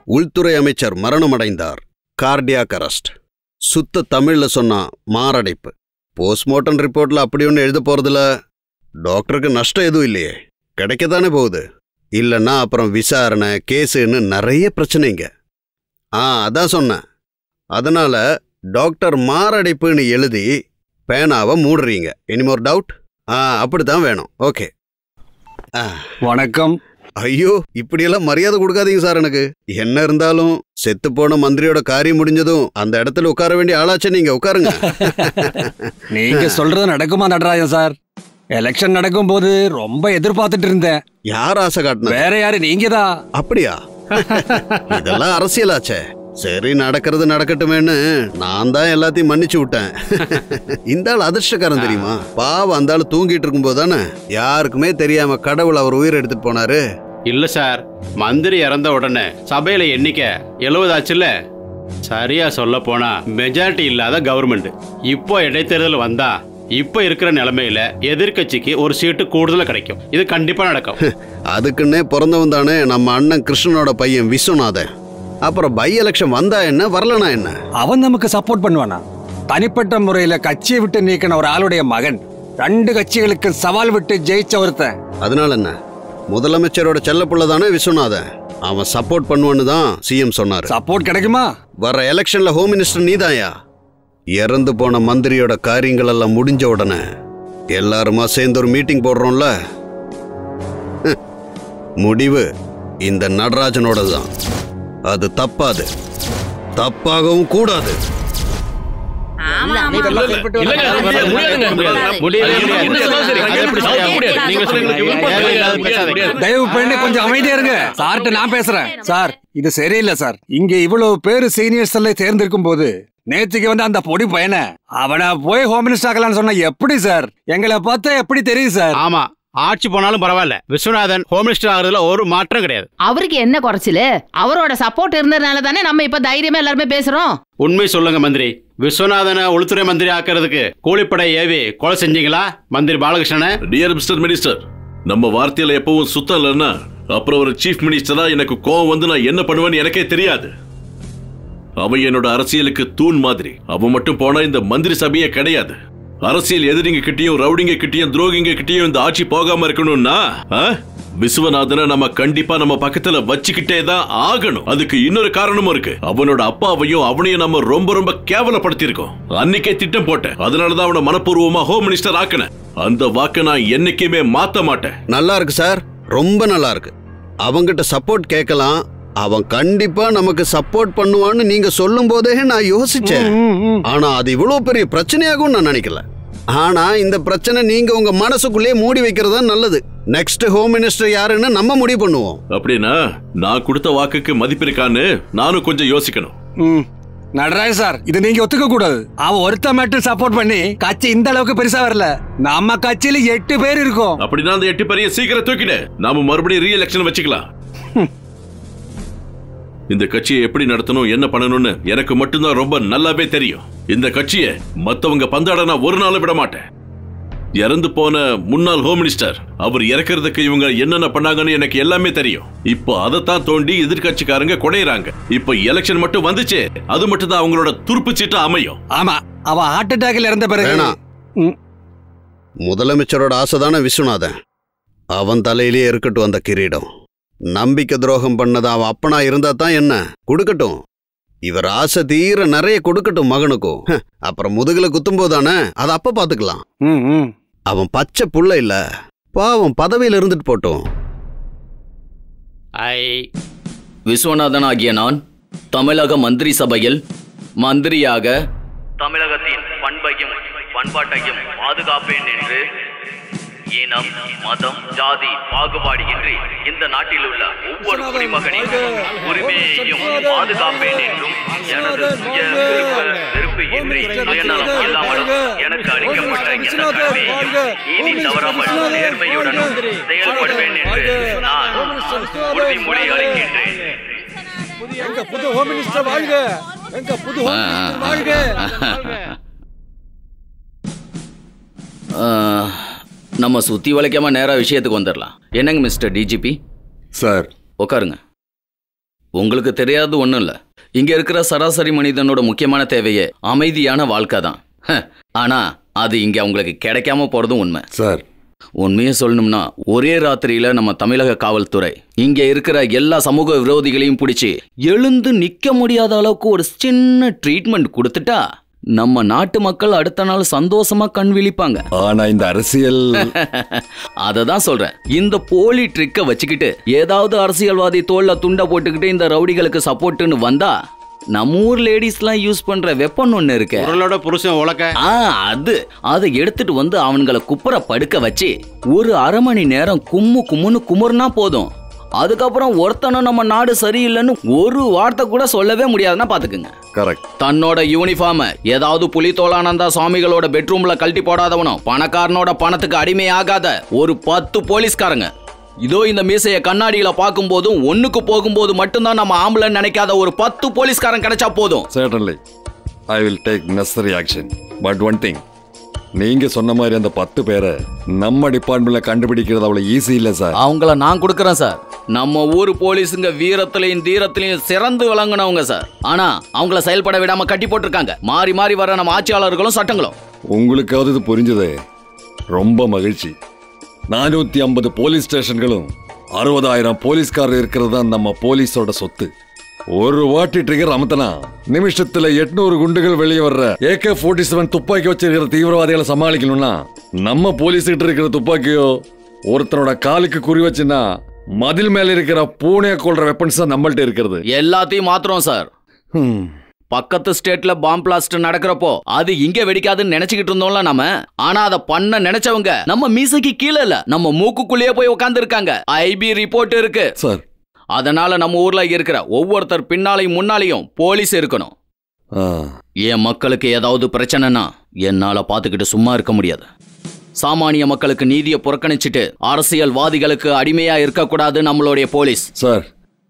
உள்துறை அமைச்சர் மரணமடைந்தார் கார்டியாக் அரெஸ்ட் சுத்த தமிழ்ல சொன்னா மாரடைப்பு போஸ்ட்மார்ட்டம் ரிப்போர்ட்ல அப்படி ஒன்று எழுத போறதுல டாக்டருக்கு நஷ்டம் எதுவும் இல்லையே கிடைக்கத்தானே போகுது இல்லைன்னா அப்புறம் விசாரணை கேஸுன்னு நிறைய பிரச்சனைங்க ஆ அதான் சொன்னேன் அதனால டாக்டர் மாரடைப்புன்னு எழுதி பேனாவை மூடுறீங்க எனிமோர் டவுட் ஆ அப்படித்தான் வேணும் ஓகே வணக்கம் ஐயோ இப்படியெல்லாம் மரியாதை கொடுக்காதீங்க சார் எனக்கு என்ன இருந்தாலும் செத்து போன மந்திரியோட காரியம் முடிஞ்சதும் அந்த இடத்துல உட்கார வேண்டிய ஆளாச்சே நீங்க உட்காருங்க நீங்க சொல்றது நடக்குமா நடராஜன் சார் எலெக்ஷன் நடக்கும் போது ரொம்ப எதிர்பார்த்துட்டு இருந்தேன் யார் ஆசை காட்டின வேற யாரு நீங்க தான் அப்படியா இதெல்லாம் அரசியலாச்சே சரி நடக்கிறது நடக்கட்டுமேன்னு நான் தான் எல்லாத்தையும் மன்னிச்சு விட்டேன் இந்த ஆள் அதிர்ஷ்டக்காரன் தெரியுமா பாவம் அந்த ஆள் தூங்கிட்டு இருக்கும்போது தானே யாருக்குமே தெரியாம கடவுள் அவர் உயிர் எடுத்துட்டு போனாரு இல்ல சார் மந்திரி இறந்த உடனே சபையில எண்ணிக்கை எழுபதாச்சுல்ல சரியா சொல்ல போனா மெஜாரிட்டி இல்லாத கவர்மெண்ட் இப்போ இடைத்தேர்தல் வந்தா இப்போ இருக்கிற நிலைமையில எதிர்க்கட்சிக்கு ஒரு சீட்டு கூடுதலா கிடைக்கும் இது கண்டிப்பா நடக்கும் அதுக்குன்னே பிறந்தவன் தானே நம்ம அண்ணன் கிருஷ்ணனோட பையன் விஸ்வநாதன் அப்புறம் பை எலெக்ஷன் வந்தா என்ன வரலனா என்ன அவன் நமக்கு சப்போர்ட் பண்ணுவானா தனிப்பட்ட முறையில கட்சியை விட்டு நீக்கின ஒரு ஆளுடைய மகன் ரெண்டு கட்சிகளுக்கு சவால் விட்டு ஜெயிச்ச ஒருத்தன் அதனால என்ன முதலமைச்சரோட செல்லப்புள்ள தானே விஸ்வநாதன் அவன் சப்போர்ட் பண்ணுவான்னு தான் சிஎம் சொன்னாரு சப்போர்ட் கிடைக்குமா வர எலெக்ஷன்ல ஹோம் மினிஸ்டர் நீதாயா இறந்து போன மந்திரியோட காரியங்கள் எல்லாம் முடிஞ்ச உடனே எல்லாருமா சேர்ந்து ஒரு மீட்டிங் போடுறோம்ல ஹ், முடிவு இந்த நடராஜனோட தான் அது தப்பாது தப்பாகவும் கூடாது முடியவே முடியாது. அது எப்படி சரியாகும்? நீங்க சொல்லுங்க. தேவையில்லாத பேசாதீங்க. தயவு பண்ணி கொஞ்சம் அமைதியா இருங்க சார்ட்ட நான் பேசுறேன் சார் இது சரியில்லை சார் இங்க இவ்வளவு பேரு சீனியர்ஸ் எல்லாம் தேர்ந்தெடுக்கும் போது நேத்துக்கு வந்து அந்த பொடி பையனை அவனை போய் ஹோம் மினிஸ்டர் ஆகலாம்னு சொன்னா எப்படி சார் எங்களை பார்த்தா எப்படி தெரியும் சார் ஆமா ஆட்சி போனாலும் பரவாயில்ல விஸ்வநாதன் ஹோம் மினிஸ்டர் ஆகுறதுல ஒரு மாற்றம் கிடையாது அவருக்கு என்ன குறைச்சலு அவரோட சப்போர்ட் இருந்ததுனால தானே நம்ம இப்ப தைரியமா எல்லாருமே பேசுறோம் உண்மை சொல்லுங்க மந்திரி விஸ்வநாதனை உள்துறை மந்திரி ஆக்குறதுக்கு கூலிப்படை ஏவி கொலை செஞ்சீங்களா மந்திரி பாலகிருஷ்ணனை டியர் மிஸ்டர் மினிஸ்டர் நம்ம வார்த்தையில எப்பவும் சுத்தம் இல்லைன்னா அப்புறம் ஒரு சீஃப் மினிஸ்டரா எனக்கு கோவம் வந்து நான் என்ன பண்ணுவேன்னு எனக்கே தெரியாது அவன் என்னோட அரசியலுக்கு தூண் மாதிரி அவன் மட்டும் போனா இந்த மந்திரி சபையே கிடையாது அரசியல் எதிரிங்க கிட்டயும் ரவுடிங்க கிட்டயும் துரோகிங்க கிட்டயும் இந்த ஆட்சி போகாம இருக்கணும்னா ஆ? விஸ்வநாதனை நம்ம கண்டிப்பா நம்ம பக்கத்துல வச்சுக்கிட்டே தான் ஆகணும் அதுக்கு இன்னொரு காரணமும் இருக்கு அவனோட அப்பாவையும் அவனையும் நம்ம ரொம்ப ரொம்ப கேவலப்படுத்தியிருக்கோம் அன்னைக்கே திட்டம் போட்டேன் அதனாலதான் அவனை மனப்பூர்வமா ஹோம் மினிஸ்டர் ஆக்கினேன் அந்த வாக்கை நான் என்னைக்குமே மாத்த மாட்டேன் நல்லா இருக்கு சார் ரொம்ப நல்லா இருக்கு அவங்கிட்ட சப்போர்ட் கேட்கலாம் அவன் கண்டிப்பா நமக்கு சப்போர்ட் பண்ணுவான்னு நீங்க சொல்லும் போதே நான் யோசிச்சேன் ஆனா அது இவ்வளவு பெரிய பிரச்சனையாகும் நான் நினைக்கல ஆனா இந்த பிரச்சனை நீங்க உங்க மனசுக்குள்ளே மூடி வைக்கிறது தான் நல்லது நெக்ஸ்ட் ஹோம் மினிஸ்டர் யாருன்னு நம்ம முடிவு பண்ணுவோம் அப்படின்னா நான் கொடுத்த வாக்குக்கு மதிப்பு இருக்கான்னு நானும் கொஞ்சம் யோசிக்கணும் ம். நடராஜ் சார் இது நீங்க ஒத்துக்க கூடாது அவன் ஒருத்த மட்டும் சப்போர்ட் பண்ணி கட்சி இந்த அளவுக்கு பெருசா வரல நம்ம கட்சியில எட்டு பேர் இருக்கோம் அப்படின்னா அந்த எட்டு பேரையும் சீக்கிரம் தூக்கிடு நாம மறுபடியும் ரீ எலெக்ஷன் வச்சுக்கலாம் இந்த கட்சியை எப்படி நடத்தணும் என்ன பண்ணணும்னு எனக்கு மட்டும்தான் ரொம்ப நல்லாவே தெரியும் இந்த கட்சியை மத்தவங்க பந்தாட நான் ஒரு நாளும் விட மாட்டேன் இறந்து போன முன்னாள் ஹோம் மினிஸ்டர் அவர் இறக்குறதுக்கு இவங்க என்னென்ன பண்ணாங்கன்னு எனக்கு எல்லாமே தெரியும் இப்போ அதைத்தான் தோண்டி எதிர்க்கட்சிக்காரங்க குடையறாங்க இப்போ எலெக்ஷன் மட்டும் வந்துச்சு அது மட்டும் தான் அவங்களோட துருப்பு சீட்டா அமையும் ஆமா அவன் ஹார்ட் அட்டாக்ல இறந்த பிறகு வேணாம். ம். முதலமைச்சரோட ஆசைதானே விஸ்வநாதன் அவன் தலையிலேயே இருக்கட்டும் அந்த கிரீடம் நம்பிக்கை துரோகம் பண்ணது அவன் அப்பனா இருந்தா தான் என்ன கொடுக்கட்டும் இவர் ஆசை தீர நிறைய கொடுக்கட்டும் மகனுக்கும் ஹ, அப்புறம் முதுகுல குத்தும் போதானே அதை அப்ப பாத்துக்கலாம் ம், ம். அவன் பச்சை புள்ள இல்ல பாவம் பதவியில இருந்துட்டு போட்டும் ஐ விஸ்வநாதன் ஆகிய நான் தமிழக மந்திரி சபையில் மந்திரியாக தமிழகத்தின் பண்பையும் பண்பாட்டையும் பாதுகாப்பேன் என்று இனம் மதம் ஜாதி பாகுபாடு இன்றி இந்த நாட்டில் உள்ள ஒவ்வொரு குடிமகனின் உரிமையையும் பாதுகாப்பேன் என்றும் எனது சுய விருப்ப வெறுப்பு இன்றி சுயநலம் இல்லாமலும் எனக்கு அளிக்கப்பட்ட இந்த கடமையையும் இனி தவறாமல் நேர்மையுடனும் செயல்படுவேன் என்று நான் உறுதிமொழி அளிக்கின்றேன் எங்க புது ஹோம் மினிஸ்டர் வாழ்க எங்க புது ஹோம் மினிஸ்டர் வாழ்க நம்ம சுத்தி வளைக்காம நேரா விஷயத்துக்கு வந்துடலாம் என்னங்க மிஸ்டர் டிஜிபி சார் உட்காருங்க உங்களுக்கு தெரியாது ஒன்றும் இல்லை இங்க இருக்கிற சராசரி மனிதனோட முக்கியமான தேவையே அமைதியான வாழ்க்கை தான் ஹ, ஆனா அது இங்க அவங்களுக்கு கிடைக்காம போறதும் உண்மை சார் உண்மையை சொல்லணும்னா ஒரே ராத்திரியில நம்ம தமிழக காவல்துறை இங்க இருக்கிற எல்லா சமூக விரோதிகளையும் பிடிச்சி எழுந்து நிக்க முடியாத அளவுக்கு ஒரு சின்ன ட்ரீட்மெண்ட் கொடுத்துட்டா நம்ம நாட்டு மக்கள் அடுத்த நாள் சந்தோஷமா கண் விழிப்பாங்க ஆனா இந்த அரசியல் அதை தான் சொல்றேன் இந்த போலி ட்ரிக்கை வச்சுக்கிட்டு ஏதாவது அரசியல்வாதி தோல்ல துண்டை போட்டுக்கிட்டு இந்த ரவுடிகளுக்கு சப்போர்ட்னு வந்தா நம்ம ஊர் லேடிஸ்லாம் யூஸ் பண்ற வெப்பன் ஒன்று இருக்கு குரலோட புருஷன் உலக்க ஆ அது அதை எடுத்துட்டு வந்து அவனுங்களை குப்புற படுக்க வச்சு ஒரு அரை மணி நேரம் கும்மு கும்முன்னு குமுறுனா போதும் அதுக்கப்புறம் ஒருத்தனும் நம்ம நாடு சரியில்லைன்னு ஒரு வார்த்தை கூட சொல்லவே முடியாதுன்னா பாத்துக்குங்க கரெக்ட் தன்னோட யூனிஃபார்ம் ஏதாவது புலித்தோளானந்தா சுவாமிகளோட பெட்ரூம்ல கழட்டி போடாதவனும் பணக்காரனோட பணத்துக்கு அடிமையாகாத ஒரு பத்து போலீஸ்காரங்க இதோ இந்த மீசைய கண்ணாடியில பார்க்கும்போதும் ஒண்ணுக்கு போகும்போது மட்டும்தான் நம்ம ஆம்பளை நினைக்காத ஒரு பத்து போலீஸ்காரன் கிடைச்சா போதும் certainly I will take necessary action but one thing நீங்க சொன்ன மாதிரி அந்த பத்து பேரை நம்ம டிபார்ட்மெண்ட்ல கண்டுபிடிக்கிறது அவ்வளவு ஈஸி இல்ல சார் அவங்கள நான் கொடுக்கறேன் சார் நம்ம ஊர் போலீஸுங்க வீரத்திலையும் தீரத்திலையும் சிறந்து விளங்குனவங்க சார் ஆனா அவங்கள செயல்பட விடாம கட்டி போட்டிருக்காங்க மாறி மாறி வர நம்ம ஆட்சியாளர்களும் சட்டங்களும் உங்களுக்காவது இது புரிஞ்சது ரொம்ப மகிழ்ச்சி நானூத்தி ஐம்பது போலீஸ் ஸ்டேஷன்களும் அறுபதாயிரம் போலீஸ்காரர் இருக்கிறது தான் நம்ம போலீஸோட சொத்து ஒரு வாட்டி ட்ரிகர் அமுத்தனா நிமிஷத்துல எட்நூறு குண்டுகள் வெளியே வர்ற ஏகே போர்ட்டி செவன் துப்பாக்கி வச்சிருக்கிற தீவிரவாதிகளை சமாளிக்கணும்னா நம்ம போலீஸ் கிட்ட இருக்கிற துப்பாக்கியோ ஒருத்தனோட காலுக்கு குறி வச்சுன்னா மதில் மேல இருக்கிற பூனையை கொள்ற வெப்பன்ஸ் தான் நம்மள்ட்ட இருக்கிறது எல்லாத்தையும் மாத்திரம் சார் ஹம். பக்கத்து ஸ்டேட்ல பாம் பிளாஸ்ட் நடக்கிறப்போ அது இங்க வெடிக்காதுன்னு நினைச்சுக்கிட்டு இருந்தோம்ல நாம ஆனா அதை பண்ண நினைச்சவங்க நம்ம மீசைக்கு கீழே இல்ல நம்ம மூக்குக்குள்ளேயே போய் உட்கார்ந்து இருக்காங்க ஐபி ரிப்போர்ட் இருக்கு சார் அதனால நம்ம ஊர்ல இருக்கிற ஒவ்வொருத்தர் பின்னாலையும் முன்னாலையும் போலீஸ் இருக்கணும் ஆ என் மக்களுக்கு ஏதாவது பிரச்சனைனா என்னால பாத்துக்கிட்டு சும்மா இருக்க முடியாது சாமானிய மக்களுக்கு நீதியை புறக்கணிச்சிட்டு அரசியல்வாதிகளுக்கு அடிமையா இருக்கக்கூடாது நம்மளுடைய போலீஸ் சார்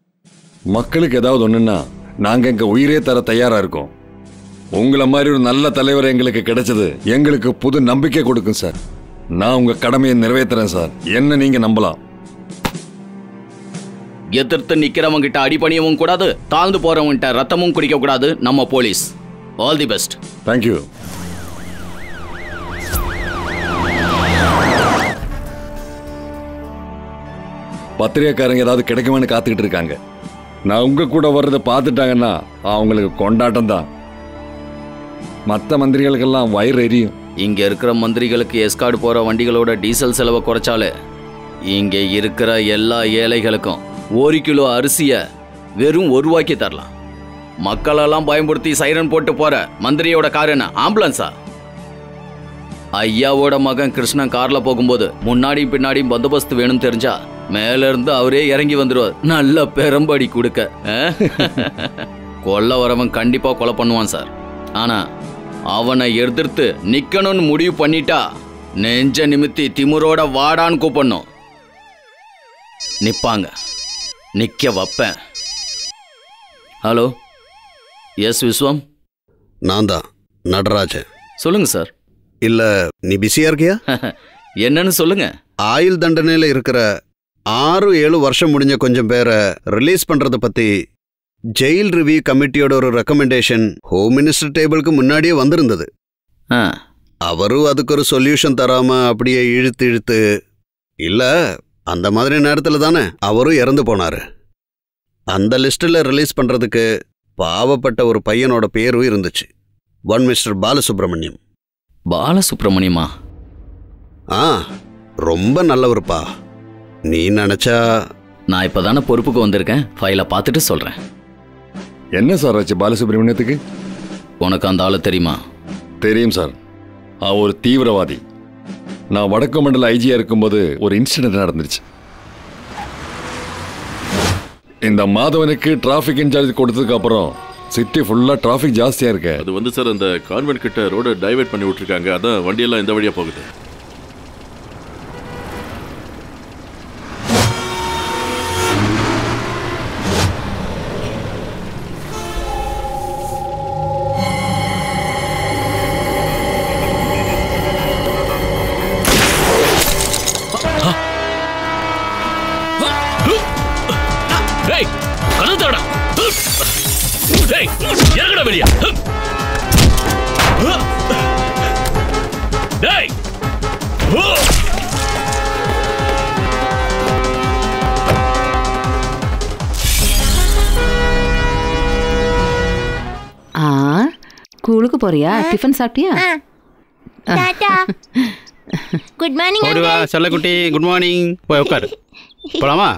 மக்களுக்கு ஏதாவது ஒண்ணுன்னா நாங்க எங்க உயிரே தர தயாரா இருக்கோம் உங்களை மாதிரி ஒரு நல்ல தலைவர் எங்களுக்கு கிடைச்சது எங்களுக்கு புது நம்பிக்கை கொடுக்கும் சார் நான் உங்க கடமையை நிறைவேத்துறேன் சார் என்ன நீங்க நம்பலாம் எதிர்த்து நிக்கிறவங்க கிட்ட அடிபணியவும் கூடாது தாழ்ந்து போறவங்கிட்ட ரத்தமும் குடிக்க கூடாது நம்ம police all the best thank you பத்திரிகைக்காரங்க ஏதாவது கிடைக்குமான்னு காத்துக்கிட்டு இருக்காங்க நான் உங்க கூட வர்றதை பார்த்துட்டாங்கன்னா அவங்களுக்கு கொண்டாட்டம் தான் மற்ற மந்திரிகளுக்கெல்லாம் வயிறு எரியும் இங்க இருக்கிற மந்திரிகளுக்கு எஸ்கார்டு போற வண்டிகளோட டீசல் செலவை குறைச்சாலே இங்க இருக்கிற எல்லா ஏழைகளுக்கும் ஒரு கிலோ அரிசிய வெறும் ஒரு ரூபாய்க்கு தரலாம் மக்களெல்லாம் பயன்படுத்தி சைரன் போட்டு போற மந்திரியோட கார் என்ன ஆம்புலன்ஸா ஐயாவோட மகன் கிருஷ்ணன் கார்ல போகும்போது முன்னாடியும் பின்னாடியும் பந்தோபஸ்து வேணும்னு தெரிஞ்சா மேல இருந்து அவரே இறங்கி வந்துருவார் நல்ல பெரும்படி கொடுக்க அஹ்? கொல்ல வரவன் கண்டிப்பா கொலை பண்ணுவான் சார் ஆனா அவனை எதிர்த்து நிக்கணும்னு முடிவு பண்ணிட்டா நெஞ்ச நிமித்தி திமிரோட வாடான்னு கூப்பிடணும் நிப்பாங்க நிக்க வைப்பேன் ஹலோ எஸ் விஸ்வம் நான் தான் நடராஜன் சொல்லுங்க சார் இல்ல நீ பிஸியா இருக்கியா என்னன்னு சொல்லுங்க ஆயுள் தண்டனையில இருக்கிற ஆறு ஏழு வருஷம் முடிஞ்ச கொஞ்சம் பேரை ரிலீஸ் பண்றத பத்தி ஜெயில் ரிவ்யூ கமிட்டியோட ஒரு ரெக்கமெண்டேஷன் ஹோம் மினிஸ்டர் டேபிளுக்கு முன்னாடியே வந்திருந்தது ஆ அவரும் அதுக்கு ஒரு சொல்யூஷன் தராம அப்படியே இழுத்து இழுத்து இல்ல அந்த மாதிரி நேரத்துல தானே அவரும் இறந்து போனாரு அந்த லிஸ்ட்ல ரிலீஸ் பண்றதுக்கு பாவப்பட்ட ஒரு பையனோட பேரும் இருந்துச்சு ஒன் மிஸ்டர் பாலசுப்ரமணியம் பாலசுப்ரமணியமா ஆ ரொம்ப நல்லவருப்பா நீ நினைச்சா நான் இப்பதானே பொறுப்புக்கு வந்திருக்கேன் ஃபைலை பார்த்துட்டு சொல்றேன் என்ன சார் ஆச்சு பாலசுப்ரமணியத்துக்கு உனக்கு அந்த ஆளு தெரியுமா தெரியும் சார் அவன் ஒரு தீவிரவாதி நான் வடக்கு மண்டல ஐஜியா இருக்கும்போது ஒரு இன்சிடென்ட் நடந்துருச்சு இந்த மாதவனுக்கு டிராஃபிக் இன்சார்ஜ் கொடுத்ததுக்கு அப்புறம் சிட்டி ஃபுல்லா டிராஃபிக் ஜாஸ்தியா இருக்கு அது வந்து சார் அந்த கான்வென்ட் கிட்ட ரோட டைவர்ட் பண்ணி விட்டுருக்காங்க அதான் வண்டியெல்லாம் இந்த வழியா போகுது கதவு தரடா டேய் இறங்கடா வெளிய டேய் ஆ ஸ்கூலுக்கு போறியா டிஃபன் சாப்பிட்டியா டாடா குட் மார்னிங் ஓடி வா செல்லக்குட்டி குட் மார்னிங் போய் உட்காரு போலாமா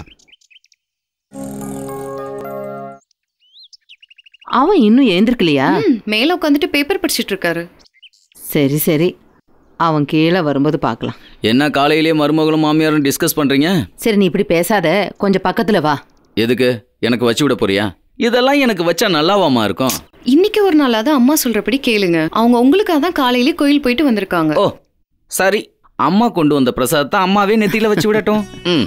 அவன் இன்னும் ஏந்திருக்கலையா ம், மேல உட்காந்துட்டு பேப்பர் படிச்சிட்டு இருக்காரு சரி சரி அவன் கீழே வரும்போது பார்க்கலாம் என்ன காலையிலேயே மருமகளும் மாமியாரும் டிஸ்கஸ் பண்றீங்க சரி நீ இப்படி பேசாத கொஞ்சம் பக்கத்துல வா எதுக்கு எனக்கு வச்சு விட போறியா இதெல்லாம் எனக்கு வச்சா நல்லாவாமா இருக்கும் இன்னைக்கு ஒரு நாளாவது அம்மா சொல்றபடி கேளுங்க அவங்க உங்களுக்காக தான் காலையிலே கோயில் போயிட்டு வந்திருக்காங்க ஓ சரி அம்மா கொண்டு வந்த பிரசாதத்தை அம்மாவே நெத்தியில வச்சு விடட்டும் ம்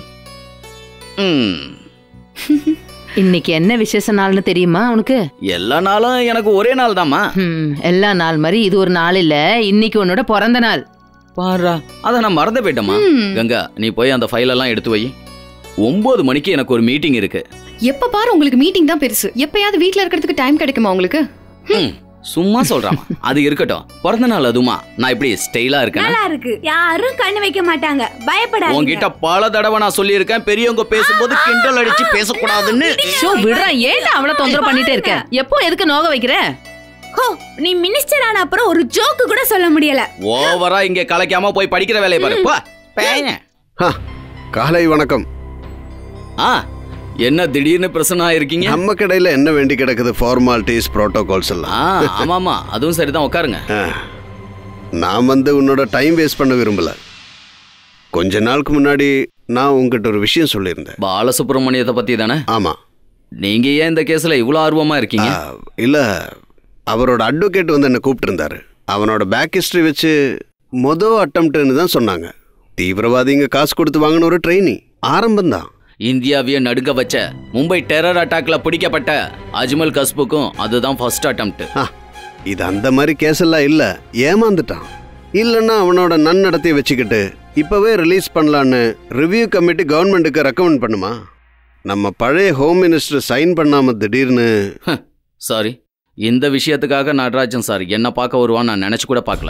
ம் இன்னைக்கு என்ன விசேஷ நாள்னு தெரியுமா உனக்கு எல்லா நாளும் எனக்கு ஒரே நாள் தாம்மா ஹம், எல்லா நாள் மாதிரி இது ஒரு நாள் இல்ல இன்னைக்கு உன்னோட பிறந்த நாள் பாரா அதை நான் மறந்து போயிட்டேம்மா ம். கங்கா நீ போய் அந்த ஃபைல் எல்லாம் எடுத்து வை ஒன்பது மணிக்கு எனக்கு ஒரு மீட்டிங் இருக்கு எப்ப பாரு உங்களுக்கு மீட்டிங் தான் பெருசு எப்பயாவது வீட்ல இருக்கிறதுக்கு டைம் கிடைக்குமா உங்களுக்கு ம், சும்மா சொல்றாமா அது இருக்கட்டும் பிறந்த நாள் அதுமா நான் இப்படி ஸ்டைலா இருக்கேன் நல்லா இருக்கு யாரும் கண்ணு வைக்க மாட்டாங்க பயப்படாதீங்க உன்கிட்ட பல தடவை நான் சொல்லியிருக்கேன் பெரியவங்க பேசும்போது கிண்டல் அடிச்சு பேசக்கூடாதுன்னு ஷோ விடுறா ஏன்டா அவ்வளவு தொந்தரவு பண்ணிட்டே இருக்க எப்போ எதுக்கு நோக வைக்கிற ஹோ நீ மினிஸ்டர் ஆன அப்புறம் ஒரு ஜோக்கு கூட சொல்ல முடியல ஓவரா இங்க கலைக்காம போய் படிக்கிற வேலையை பாரு போ. பேயன். ஹா, காலை வணக்கம் ஆ என்ன திடீர்னு பிரச்சனை இருக்கீங்க நம்ம கடையில் என்ன வேண்டி கிடக்குது ஃபார்மாலிட்டிஸ் ப்ரோட்டோகால்ஸ் எல்லாம் ஆ ஆமாமா அதுவும் சரிதான் உட்காருங்க ஆ, நான் வந்து உன்னோட டைம் வேஸ்ட் பண்ண விரும்பல கொஞ்ச நாளுக்கு முன்னாடி நான் உங்ககிட்ட ஒரு விஷயம் சொல்லியிருந்தேன் பாலசுப்ரமணியத்தை பத்தி தானே ஆமா நீங்க ஏன் இந்த கேஸ்ல இவ்வளவு ஆர்வமா இருக்கீங்க ஆ, இல்ல அவரோட அட்வொகேட் வந்து என்னை கூப்பிட்டுருந்தாரு அவனோட பேக் ஹிஸ்டரி வச்சு மொதல் அட்டம்ப்ட்னு தான் சொன்னாங்க தீவிரவாதிங்க காசு கொடுத்து வாங்கின ஒரு ட்ரெயினி ஆரம்பம்தான் இந்தியாவையே நடுங்க வச்ச மும்பை டெரர் அட்டாக்ல பிடிக்கப்பட்ட அஜ்மல் கஸ்புக்கும் அதுதான் ஃபர்ஸ்ட் அட்டம்ப்ட் ஆ, இது அந்த மாதிரி கேஸ் எல்லாம் இல்ல ஏமாந்துட்டான் இல்லைன்னா அவனோட நன்னடத்தையை வச்சுக்கிட்டு இப்பவே ரிலீஸ் பண்ணலான்னு ரிவ்யூ கமிட்டி கவர்மெண்ட்டுக்கு ரெக்கமெண்ட் பண்ணுமா நம்ம பழைய ஹோம் மினிஸ்டர் சைன் பண்ணாம திடீர்னு சாரி இந்த விஷயத்துக்காக நடராஜன் சார் என்ன பார்க்க வருவான்னு நான் நினைச்சு கூட பார்க்கல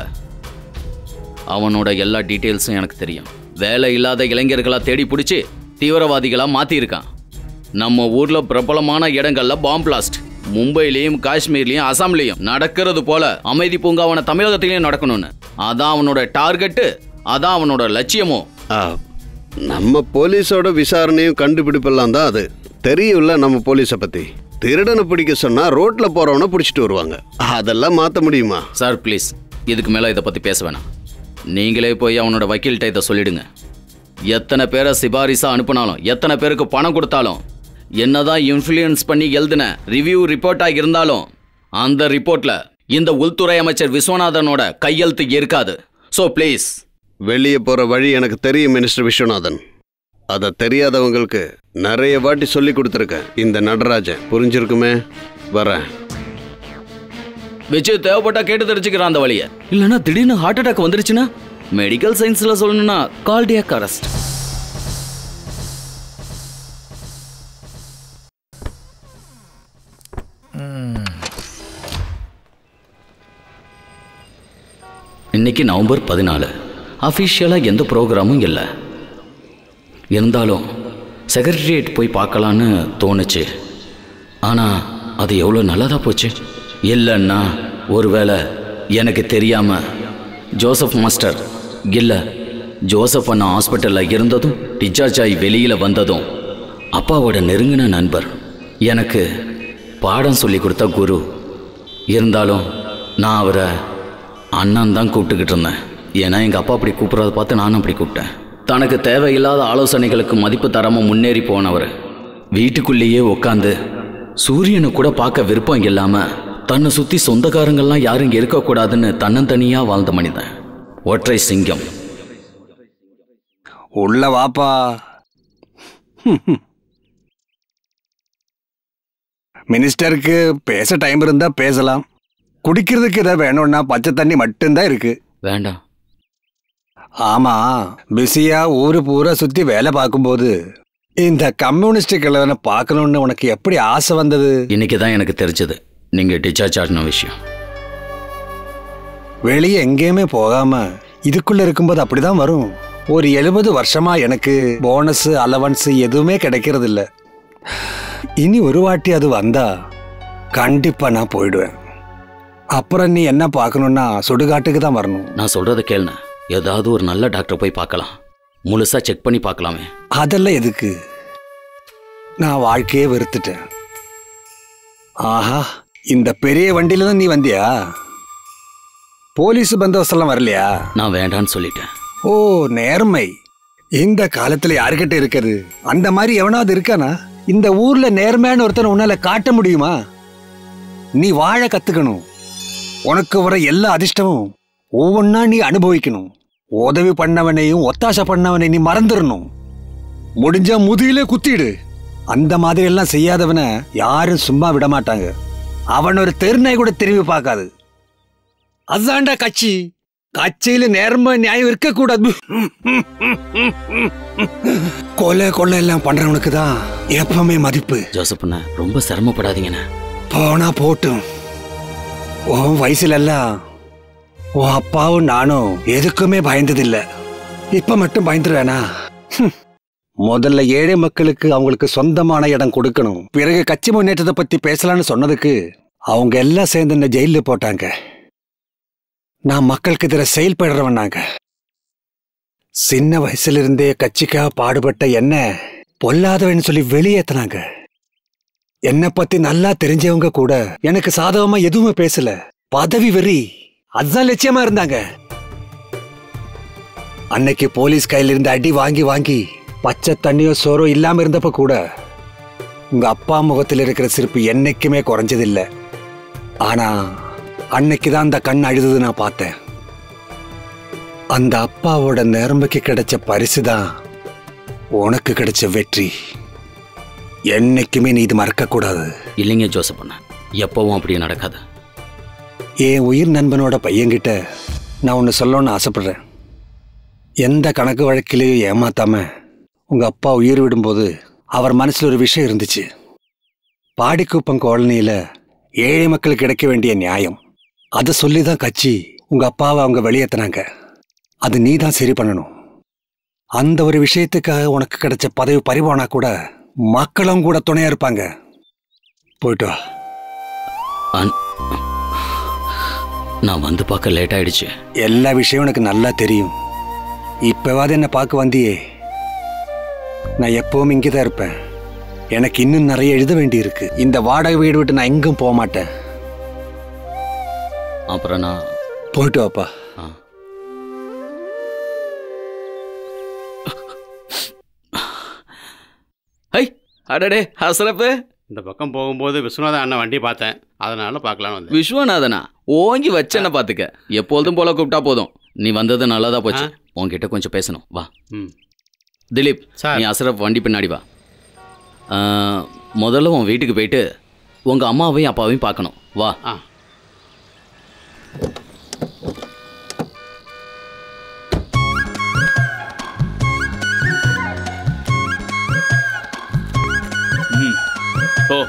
அவனோட எல்லா டீட்டெயில்ஸும் எனக்கு தெரியும் வேலை இல்லாத இளைஞர்களா தேடி பிடிச்சி தீவிரவாதிகளா மாத்திருக்கான் நம்ம ஊர்ல பிரபலமான இடங்கள்ல பாம் பிளாஸ்ட் மும்பையிலயும் காஷ்மீர்லயும் அசாம்லயும் நடக்கிறது போல அமைதி பூங்காவன தமிழகத்திலயும் நடக்கணும்னு அதான் அவனோட டார்கெட்டு அதான் அவனோட லட்சியமும் ஆ, நம்ம போலீஸோட விசாரணையும் கண்டுபிடிப்பெல்லாம் தான் அது தெரியும்ல நம்ம போலீஸை பத்தி திருடனை பிடிக்க சொன்னா ரோட்ல போறவனை பிடிச்சிட்டு வருவாங்க அதெல்லாம் மாத்த முடியுமா சார் ப்ளீஸ் இதுக்கு மேலே இதை பற்றி பேச வேணாம் நீங்களே போய் அவனோட வக்கீல்கிட்ட இதை சொல்லிடுங்க எத்தனை பேரை சிபாரிசா அனுப்புனாலும் எத்தனை பேருக்கு பணம் கொடுத்தாலும் என்னதான் இன்ஃப்ளூயன்ஸ் பண்ணி எழுதின ரிவ்யூ ரிப்போர்ட்டாக இருந்தாலும் அந்த ரிப்போர்ட்ல இந்த உள்துறை அமைச்சர் விஸ்வநாதனோட கையெழுத்து இருக்காது ஸோ ப்ளீஸ் வெளியே போற வழி எனக்கு தெரியும் மினிஸ்டர் விஸ்வநாதன் அதை தெரியாதவங்களுக்கு நிறைய வாட்டி சொல்லி கொடுத்துருக்கேன் இந்த நடராஜன் புரிஞ்சிருக்குமே வரேன் வச்சு தேவைப்பட்டா கேட்டு தெரிஞ்சுக்கிறான் அந்த வழியை இல்லைன்னா திடீர்னு ஹார்ட் அட்டாக் வந்துருச்சுன்னா மெடிக்கல் சயின்ஸில் சொல்லணும்னா கால்டியாக் அரெஸ்ட் இன்னைக்கு நவம்பர் பதினாலு அஃபிஷியலாக எந்த ப்ரோக்ராமும் இல்லை இருந்தாலும் செக்ரட்டரியேட் போய் பார்க்கலான்னு தோணுச்சு ஆனால் அது எவ்வளோ நல்லதாக போச்சு இல்லைன்னா ஒருவேளை எனக்கு தெரியாமல் ஜோசப் மாஸ்டர் இல்லை ஜோசப் அண்ணா ஹாஸ்பிட்டலில் இருந்ததும் டிஸ்சார்ஜ் ஆகி வெளியில் வந்ததும் அப்பாவோட நெருங்கின நண்பர் எனக்கு பாடம் சொல்லி கொடுத்த குரு இருந்தாலும் நான் அவரை அண்ணன் தான் கூப்பிட்டுக்கிட்டு இருந்தேன் ஏன்னா எங்கள் அப்பா அப்படி கூப்பிட்றத பார்த்து நானும் அப்படி கூப்பிட்டேன் தனக்கு தேவையில்லாத ஆலோசனைகளுக்கு மதிப்பு தராமல் முன்னேறி போனவர் வீட்டுக்குள்ளேயே உட்காந்து சூரியனை கூட பார்க்க விருப்பம் இல்லாமல் தன்னை சுற்றி சொந்தக்காரங்கள்லாம் யாரும் இங்கே இருக்கக்கூடாதுன்னு தன்னந்தனியாக வாழ்ந்த மனிதன் ஒற்றை சிங்கம் உள்ள வாப்பா மினிஸ்டருக்கு பேச டைம் இருந்தா பேசலாம் குடிக்கிறதுக்கு ஏதாவது வேணும்னா பச்சை தண்ணி மட்டும்தான் இருக்கு வேண்டாம் ஆமா பிஸியா ஊரு பூரா சுத்தி வேலை பார்க்கும்போது இந்த கம்யூனிஸ்ட் கிழவனை பார்க்கணும்னு உனக்கு எப்படி ஆசை வந்தது இன்னைக்கு தான் எனக்கு தெரிஞ்சது நீங்க டிஸ்சார்ஜ் ஆன விஷயம் வெளியே எங்கேயுமே போகாம இதுக்குள்ள இருக்கும்போது அப்படிதான் வரும் ஒரு எழுபது வருஷமா எனக்கு போனஸ் அலவன்ஸ் எதுவுமே கிடைக்கிறது இல்ல இனி ஒரு வாட்டி அது வந்தா கண்டிப்பா நான் போயிடுவேன் அப்புறம் நீ என்ன பார்க்கணும்னா சுடுகாட்டுக்கு தான் வரணும் நான் சொல்றத கேளுண்ண ஏதாவது ஒரு நல்ல டாக்டர் போய் பார்க்கலாம் முழுசா செக் பண்ணி பார்க்கலாமே அதெல்லாம் எதுக்கு நான் வாழ்க்கையே வெறுத்துட்டேன் ஆஹா இந்த பெரிய வண்டியில தான் நீ வந்தியா போலீஸ் பந்தோபஸ்தெல்லாம் வரலையா நான் வேண்டான்னு சொல்லிட்டேன் ஓ நேர்மை இந்த காலத்துல யாருக்கிட்ட இருக்குது அந்த மாதிரி எவனாவது இருக்கானா இந்த ஊர்ல நேர்மையான ஒருத்தனை உன்னால காட்ட முடியுமா நீ வாழ கத்துக்கணும் உனக்கு வர எல்லா அதிர்ஷ்டமும் ஒவ்வொன்னா நீ அனுபவிக்கணும் உதவி பண்ணவனையும் ஒத்தாசை பண்ணவனை நீ மறந்துடணும் முடிஞ்சா முதுகிலே குத்திடு அந்த மாதிரி எல்லாம் செய்யாதவனை யாரும் சும்மா விட மாட்டாங்க அவன் ஒரு தெருநாய் கூட திரும்பி பார்க்காது அதான்டா கட்சி கட்சியில நேர்மை நியாயம் இருக்க கூடாது கொலை கொள்ளை எல்லாம் பண்றவனுக்கு தான் எப்பவுமே மதிப்பு ஜோசப்ண்ண ரொம்ப சிரமப்படாதீங்கண்ணே போனா போட்டும் உன் வயசுல எல்லாம் உன் அப்பாவும் நானும் எதுக்குமே பயந்ததில்ல இப்ப மட்டும் பயந்துருவேனா ஹம். முதல்ல ஏழை மக்களுக்கு அவங்களுக்கு சொந்தமான இடம் கொடுக்கணும் பிறகு கட்சி முன்னேற்றத்தை பத்தி பேசலாம்னு சொன்னதுக்கு அவங்க எல்லாம் சேர்ந்து என்ன ஜெயில போட்டாங்க நான் மக்களுக்கு எதிர செயல்படுறவனாங்க சின்ன வயசுல இருந்தே கட்சிக்காக பாடுபட்ட என்ன பொல்லாதவன்னு சொல்லி வெளியேத்தினாங்க என்னை பத்தி நல்லா தெரிஞ்சவங்க கூட எனக்கு சாதகமா எதுவுமே பேசல பதவி வெறி அதுதான் லட்சியமா இருந்தாங்க அன்னைக்கு போலீஸ் கையில இருந்து அடி வாங்கி வாங்கி பச்சை தண்ணியோ சோறோ இல்லாம இருந்தப்ப கூட உங்க அப்பா முகத்தில் இருக்கிற சிரிப்பு என்னைக்குமே குறைஞ்சதில்ல ஆனா அன்னைக்கு தான் அந்த கண் அழுதுது நான் பார்த்தேன் அந்த அப்பாவோட நேர்மைக்கு கிடைச்ச பரிசு தான் உனக்கு கிடைச்ச வெற்றி என்னைக்குமே நீ இது மறக்க கூடாது இல்லைங்க ஜோசப் அண்ணா எப்பவும் அப்படி நடக்காது என் உயிர் நண்பனோட பையன்கிட்ட நான் ஒன்று சொல்லணும்னு ஆசைப்படுறேன் எந்த கணக்கு வழக்கிலையும் ஏமாத்தாம உங்க அப்பா உயிர் விடும்போது அவர் மனசுல ஒரு விஷயம் இருந்துச்சு பாடிக்குப்பம் காலனியில ஏழை மக்களுக்கு கிடைக்க வேண்டிய நியாயம் அதை சொல்லி தான் கட்சி உங்க அப்பாவை அவங்க வெளியேத்தினாங்க அது நீ தான் சரி பண்ணணும் அந்த ஒரு விஷயத்துக்காக உனக்கு கிடைச்ச பதவி பறிவானா கூட மக்களும் கூட துணையா இருப்பாங்க போயிட்டு வா அன்- நான் வந்து பார்க்க லேட் ஆயிடுச்சு எல்லா விஷயம் எனக்கு நல்லா தெரியும் இப்பவாது என்ன பார்க்க வந்தியே நான் எப்பவும் இங்கே தான் இருப்பேன் எனக்கு இன்னும் நிறைய எழுத வேண்டியிருக்கு இந்த வாடகை வீடு விட்டு நான் எங்கும் போக மாட்டேன் அப்புறம் நான் போயிட்டு வாப்பா ஆ. ஹை அடடே அசரப்பு இந்த பக்கம் போகும்போது விஸ்வநாதன் அண்ணன் வண்டி பார்த்தேன் அதனால பார்க்கலான்னு வந்தேன் விஸ்வநாதனா ஓங்கி வச்சேன்ன பாத்துக்க எப்பொழுதும் போல கூப்பிட்டா போதும் நீ வந்தது நல்லதா போச்சு உன்கிட்ட கொஞ்சம் பேசணும் வா ம் திலீப் சார். நீ அசரப் வண்டி பின்னாடி வா ஆ, முதல்ல உன் வீட்டுக்கு போயிட்டு உங்க அம்மாவையும் அப்பாவையும் பார்க்கணும் வா ஆ ஓ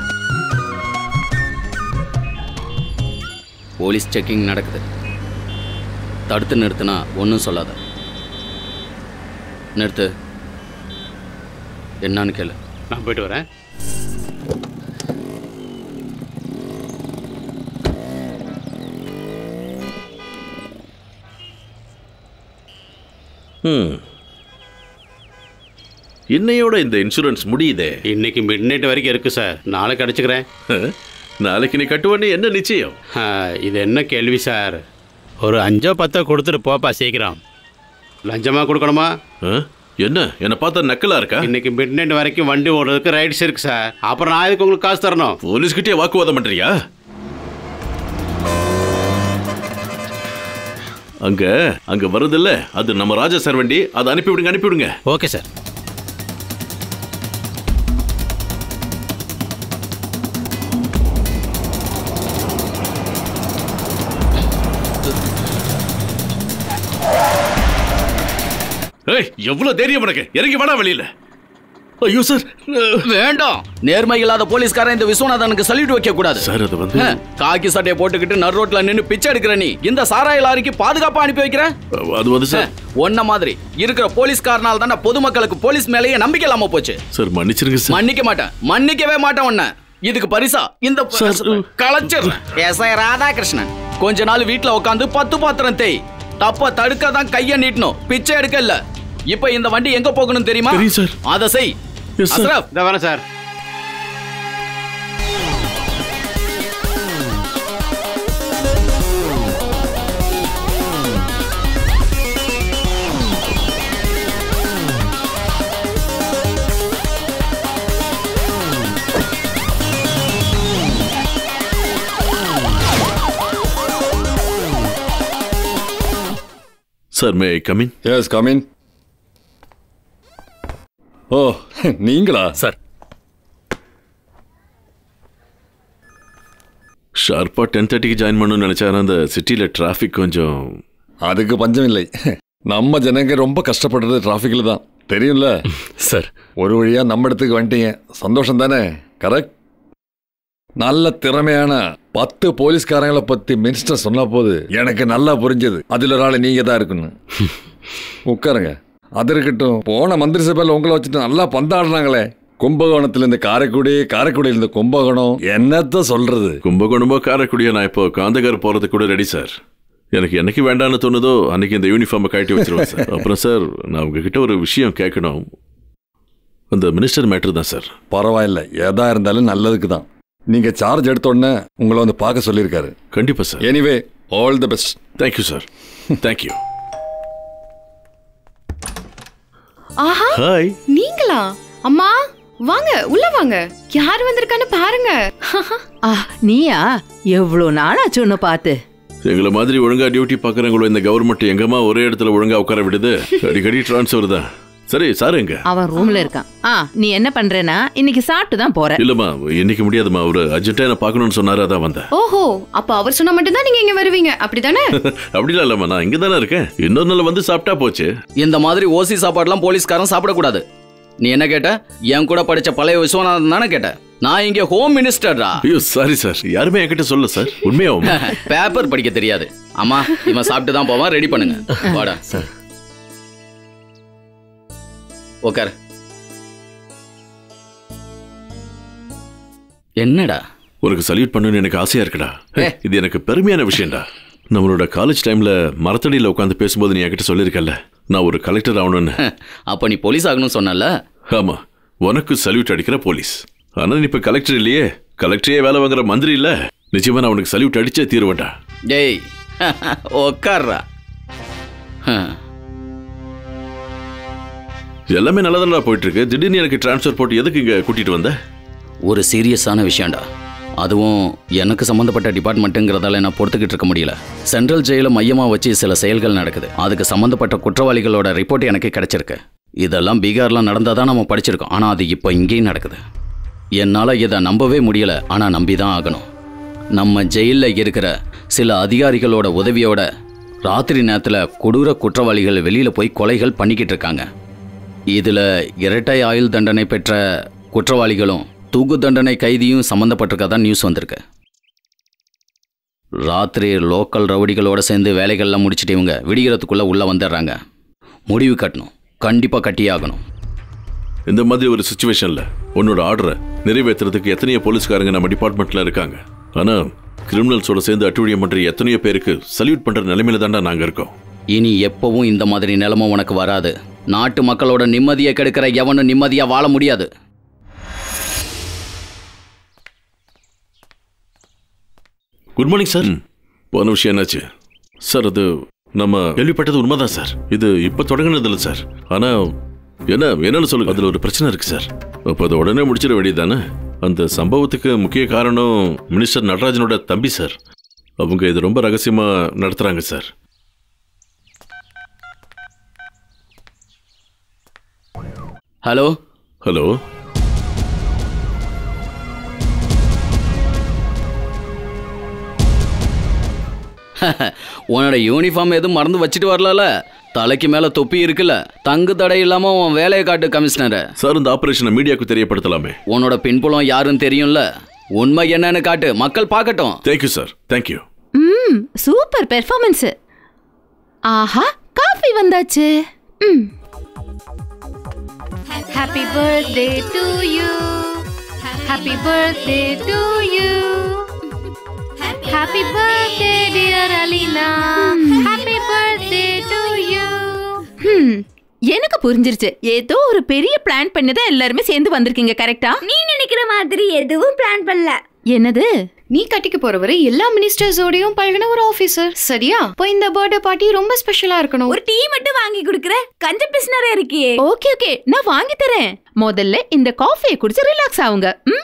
போலீஸ் செக்கிங் நடக்குது தடுத்து நிறுத்தினா ஒன்றும் சொல்லாத நிறுத்து என்னன்னு கேளு நான் போயிட்டு வரேன் ம் இன்னையோட இந்த இன்சூரன்ஸ் முடியுதே இன்னைக்கு மிட் நைட் வரைக்கும் இருக்கு சார் நாளைக்கு அடிச்சுக்கிறேன் அஹ், நாளைக்கு நீ கட்டுவன்னு என்ன நிச்சயம் ஆ, இது என்ன கேள்வி சார் ஒரு அஞ்சோ பத்தோ கொடுத்துட்டு போப்பா சீக்கிரம் லஞ்சமா கொடுக்கணுமா அஹ், என்ன என்னை பார்த்தா நக்கலா இருக்கா இன்னைக்கு மிட் நைட் வரைக்கும் வண்டி ஓடுறதுக்கு ரைட்ஸ் இருக்கு சார் அப்புறம் நான் இதுக்கு உங்களுக்கு காசு தரணும் போலீஸ்கிட்டே வாக்குவாதம் பண்றியா அங்க அங்க வருதுல்ல அது நம்ம ராஜா சார் வண்டி அதை அனுப்பிவிடுங்க அனுப்பிவிடுங்க ஓகே சார் ஏய் எவ்வளவு தைரியம் உனக்கு இறங்கி வாடா வெளியில ஐயோ சார் வேண்டாம் நேர்மை இல்லாத போலீஸ்காரன் இந்த விஸ்வநாதனுக்கு சல்யூட் வைக்க கூடாது சார் அது வந்து ஹ, காக்கி சட்டையை போட்டுக்கிட்டு நடு ரோட்ல நின்னு பிச்சை எடுக்கிற நீ இந்த சாராய லாரிக்கு பாதுகாப்பா அனுப்பி வைக்கிற அது வந்து சார் ஒன்ன மாதிரி இருக்கிற போலீஸ்காரனால தானே பொதுமக்களுக்கு போலீஸ் மேலேயே நம்பிக்கை இல்லாம போச்சு சார் மன்னிச்சிருங்க சார் மன்னிக்க மாட்டேன் மன்னிக்கவே மாட்டேன் உன்னை இதுக்கு பரிசா இந்த களைச்சிடுறேன் எஸ்ஐ ராதாகிருஷ்ணன் கொஞ்ச நாள் வீட்ல உட்காந்து பத்து பாத்திரம் தேய் தப்ப தடுக்க தான் கைய நீட்டணும் பிச்சை எடுக்க இல்ல இப்ப இந்த வண்டி எங்க போகணும் தெரியுமா தெரியும் சார். அத செய் Yes, sir. அஸ்ரப் இந்த வரேன் sir sir may come in yes come in oh நீங்களா சார் ஷார்ப்பா டென் தேர்ட்டிக்கு ஜாயின் பண்ணணும்னு நினைச்சாரு அந்த சிட்டில டிராஃபிக் கொஞ்சம் அதுக்கு பஞ்சம் இல்லை நம்ம ஜனங்க ரொம்ப கஷ்டப்படுறது டிராஃபிக்ல தான் தெரியும்ல சார் ஒரு வழியா நம்ம இடத்துக்கு வந்துட்டீங்க சந்தோஷம் தானே கரெக்ட் நல்ல திறமையான பத்து போலீஸ்காரங்களை பத்தி மினிஸ்டர் சொன்ன போது எனக்கு நல்லா புரிஞ்சது அதுல ஒரு ஆள் நீங்க தான் இருக்குன்னு உட்காருங்க அது இருக்கட்டும் போன மந்திரி சபையில் உங்களை வச்சுட்டு நல்லா பந்தாடுறாங்களே கும்பகோணத்துல இருந்து காரைக்குடி காரைக்குடியில இருந்து கும்பகோணம் என்னத்த சொல்றது கும்பகோணமோ காரைக்குடியோ நான் இப்போ காந்தகார் போறது கூட ரெடி சார் எனக்கு என்னைக்கு வேண்டாம்னு தோணுதோ அன்னைக்கு இந்த யூனிஃபார்மை கழட்டி வச்சிருவேன் சார் அப்புறம் சார் நான் உங்ககிட்ட ஒரு விஷயம் கேட்கணும் அந்த மினிஸ்டர் மேட்ரு தான் சார் பரவாயில்ல எதா இருந்தாலும் நல்லதுக்கு தான் நீங்க சார்ஜ் எடுத்த உடனே உங்களை வந்து பார்க்க சொல்லியிருக்காரு கண்டிப்பா sir anyway all the best thank you sir thank you ஆஹா ஹாய் நீங்களா அம்மா வாங்க உள்ள வாங்க யார் வந்திருக்கான்னு பாருங்க ஆ நீயா எவ்வளவு நாளாச்சு உன்னை பார்த்து எங்களை மாதிரி ஒழுங்கா டியூட்டி பார்க்குறவங்களோ இந்த கவர்மெண்ட் எங்கம்மா ஒரே இடத்துல ஒழுங்கா உட்கார விடுது அடிக்கடி டிரான்ஸ்ஃபர் தான் சரி சார் எங்க அவன் ரூம்ல இருக்கான் ஆ நீ என்ன பண்றேன்னா இன்னைக்கு சாப்பிட்டு தான் போற இல்லம்மா இன்னைக்கு முடியாதும்மா அவரு அர்ஜென்ட்டா என்ன பார்க்கணும்னு சொன்னாரு அதான் வந்தேன் ஓஹோ அப்ப அவர் சொன்னா மட்டும்தான் நீங்க இங்க வருவீங்க அப்படிதானே அப்படிலாம் இல்லம்மா நான் இங்க தானே இருக்கேன் இன்னொரு நாள் வந்து சாப்பிட்டா போச்சு இந்த மாதிரி ஓசி சாப்பாடுலாம் போலீஸ்காரன் சாப்பிடக்கூடாது நீ என்ன கேட்ட என் கூட படிச்ச பழைய விஸ்வநாதன் தானே கேட்ட நான் இங்க ஹோம் மினிஸ்டர்டா ஐயோ சாரி சார் யாருமே என்கிட்ட சொல்ல சார் உண்மையாவும் பேப்பர் படிக்க தெரியாது அம்மா இவன் சாப்பிட்டு தான் போவான் ரெடி பண்ணுங்க வாடா உட்கார் என்னடா உனக்கு சல்யூட் பண்ணணும்னு எனக்கு ஆசையா இருக்குடா இது எனக்கு பெருமையான விஷயம்டா நம்மளோட காலேஜ் டைம்ல மரத்தடியில உட்காந்து பேசும்போது நீ என்கிட்ட சொல்லியிருக்கல நான் ஒரு கலெக்டர் ஆகணும்னு அப்ப நீ போலீஸ் ஆகணும்னு சொன்னல ஆமா உனக்கு சல்யூட் அடிக்கிற போலீஸ் ஆனா நீ இப்ப கலெக்டர் இல்லையே கலெக்டரே வேலை வாங்குற மந்திரி இல்ல நிச்சயமா நான் உனக்கு சல்யூட் அடிச்சே தீருவேன்டா டேய் உட்கார்றா ஹம். எல்லாமே நல்லதாடா போயிட்டு இருக்கு திடீர்னு எனக்கு டிரான்ஸ்ஃபர் போட்டு எதுக்கு இங்க கூட்டிட்டு வந்த ஒரு சீரியஸான விஷயம்டா அதுவும் எனக்கு சம்மந்தப்பட்ட டிபார்ட்மெண்ட்டுங்கிறதால நான் பொறுத்துக்கிட்டு இருக்க முடியல சென்ட்ரல் ஜெயில மையமாக வச்சு சில செயல்கள் நடக்குது அதுக்கு சம்மந்தப்பட்ட குற்றவாளிகளோட ரிப்போர்ட் எனக்கு கிடைச்சிருக்கு இதெல்லாம் பீகார்லாம் நடந்தால் தான் நம்ம படிச்சிருக்கோம் ஆனால் அது இப்போ இங்கேயும் நடக்குது என்னால் இதை நம்பவே முடியல ஆனால் நம்பி தான் ஆகணும் நம்ம ஜெயிலில் இருக்கிற சில அதிகாரிகளோட உதவியோட ராத்திரி நேரத்தில் கொடூர குற்றவாளிகள் வெளியில் போய் கொலைகள் பண்ணிக்கிட்டு இருக்காங்க இதில் இரட்டை ஆயுள் தண்டனை பெற்ற குற்றவாளிகளும் தூக்கு தண்டனை கைதியும் சம்மந்தப்பட்டிருக்கதான் நியூஸ் வந்திருக்கு ராத்திரி லோக்கல் ரவுடிகளோட சேர்ந்து வேலைகள்லாம் முடிச்சிட்டு இவங்க விடிகிறதுக்குள்ளே உள்ளே வந்துடுறாங்க முடிவு கட்டணும் கண்டிப்பாக கட்டியே ஆகணும் இந்த மாதிரி ஒரு சுச்சுவேஷன்ல உன்னோட ஆர்டரை நிறைவேற்றுறதுக்கு எத்தனையோ போலீஸ்காரங்க நம்ம டிபார்ட்மெண்ட்ல இருக்காங்க ஆனா கிரிமினல்ஸோட சேர்ந்து அட்டுழியம் பண்ற எத்தனையோ பேருக்கு சல்யூட் பண்ற நிலைமையில தான்டா நாங்க இருக்கோம் இனி எப்பவும் இந்த மாதிரி நிலைமை உனக்கு வராது நாட்டு மக்களோட நிம்மதியை கெடுக்கிற எவனும் நிம்மதியாக வாழ முடியாது குட் மார்னிங் சார் போன விஷயம் என்னாச்சு சார் அது நம்ம கேள்விப்பட்டது உண்மைதான் சார் இது இப்ப தொடங்கினது இல்லை சார் ஆனா என்ன என்னன்னு சொல்லுங்க அதுல ஒரு பிரச்சனை இருக்கு சார் அப்போ அதை உடனே முடிச்சிட வேண்டியதானே அந்த சம்பவத்துக்கு முக்கிய காரணம் மினிஸ்டர் நடராஜனோட தம்பி சார் அவங்க இது ரொம்ப ரகசியமா நடத்துறாங்க சார் ஹலோ ஹலோ உன்னோட யூனிஃபார்ம் எதுவும் மறந்து வச்சுட்டு வரலால தலைக்கு மேல தொப்பி இருக்குல்ல தங்கு தடை இல்லாம உன் வேலையை காட்டு கமிஷனர் சார் இந்த ஆபரேஷனை மீடியாவுக்கு தெரியப்படுத்தலாமே உன்னோட பின்புலம் யாருன்னு தெரியும்ல உண்மை என்னன்னு காட்டு மக்கள் பார்க்கட்டும் தேங்க்யூ சார் தேங்க்யூ ம் சூப்பர் பெர்ஃபார்மன்ஸ் ஆஹா காஃபி வந்தாச்சு ம் happy birthday to you happy birthday to you happy birthday dear Alina happy birthday to you ஹம், எனக்கு புரிஞ்சிருச்சு ஏதோ ஒரு பெரிய பிளான் பண்ணி தான் எல்லாருமே சேர்ந்து வந்திருக்கீங்க கரெக்டா நீ நினைக்கிற மாதிரி எதுவும் பிளான் பண்ணல என்னது நீ கட்டிக்க போறவரு எல்லா மினிஸ்டர்ஸோடயும் பழகின ஒரு ஆபீசர் சரியா இப்போ இந்த பர்த்டே பார்ட்டி ரொம்ப ஸ்பெஷலா இருக்கணும் ஒரு டீ மட்டும் வாங்கி கொடுக்குற கஞ்ச பிசினரா இருக்கியே ஓகே ஓகே நான் வாங்கி தரேன் முதல்ல இந்த காஃபியை குடிச்சு ரிலாக்ஸ் ஆகுங்க ம்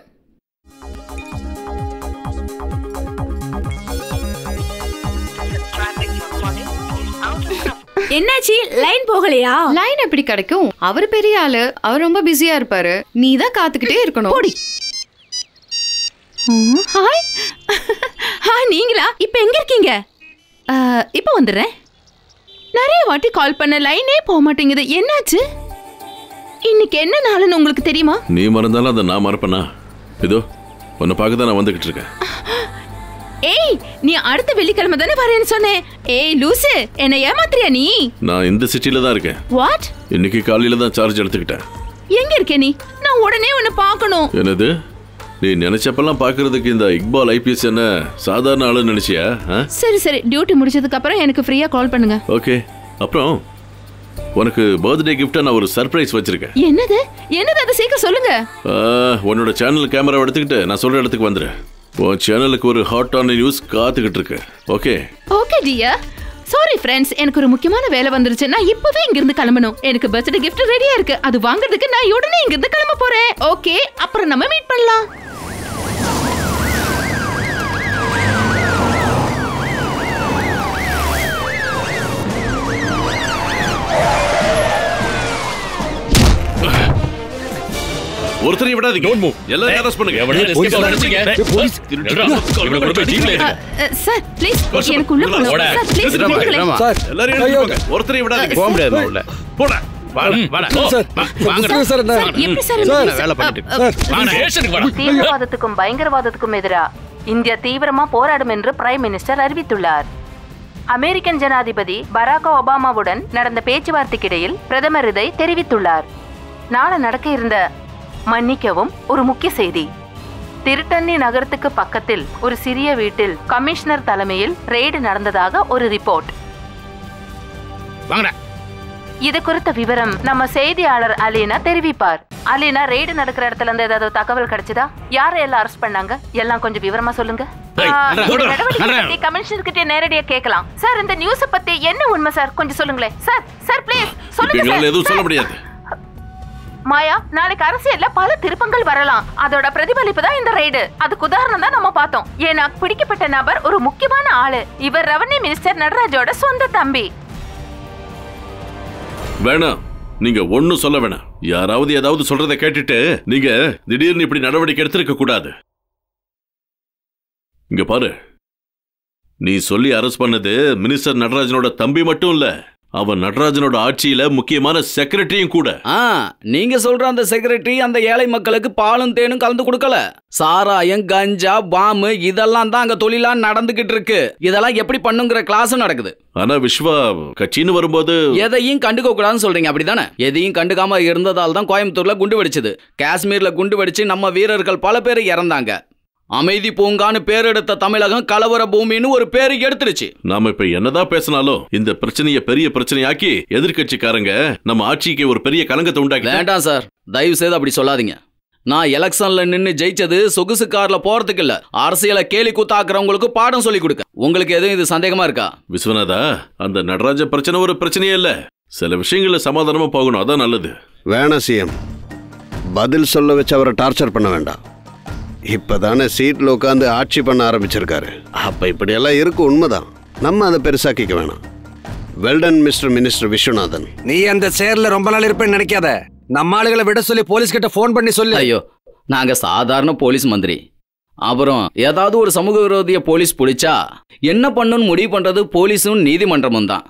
என்னாச்சு லைன் போகலையா லைன் எப்படி கிடைக்கும் அவர் பெரிய ஆளு அவர் ரொம்ப பிஸியா இருப்பாரு நீ தான் காத்துக்கிட்டே இருக்கணும் போடி ம், ஹாய் ஹாய் நீங்களா இப்போ எங்க இருக்கீங்க ஆ, இப்போ வந்துடுறேன் நிறைய வாட்டி கால் பண்ண லைனே போக மாட்டேங்குது என்னாச்சு இன்னைக்கு என்ன நாளுன்னு உங்களுக்கு தெரியுமா நீ மறந்தாலும் அதை நான் மறப்பேனா இதோ உன்னை பார்க்க தான் நான் வந்துகிட்டு இருக்கேன் ஏய் நீ அடுத்த வெள்ளிக்கிழமை தானே வரேன்னு சொன்னேன் ஏய் லூசு என்ன ஏமாத்துறியா நீ நான் இந்த சிட்டில தான் இருக்கேன் வாட் இன்னைக்கு காலையில தான் சார்ஜ் எடுத்துக்கிட்டேன் எங்க இருக்க நீ நான் உடனே உன்னை பார்க்கணும் என்னது நீ நினைச்சப்பெல்லாம் பார்க்கறதுக்கு இந்த இக்பால் ஐபிஎஸ் என்ன சாதாரண ஆளுன்னு நினைச்சியா ஆ? சரி சரி டியூட்டி முடிச்சதுக்கு அப்புறம் எனக்கு ஃப்ரீயா கால் பண்ணுங்க ஓகே அப்புறம் உனக்கு பர்த்டே கிஃப்டா நான் ஒரு சர்ப்ரைஸ் வச்சிருக்கேன் என்னது என்னது அது சீக்கிரம் சொல்லுங்க ஆ, உன்னோட சேனல் கேமரா எடுத்துக்கிட்டு நான் சொல்ற இடத்துக்கு வந்துரு உன் சேனலுக்கு ஒரு ஹாட்டான நியூஸ் காத்துக்கிட்டு இருக்கு okay okay dear sorry friends எனக்கு ஒரு முக்கியமான வேலை வந்துருச்சு நான் இப்பவே இங்க இருந்து கிளம்பணும் எனக்கு பர்த்டே கிஃப்ட் ரெடியா இருக்கு அது வாங்குறதுக்கு நான் உடனே இங்க இருந்து கிளம்ப போறேன் ஓகே அப்புறம் நம்ம மீட் பண்ணலாம் ஒருத்தரையும் விடாதீங்க எல்லாரும் அரெஸ்ட் பண்ணுங்க அஹ், சார் ப்ளீஸ் எனக்கு உள்ள போகணும் சார் ப்ளீஸ் விடுங்களேன் சார் எல்லாரையும் அரெஸ்ட் பண்ணுங்க ஒருத்தரையும் விடாதீங்க போக முடியாது உள்ள போடா வாடா வாடா சார் வாங்கடா சார் என்ன சார் எப்படி சார் என்ன இந்த- வேலை பண்ணிட்டு அஹ், அஹ், வாங்கடா தீவிரவாதத்துக்கும் பயங்கரவாதத்துக்கும் எதிரா இந்தியா தீவிரமா போராடும் என்று பிரைம் மினிஸ்டர் அறிவித்துள்ளார் அமெரிக்கன் ஜனாதிபதி பராக் ஒபாமாவுடன் நடந்த பேச்சுவார்த்தைக்கிடையில் பிரதமர் இதை தெரிவித்துள்ளார் நாளை நடக்க இருந்த மன்னிக்கவும் ஒரு முக்கிய செய்தி திருட்டண்ணி நகரத்துக்கு பக்கத்தில் ஒரு சிறிய வீட்டில் கமிஷனர் தலைமையில் ரெய்டு நடந்ததாக ஒரு ரிப்போர்ட் வாங்கடா இது குறித்த விவரம் நம்ம செய்தியாளர் அலீனா தெரிவிப்பார் அலீனா ரெய்டு நடக்கிற இடத்துல இருந்து ஏதாவது தகவல் கிடைச்சதா யாரை எல்லாம் அரெஸ்ட் பண்ணாங்க எல்லாம் கொஞ்சம் விவரமா சொல்லுங்க ஏய், ஆ, நடரா, இந்த நடரா, நடவடிக்கை நடரா. பத்தி கமிஷனர் கிட்ட நேரடியா கேட்கலாம் சார் இந்த நியூஸ் பத்தி என்ன உண்மை சார் கொஞ்சம் சொல்லுங்களேன் சார் சார் ப்ளீஸ் இப்ப சொல்லுங்க எங்களால சார். எதுவும் சொல்ல சார். முடியாது மாயா நாளைக்கு அரசியல்ல பல திருப்பங்கள் வரலாம் அதோட பிரதிபலிப்பு தான் இந்த ரைடு அதுக்கு உதாரணம் தான் நம்ம பார்த்தோம் ஏன்னா பிடிக்கப்பட்ட நபர் ஒரு முக்கியமான ஆளு இவர் ரெவன்யூ மினிஸ்டர் நடராஜோட சொந்த தம்பி வேணாம் நீங்க ஒண்ணும் சொல்ல வேணாம் யாராவது ஏதாவது சொல்றதை கேட்டுட்டு நீங்க திடீர்னு இப்படி நடவடிக்கை எடுத்திருக்க கூடாது இங்க பாரு நீ சொல்லி அரெஸ்ட் பண்ணது மினிஸ்டர் நடராஜனோட தம்பி மட்டும் இல்ல அவன் நடராஜனோட ஆட்சியில முக்கியமான செக்ரட்டரியும் கூட ஆ நீங்க சொல்ற அந்த செக்ரட்டரி அந்த ஏழை மக்களுக்கு பாலும் தேனும் கலந்து கொடுக்கல சாராயம் கஞ்சா பாம்பு இதெல்லாம் தான் அங்க தொழிலா நடந்துகிட்டு இருக்கு இதெல்லாம் எப்படி பண்ணுங்கிற கிளாஸும் நடக்குது ஆனா விஸ்வா கட்சின்னு வரும்போது எதையும் கண்டுக்க கூடாதுன்னு சொல்றீங்க அப்படிதானே எதையும் கண்டுக்காம இருந்ததால் தான் கோயம்புத்தூர்ல குண்டு வெடிச்சது காஷ்மீர்ல குண்டு வெடிச்சு நம்ம வீரர்கள் பல பேர் இறந்தாங்க அமைதி பூங்கான்னு பேர் எடுத்த தமிழகம் கலவர பூமின்னு ஒரு பேரு எடுத்துருச்சு நாம இப்ப என்னதான் பேசினாலும் இந்த பிரச்சனைய பெரிய பிரச்சனையாக்கி எதிர்க்கட்சிக்காரங்க நம்ம ஆட்சிக்கு ஒரு பெரிய கலங்கத்தை உண்டாக்கி வேண்டாம் சார் தயவு செய்து அப்படி சொல்லாதீங்க நான் எலெக்ஷன்ல நின்னு ஜெயிச்சது சொகுசு கார்ல போறதுக்கு இல்ல அரசியலை கேலி கூத்தாக்குறவங்களுக்கு பாடம் சொல்லி கொடுக்க உங்களுக்கு எதுவும் இது சந்தேகமா இருக்கா விஸ்வநாதா அந்த நடராஜ பிரச்சனை ஒரு பிரச்சனையே இல்ல சில விஷயங்கள்ல சமாதானமா போகணும் அதான் நல்லது வேணாம் சிஎம் பதில் சொல்ல வச்சு அவரை டார்ச்சர் பண்ண வேண்டாம் இப்பதானே சீட்ல உட்காந்து ஆட்சி பண்ண ஆரம்பிச்சிருக்காரு அப்ப இப்படியெல்லாம் இருக்கு உண்மைதான் நம்ம அதை பெருசாக்கிக்க வேணாம் வெல்டன் மிஸ்டர் மினிஸ்டர் விஸ்வநாதன் நீ அந்த சேர்ல ரொம்ப நாள் இருப்பேன்னு நினைக்காத நம்ம ஆளுகளை விட சொல்லி போலீஸ் கிட்ட ஃபோன் பண்ணி சொல்லு ஐயோ நாங்க சாதாரண போலீஸ் மந்திரி அப்புறம் ஏதாவது ஒரு சமூக விரோதிய போலீஸ் பிடிச்சா என்ன பண்ணணும்னு முடிவு பண்றது போலீஸும் நீதிமன்றமும் தான்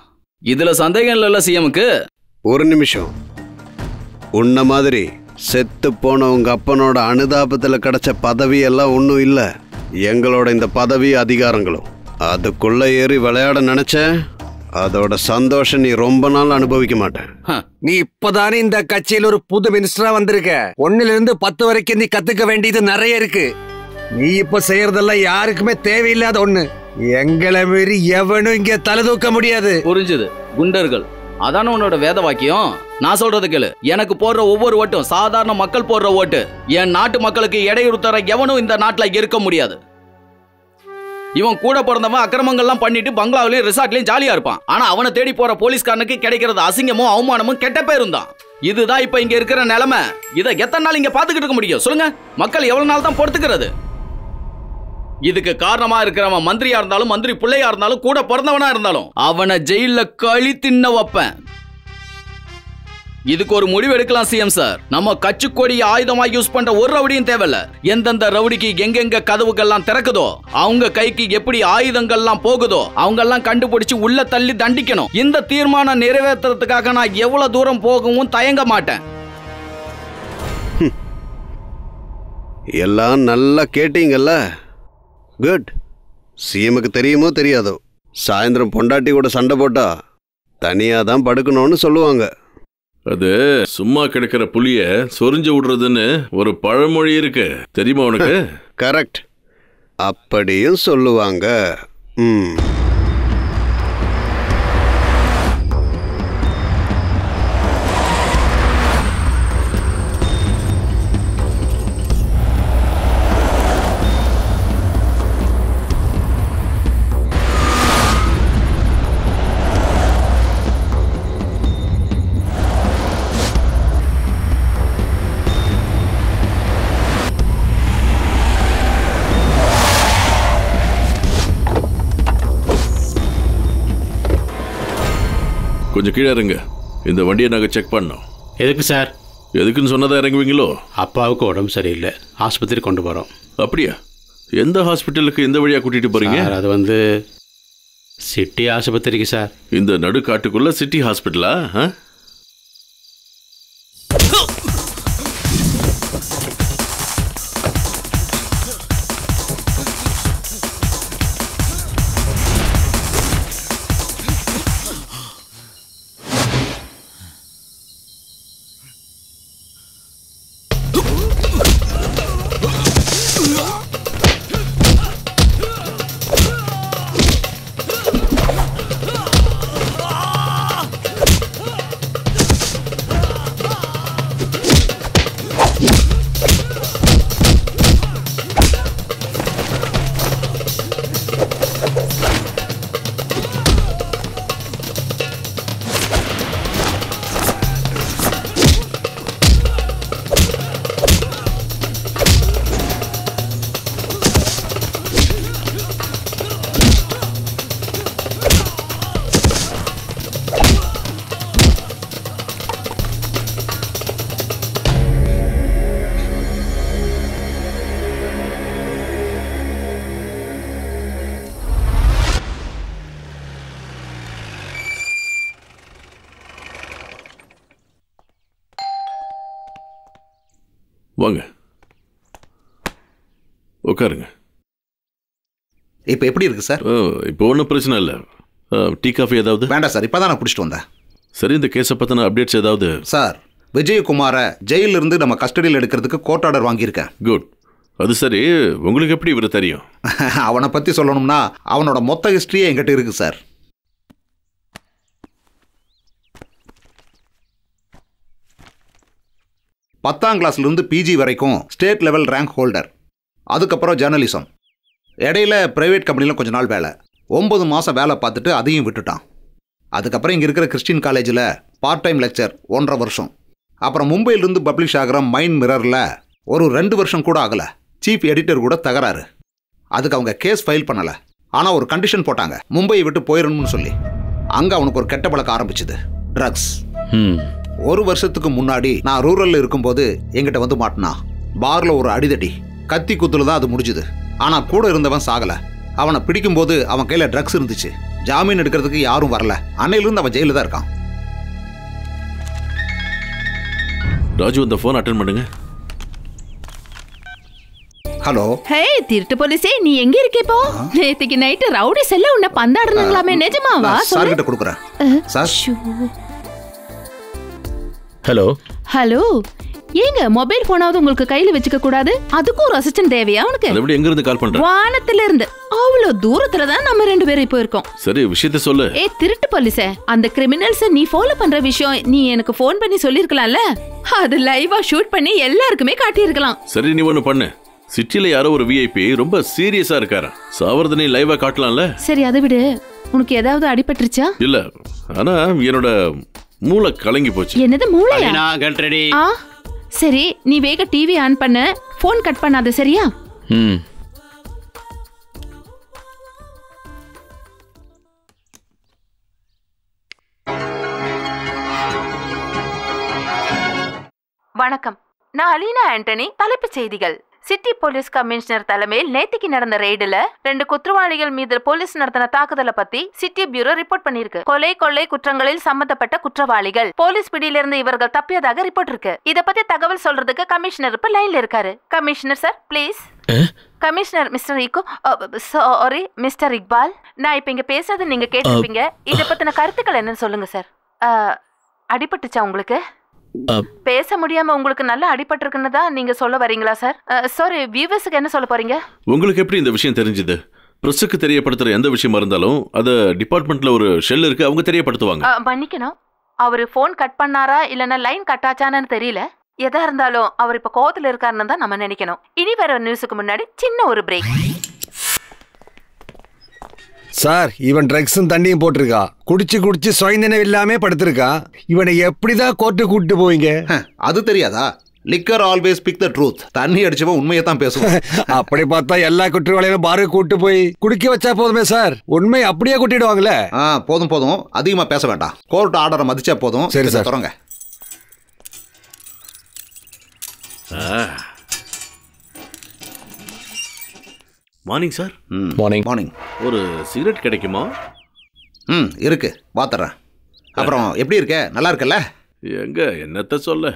இதுல சந்தேகம் இல்லைல்ல சிஎம்க்கு ஒரு நிமிஷம் உன்ன மாதிரி செத்து போன உங்க அப்பனோட அனுதாபத்துல கிடைச்ச பதவி எல்லாம் ஒன்றும் இல்லை எங்களோட இந்த பதவி அதிகாரங்களும் அதுக்குள்ள ஏறி விளையாட நினைச்ச அதோட சந்தோஷம் நீ ரொம்ப நாள் அனுபவிக்க மாட்டேன் நீ இப்பதானே இந்த கட்சியில் ஒரு புது மினிஸ்டரா வந்திருக்க ஒண்ணுல இருந்து பத்து வரைக்கும் நீ கத்துக்க வேண்டியது நிறைய இருக்கு நீ இப்ப செய்யறதெல்லாம் யாருக்குமே தேவையில்லாத ஒண்ணு எங்களை மீறி எவனும் இங்க தலை தூக்க முடியாது புரிஞ்சுது குண்டர்கள் அதானே உன்னோட வேத வாக்கியம் நான் சொல்றது கேளு எனக்கு போடுற ஒவ்வொரு ஓட்டும் சாதாரண மக்கள் போடுற ஓட்டு என் நாட்டு மக்களுக்கு இடையூறு தர எவனும் இந்த நாட்டுல இருக்க முடியாது இவன் கூட பிறந்தவன் அக்கிரமங்கள்லாம் பண்ணிட்டு பங்களாவிலையும் ரிசார்ட்லயும் ஜாலியா இருப்பான் ஆனா அவனை தேடி போற போலீஸ்காரனுக்கு கிடைக்கிறது அசிங்கமும் அவமானமும் கெட்ட பேரும் தான் இதுதான் இப்ப இங்க இருக்கிற நிலைமை இதை எத்தனை நாள் இங்க பாத்துக்கிட்டு இருக்க முடியும் சொல்லுங்க மக்கள் எவ்வளவு நாள் தான் பொறுத்துக்கிறது இதுக்கு காரணமா இருக்கிறவன் மந்திரியா இருந்தாலும் மந்திரி பிள்ளையா இருந்தாலும் கூட பிறந்தவனா இருந்தாலும் அவனை ஜெயில கழி தின்ன வைப்பேன் இதுக்கு ஒரு முடிவு எடுக்கலாம் சிஎம் சார் நம்ம கட்சி கொடி ஆயுதமா யூஸ் பண்ற ஒரு ரவுடியும் தேவையில்ல எந்தெந்த ரவுடிக்கு எங்கெங்க கதவுகள்லாம் திறக்குதோ அவங்க கைக்கு எப்படி ஆயுதங்கள்லாம் போகுதோ அவங்க எல்லாம் கண்டுபிடிச்சு உள்ள தள்ளி தண்டிக்கணும் இந்த தீர்மானம் நிறைவேற்றுறதுக்காக நான் எவ்வளவு தூரம் போகவும் தயங்க மாட்டேன் எல்லாம் நல்லா கேட்டீங்கல்ல குட் சிஎமுக்கு தெரியுமோ தெரியாதோ சாயந்தரம் பொண்டாட்டி கூட சண்டை போட்டா தனியாக தான் படுக்கணும்னு சொல்லுவாங்க அது சும்மா கிடக்கிற புளிய சொரிஞ்சு விடுறதுன்னு ஒரு பழமொழி இருக்கு தெரியுமா உனக்கு கரெக்ட் அப்படியும் சொல்லுவாங்க ம் கொஞ்சம் கீழே இருங்க இந்த வண்டியை நாங்கள் செக் பண்ணோம் எதுக்கு சார் எதுக்குன்னு சொன்னதா இறங்குவீங்களோ அப்பாவுக்கு உடம்பு சரியில்லை ஆஸ்பத்திரி கொண்டு போகிறோம் அப்படியா எந்த ஹாஸ்பிட்டலுக்கு எந்த வழியா கூட்டிட்டு போறீங்க சார் அது வந்து சிட்டி ஆஸ்பத்திரிக்கு சார் இந்த நடுக்காட்டுக்குள்ள சிட்டி ஹாஸ்பிட்டலா ஆ? வாங்க உட்காருங்க இப்போ எப்படி இருக்கு சார் ஓ, இப்போ ஒன்றும் பிரச்சனை இல்லை டீ காஃபி ஏதாவது வேண்டாம் சார் இப்போ தான் நான் குடிச்சிட்டு வந்தேன் சரி இந்த கேஸை பற்றின அப்டேட்ஸ் ஏதாவது சார் விஜயகுமாரை ஜெயிலில் இருந்து நம்ம கஸ்டடியில் எடுக்கிறதுக்கு கோர்ட் ஆர்டர் வாங்கியிருக்கேன் குட் அது சரி உங்களுக்கு எப்படி இவரை தெரியும் அவனை பற்றி சொல்லணும்னா அவனோட மொத்த ஹிஸ்ட்ரியே என்கிட்ட இருக்கு சார் பத்தாம் கிளாஸ்லேருந்து பிஜி வரைக்கும் ஸ்டேட் லெவல் ரேங்க் ஹோல்டர் அதுக்கப்புறம் ஜேர்னலிசம் இடையில ப்ரைவேட் கம்பெனியில் கொஞ்ச நாள் வேலை ஒன்பது மாதம் வேலை பார்த்துட்டு அதையும் விட்டுட்டான் அதுக்கப்புறம் இங்கே இருக்கிற கிறிஸ்டின் காலேஜில் பார்ட் டைம் லெக்சர் ஒன்றரை வருஷம் அப்புறம் மும்பையிலிருந்து பப்ளிஷ் ஆகிற மைண்ட் மிரரில் ஒரு ரெண்டு வருஷம் கூட ஆகலை சீஃப் எடிட்டர் கூட தகராறு அதுக்கு அவங்க கேஸ் ஃபைல் பண்ணலை ஆனால் ஒரு கண்டிஷன் போட்டாங்க மும்பையை விட்டு போயிடணும்னு சொல்லி அங்கே அவனுக்கு ஒரு கெட்ட பழக்கம் ஆரம்பிச்சுது ட்ரக்ஸ் ஒரு வருஷத்துக்கு முன்னாடி நான் ரூரல்ல இருக்கும்போது எங்கிட்ட வந்து மாட்டினான் பார்ல ஒரு அடிதடி கத்தி குத்துல தான் அது முடிஞ்சுது ஆனா கூட இருந்தவன் சாகல அவனை பிடிக்கும்போது அவன் கையில ட்ரக்ஸ் இருந்துச்சு ஜாமீன் எடுக்கிறதுக்கு யாரும் வரல அன்னையிலிருந்து அவன் ஜெயிலில் தான் இருக்கான் ராஜு அந்த ஃபோன் அட்டன் பண்ணுங்க ஹலோ ஹே திருட்டு போலீஸே நீ எங்க இருக்க இப்போ நேத்துக்கு நைட்டு ரவுடி செல்ல உன்னை பந்தாடுனாங்களாமே நிஜமாவா நான் சார் கிட்ட கொடுக்குறேன் சார் ஹலோ ஹலோ ஏங்க மொபைல் போனாவது உங்களுக்கு கையில வச்சுக்க கூடாது அதுக்கும் ஒரு அசிஸ்டன்ட் தேவையா உனக்கு அதை எப்படி எங்க இருந்து கால் பண்ற வானத்துல இருந்து அவ்வளவு தூரத்துல தான் நம்ம ரெண்டு பேரும் இப்போ இருக்கோம் சரி விஷயத்த சொல்லு ஏ திருட்டு போலீஸே அந்த கிரிமினல்ஸ் நீ ஃபாலோ பண்ற விஷயம் நீ எனக்கு ஃபோன் பண்ணி சொல்லிருக்கலாம்ல அது லைவா ஷூட் பண்ணி எல்லாருக்குமே காட்டியிருக்கலாம் சரி நீ ஒண்ணு பண்ணு சிட்டில யாரோ ஒரு விஐபி ரொம்ப சீரியஸா இருக்காரா சாவர்தனை லைவா காட்டலாம்ல சரி அதை விடு உனக்கு ஏதாவது அடிபட்டுருச்சா இல்ல ஆனா என்னோட மூளை கலங்கி போச்சு என்னது மூளையா கெட் ரெடி ஆ சரி நீ வேக டிவி ஆன் பண்ண ஃபோன் கட் பண்ணாத சரியா ம் வணக்கம் நான் அலீனா ஆண்டனி தலைப்புச் செய்திகள் சிட்டி போலீஸ் கமிஷனர் தலைமையில் நேத்திக்கு நடந்த ரெய்டுல ரெண்டு குற்றவாளிகள் மீது போலீஸ் நடத்தின தாக்குதலை பத்தி சிட்டி பியூரோ ரிப்போர்ட் பண்ணிருக்கு கொலை கொள்ளை குற்றங்களில் சம்பந்தப்பட்ட குற்றவாளிகள் போலீஸ் பிடியிலிருந்து இவர்கள் தப்பியதாக ரிப்போர்ட் இருக்கு இத பத்தி தகவல் சொல்றதுக்கு கமிஷனர் இப்ப லைன்ல இருக்காரு commissioner sir please commissioner mister இக்கு சாரி மிஸ்டர் இக்பால் நான் இப்ப இங்க பேசுறது நீங்க கேட்டிருப்பீங்க இத பத்தின கருத்துக்கள் என்னன்னு சொல்லுங்க சார் அடிபட்டுச்சா உங்களுக்கு பேச முடியாம உங்களுக்கு நல்லா அடிபட்டிருக்குன்னு தான் நீங்க சொல்ல வரீங்களா சார் சாரி வியூவர்ஸுக்கு என்ன சொல்ல போறீங்க உங்களுக்கு எப்படி இந்த விஷயம் தெரிஞ்சது பிரஸுக்கு தெரியப்படுத்துற எந்த விஷயமா இருந்தாலும் அத டிபார்ட்மெண்ட்ல ஒரு ஷெல் இருக்கு அவங்க தெரியப்படுத்துவாங்க அஹ், மன்னிக்கணும் அவரு ஃபோன் கட் பண்ணாரா இல்லைன்னா லைன் கட் ஆச்சான்னு தெரியல எதா இருந்தாலும் அவர் இப்ப கோவத்துல இருக்காருன்னு தான் நம்ம நினைக்கணும் இனி வர நியூஸுக்கு முன்னாடி சின்ன ஒரு பிரேக் சார் இவன் ட்ரக்ஸும் தண்ணியும் போட்டிருக்கா குடிச்சு குடிச்சு சுய நினைவு இல்லாம படுத்திருக்கான் இவனை எப்படிதான் கோர்ட்டு கூட்டு போவீங்க அது தெரியாதா liquor always pick the truth தண்ணி அடிச்சவன் உண்மையை தான் பேசுவான் அப்படி பார்த்தா எல்லா குற்றவாளிகளும் பாரு கூட்டு போய் குடிக்க வச்சா போதுமே சார் உண்மை அப்படியே கூட்டிடுவாங்களே ஆ போதும் போதும் அதிகமாக பேச வேண்டாம் கோர்ட் ஆர்டரை மதிச்சா போதும் சரி, இதை சார். தொடங்க மார்னிங் சார் மார்னிங் மார்னிங் ஒரு சிகரெட் கிடைக்குமா ம் இருக்கு பாத்துறேன் அப்புறம் எப்படி இருக்க நல்லா இருக்கல்ல எங்க என்னத்த சொல்ல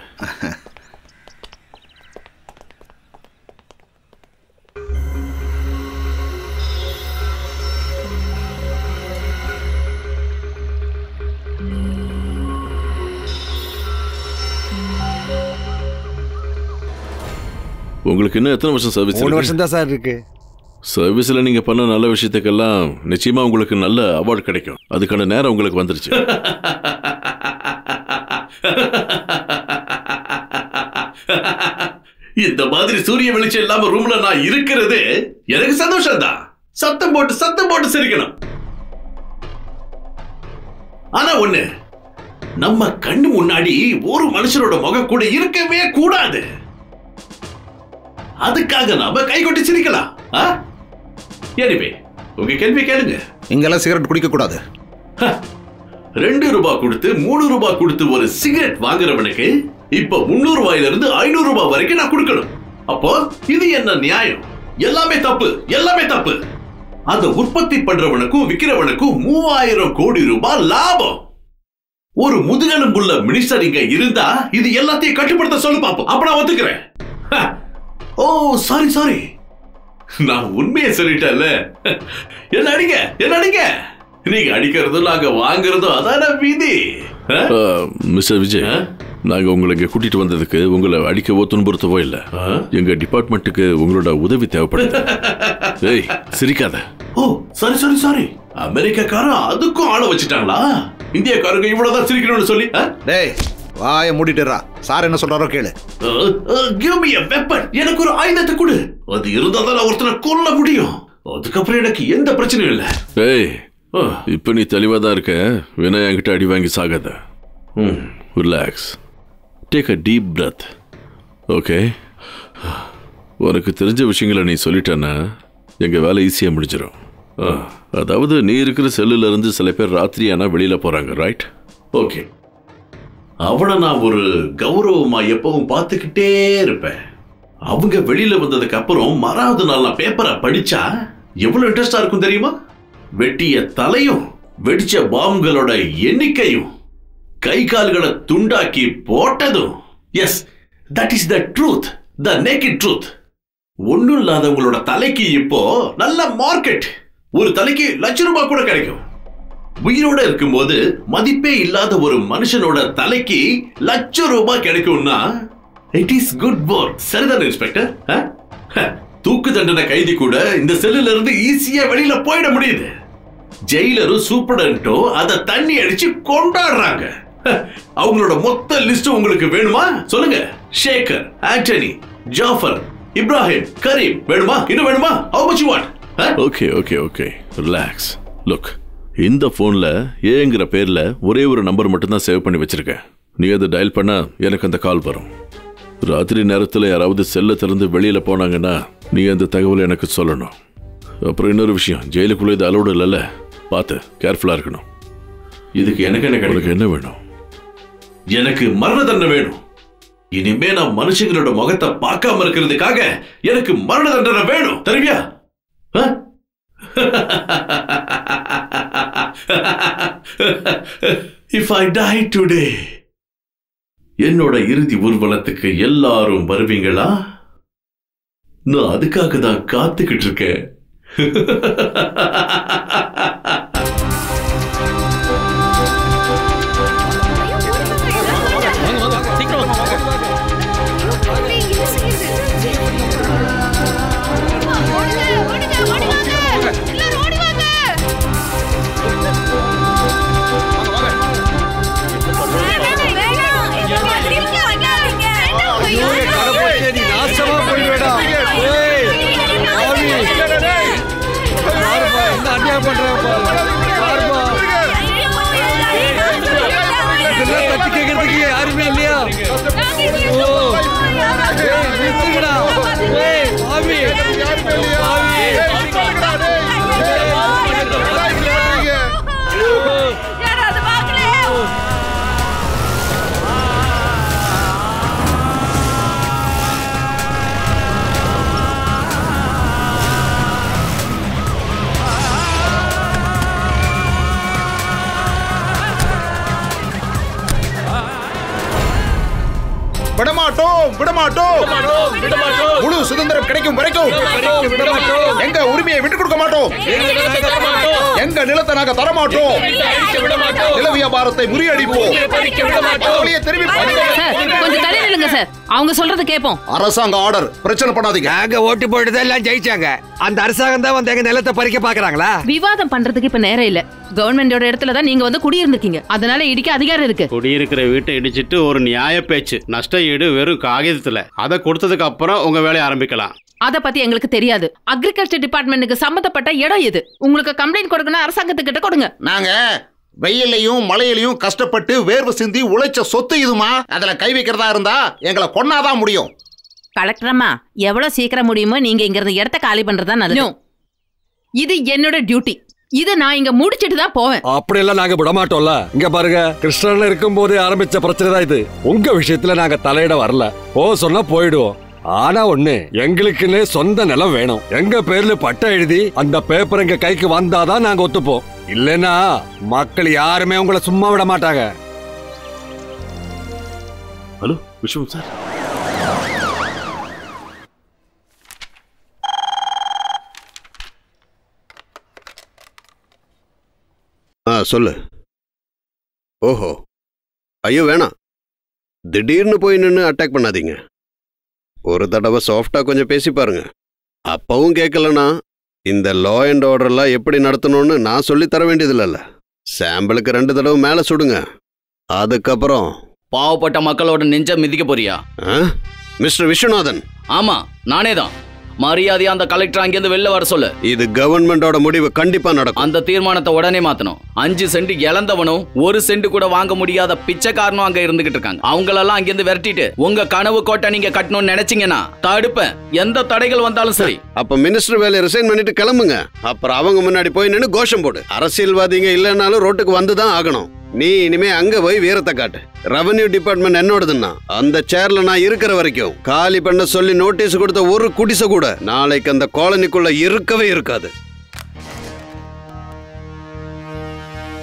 உங்களுக்கு இன்னும் எத்தனை வருஷம் சர்வீஸ் மூணு வருஷம் தான் சார் இருக்கு சர்வீஸ்ல நீங்க பண்ண நல்ல விஷயத்துக்கெல்லாம் நிச்சயமா உங்களுக்கு நல்ல அவார்டு கிடைக்கும் அதுக்கான நேரம் உங்களுக்கு வந்துருச்சு இந்த மாதிரி சூரிய வெளிச்சம் இல்லாம ரூம்ல நான் இருக்கிறது எனக்கு சந்தோஷம் தான் சத்தம் போட்டு சத்தம் போட்டு சிரிக்கணும் ஆனா ஒண்ணு நம்ம கண்ணு முன்னாடி ஒரு மனுஷனோட முகம் கூட இருக்கவே கூடாது அதுக்காக நாம கை கொட்டி சிரிக்கலாம் எனிவே உங்க கேள்வி கேளுங்க இங்கெல்லாம் சிகரெட் குடிக்க கூடாது ரெண்டு ரூபாய் கொடுத்து மூணு ரூபாய் கொடுத்து ஒரு சிகரெட் வாங்குறவனுக்கு இப்ப முன்னூறு ரூபாயில இருந்து ஐநூறு ரூபாய் வரைக்கும் நான் கொடுக்கணும் அப்போ இது என்ன நியாயம் எல்லாமே தப்பு எல்லாமே தப்பு அந்த உற்பத்தி பண்றவனுக்கும் விக்கிறவனுக்கும் மூவாயிரம் கோடி ரூபாய் லாபம் ஒரு முதுகெலும்புள்ள மினிஸ்டர் இங்க இருந்தா இது எல்லாத்தையும் கட்டுப்படுத்த சொல்லு பாப்போம் அப்ப நான் ஒத்துக்கிறேன் ஹ. ஓ சாரி சாரி நான் உண்மையை சொல்லிட்டேன்ல என்ன அடிங்க என்ன அடிங்க நீங்க அடிக்கிறதும் நாங்க வாங்குறதும் அதான விதி மிஸ்டர் விஜய் நாங்க உங்களை இங்க கூட்டிட்டு வந்ததுக்கு உங்களை அடிக்கவோ துன்புறுத்தவோ இல்ல எங்க டிபார்ட்மெண்ட்டுக்கு உங்களோட உதவி தேவைப்படுது ஏய் சிரிக்காத ஓ சாரி சாரி சாரி அமெரிக்காக்காரன் அதுக்கும் ஆள வச்சுட்டாங்களா இந்தியக்காரங்க இவ்வளவுதான் சிரிக்கணும்னு சொல்லி டேய் வாயை மூடிட்டுறா சார் என்ன சொல்றாரோ கேளு கிவ் மீ a weapon எனக்கு ஒரு ஆயுதத்தை கொடு அது இருந்தா தான் நான் ஒருத்தனை கொல்ல முடியும் அதுக்கப்புறம் எனக்கு எந்த பிரச்சனையும் இல்ல ஏய் இப்ப நீ தெளிவா தான் இருக்க வேணா என்கிட்ட அடி வாங்கி சாகாத ம் relax take a deep breath okay உனக்கு தெரிஞ்ச விஷயங்களை நீ சொல்லிட்டேன்னா எங்க வேலை ஈஸியா முடிஞ்சிடும் ஆ, அதாவது நீ இருக்கிற செல்லுல இருந்து சில பேர் ராத்திரி ஆனா வெளியில போறாங்க ரைட் ஓகே அவனை நான் ஒரு கௌரவமா எப்பவும் பார்த்துக்கிட்டே இருப்பேன் அவங்க வெளியில வந்ததுக்கு அப்புறம் மறாவது நாள் நான் பேப்பரை படிச்சா எவ்வளவு இன்ட்ரெஸ்டா இருக்கும் தெரியுமா வெட்டிய தலையும் வெடிச்ச பாம்புகளோட எண்ணிக்கையும் கை கால்களை துண்டாக்கி போட்டதும் yes that is the truth the naked truth ஒண்ணும் இல்லாதவங்களோட தலைக்கு இப்போ நல்ல மார்க்கெட் ஒரு தலைக்கு லட்ச ரூபாய் கூட கிடைக்கும் உயிரோட இருக்கும்போது மதிப்பே இல்லாத ஒரு மனுஷனோட தலைக்கு லட்சம் ரூபாய் கிடைக்கும்னா இட் இஸ் குட் ஒர்க் சரிதானே இன்ஸ்பெக்டர் ஆ? ஹ, தூக்கு தண்டனை கைதி கூட இந்த செல்லுல இருந்து ஈஸியா வெளியில போயிட முடியுது ஜெயிலரும் சூப்பரண்டும் அதை தண்ணி அடிச்சு கொண்டாடுறாங்க ஹ, அவங்களோட மொத்த லிஸ்ட் உங்களுக்கு வேணுமா சொல்லுங்க ஷேகர் ஆண்டனி ஜாஃபர் இப்ராஹிம் கரீம் வேணுமா இன்னும் வேணுமா how much you want okay okay okay relax look இந்த போன்ல ஏங்கிற பேர்ல ஒரே ஒரு நம்பர் மட்டும் தான் சேவ் பண்ணி வச்சிருக்கேன் நீ அதை டயல் பண்ணா எனக்கு அந்த கால் வரும் ராத்திரி நேரத்துல யாராவது செல்ல திறந்து வெளியில போனாங்கன்னா நீ அந்த தகவலை எனக்கு சொல்லணும் அப்புறம் இன்னொரு விஷயம் ஜெயிலுக்குள்ள இது அலோடு இல்லைல்ல பார்த்து கேர்ஃபுல்லா இருக்கணும் இதுக்கு எனக்கு என்ன உனக்கு என்ன வேணும் எனக்கு மரண தண்டனை வேணும் இனிமே நான் மனுஷங்களோட முகத்தை பார்க்காம இருக்கிறதுக்காக எனக்கு மரண தண்டனை வேணும் தருவியா ஆ? If I die today, என்னோட இறுதி ஊர்வலத்துக்கு எல்லாரும் வருவீங்களா நான் அதுக்காக தான் காத்துக்கிட்டு இருக்கேன் நாசமா போயிடுவேடா ஏய், ஆவி. பாருப்பா, என்ன அநியாயம் பண்றேன்ப்பா. பாருப்பா. இதெல்லாம் தட்டி கேட்கறதுக்கு யாருமே இல்லையா ஓ. ஏய், நிறுத்துங்கடா. ஏய், ஆவி. ஆவி. விடமாட்டோம் விடமாட்டோம் முழு சுதந்திரம் கிடைக்கும் வரைக்கும் எங்க உரிமையை விட்டு கொடுக்க மாட்டோம் எங்க நிலத்தை நாங்க தர மாட்டோம் நில வியாபாரத்தை முறியடிப்போம் வெளியே திரும்பி சார் கொஞ்சம் தள்ளி நில்லுங்க சார் அவங்க சொல்றது கேட்போம் அரசாங்க ஆர்டர் பிரச்சனை பண்ணாதீங்க நாங்க ஓட்டு போட்டு எல்லாம் ஜெயிச்சாங்க அந்த அரசாங்கம் தான் வந்து எங்க நிலத்தை பறிக்க பாக்குறாங்களா விவாதம் பண்றதுக்கு இப்ப நேரம் இல்ல கவர்மெண்டோட இடத்துல தான் நீங்க வந்து குடியிருந்திருக்கீங்க அதனால இடிக்க அதிகாரம் இருக்கு குடியிருக்கிற வீட்டை இடிச்சிட்டு ஒரு நியாய பேச்சு நஷ்ட ஈடு வெறும் காகிதத்துல அதை கொடுத்ததுக்கு அப்புறம் உங்க வேலையை ஆரம்பிக்கலாம் அத பத்தி எங்களுக்கு தெரியாது அக்ரிகல்ச்சர் டிபார்ட்மெண்ட்டுக்கு சம்பந்தப்பட்ட இடம் இது உங்களுக்கு கம்ப்ளைண்ட் கொடுக்கணும் அரசாங்கத்துக்கிட்ட கொடுங்க நாங்க வெயிலையும் மழையிலையும் கஷ்டப்பட்டு வேர்வை சிந்தி உழைச்ச சொத்து இதுமா அதுல கை வைக்கிறதா இருந்தா எங்களை கொன்னாதான் முடியும் கலெக்டரம்மா எவ்வளவு சீக்கிரம் முடியுமோ நீங்க இங்க இருந்து இடத்த காலி பண்றதா நல்லது இது என்னோட டியூட்டி இது நான் இங்க முடிச்சிட்டு தான் போவேன் அப்படி எல்லாம் நாங்க விட மாட்டோம்ல இங்க பாருங்க கிருஷ்ணன்ல இருக்கும் போது ஆரம்பிச்ச பிரச்சனை தான் இது உங்க விஷயத்துல நாங்க தலையிட வரல போ சொன்னா போயிடுவோம் ஆனா ஒண்ணு எங்களுக்குன்னு சொந்த நிலம் வேணும் எங்க பேர்ல பட்டா எழுதி அந்த பேப்பர் எங்க கைக்கு வந்தாதான் நாங்க ஒத்துப்போம் இல்லைன்னா மக்கள் யாருமே உங்களை சும்மா விட மாட்டாங்க ஹலோ விஷ்ணு சார் ஆ சொல்லு ஓஹோ ஐயோ வேணாம் திடீர்னு போய் நின்று அட்டாக் பண்ணாதீங்க ஒரு தடவை சாஃப்டா கொஞ்சம் பேசி பாருங்க அப்பவும் கேட்கலனா இந்த லா அண்ட் ஆர்டர்லாம் எப்படி நடத்தணும்னு நான் சொல்லித் தர வேண்டியதில்லைல்ல சாம்பிளுக்கு ரெண்டு தடவை மேலே சுடுங்க அதுக்கப்புறம் பாவப்பட்ட மக்களோட நெஞ்ச மிதிக்க போறியா ஆ? மிஸ்டர் விஸ்வநாதன் ஆமா நானே தான் மரியாதையா அந்த கலெக்டர் அங்கிருந்து வெளில வர சொல்லு இது கவர்மெண்டோட முடிவு கண்டிப்பா நடக்கும் அந்த தீர்மானத்தை உடனே மாத்தணும் அஞ்சு சென்ட் இழந்தவனும் ஒரு சென்ட் கூட வாங்க முடியாத பிச்சைக்காரனும் அங்க இருந்துகிட்டு இருக்காங்க அவங்களெல்லாம் அங்கிருந்து விரட்டிட்டு உங்க கனவு கோட்டை நீங்க கட்டணும்னு நினைச்சீங்கன்னா தடுப்பேன் எந்த தடைகள் வந்தாலும் சரி அப்ப மினிஸ்டர் வேலையை ரிசைன் பண்ணிட்டு கிளம்புங்க அப்புறம் அவங்க முன்னாடி போய் நின்று கோஷம் போடு அரசியல்வாதிங்க இல்லைனாலும் ரோட்டுக்கு வந்து தான் ஆகணும் நீ இனிமே அங்க போய் வீரத்தை காட்டு ரெவன்யூ டிபார்ட்மெண்ட் என்னோடதுன்னா அந்த சேர்ல நான் இருக்கிற வரைக்கும் காலி பண்ண சொல்லி நோட்டீஸ் கொடுத்த ஒரு குடிசை கூட நாளைக்கு அந்த காலனிக்குள்ள இருக்கவே இருக்காது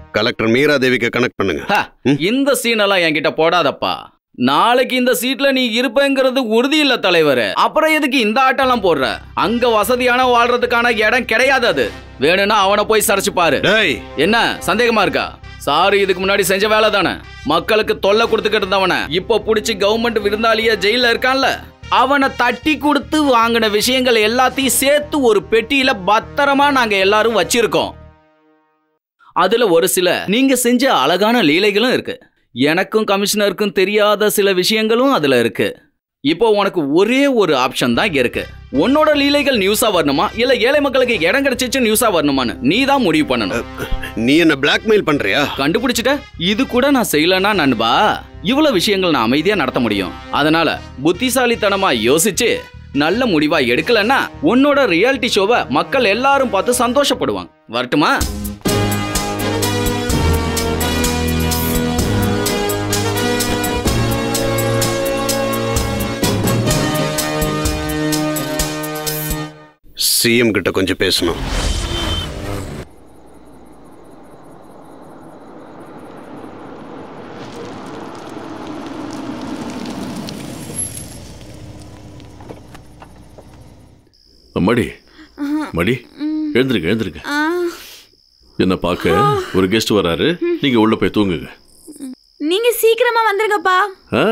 கலெக்டர் மீரா தேவிக்கு கனெக்ட் பண்ணுங்க ஹ, இந்த சீன் எல்லாம் என்கிட்ட போடாதப்பா நாளைக்கு இந்த சீட்ல நீ இருப்பேங்கிறது உறுதி இல்ல தலைவர் அப்புறம் எதுக்கு இந்த ஆட்டம்லாம் போடுற அங்க வசதியான வாழ்றதுக்கான இடம் கிடையாது அது வேணும்னா அவனை போய் சரிச்சு பாரு டேய் என்ன சந்தேகமா இருக்கா சாரு இதுக்கு முன்னாடி செஞ்ச வேலை தானே மக்களுக்கு தொல்லை கொடுத்துக்கிட்டு இருந்தவன இப்போ புடிச்சு கவர்மெண்ட் விருந்தாளிய ஜெயில இருக்கான்ல அவனை தட்டி கொடுத்து வாங்கின விஷயங்கள் எல்லாத்தையும் சேர்த்து ஒரு பெட்டியில பத்திரமா நாங்க எல்லாரும் வச்சிருக்கோம் அதுல ஒரு சில நீங்க செஞ்ச அழகான லீலைகளும் இருக்கு எனக்கும் கமிஷனருக்கும் தெரியாத சில விஷயங்களும் அதுல இருக்கு இப்போ உனக்கு ஒரே ஒரு ஆப்ஷன் தான் இருக்கு உன்னோட லீலைகள் நியூஸா வரணுமா இல்ல ஏழை மக்களுக்கு இடம் கிடைச்சிச்சு நியூஸா வரணுமான்னு நீ தான் முடிவு பண்ணணும் நீ என்ன பிளாக்மெயில் பண்றியா கண்டுபிடிச்சிட்ட இது கூட நான் செய்யலனா நண்பா இவ்வளவு விஷயங்கள் நான் அமைதியா நடத்த முடியும் அதனால புத்திசாலித்தனமா யோசிச்சு நல்ல முடிவா எடுக்கலன்னா உன்னோட ரியாலிட்டி ஷோவை மக்கள் எல்லாரும் பார்த்து சந்தோஷப்படுவாங்க வரட்டுமா சிஎம் கிட்ட கொஞ்சம் பேசணும் மடி மடி எழுந்திருங்க எழுந்திருங்க என்ன பார்க்க ஒரு கெஸ்ட் வராரு நீங்க உள்ள போய் தூங்குங்க நீங்க சீக்கிரமா வந்துருங்கப்பா ஆ.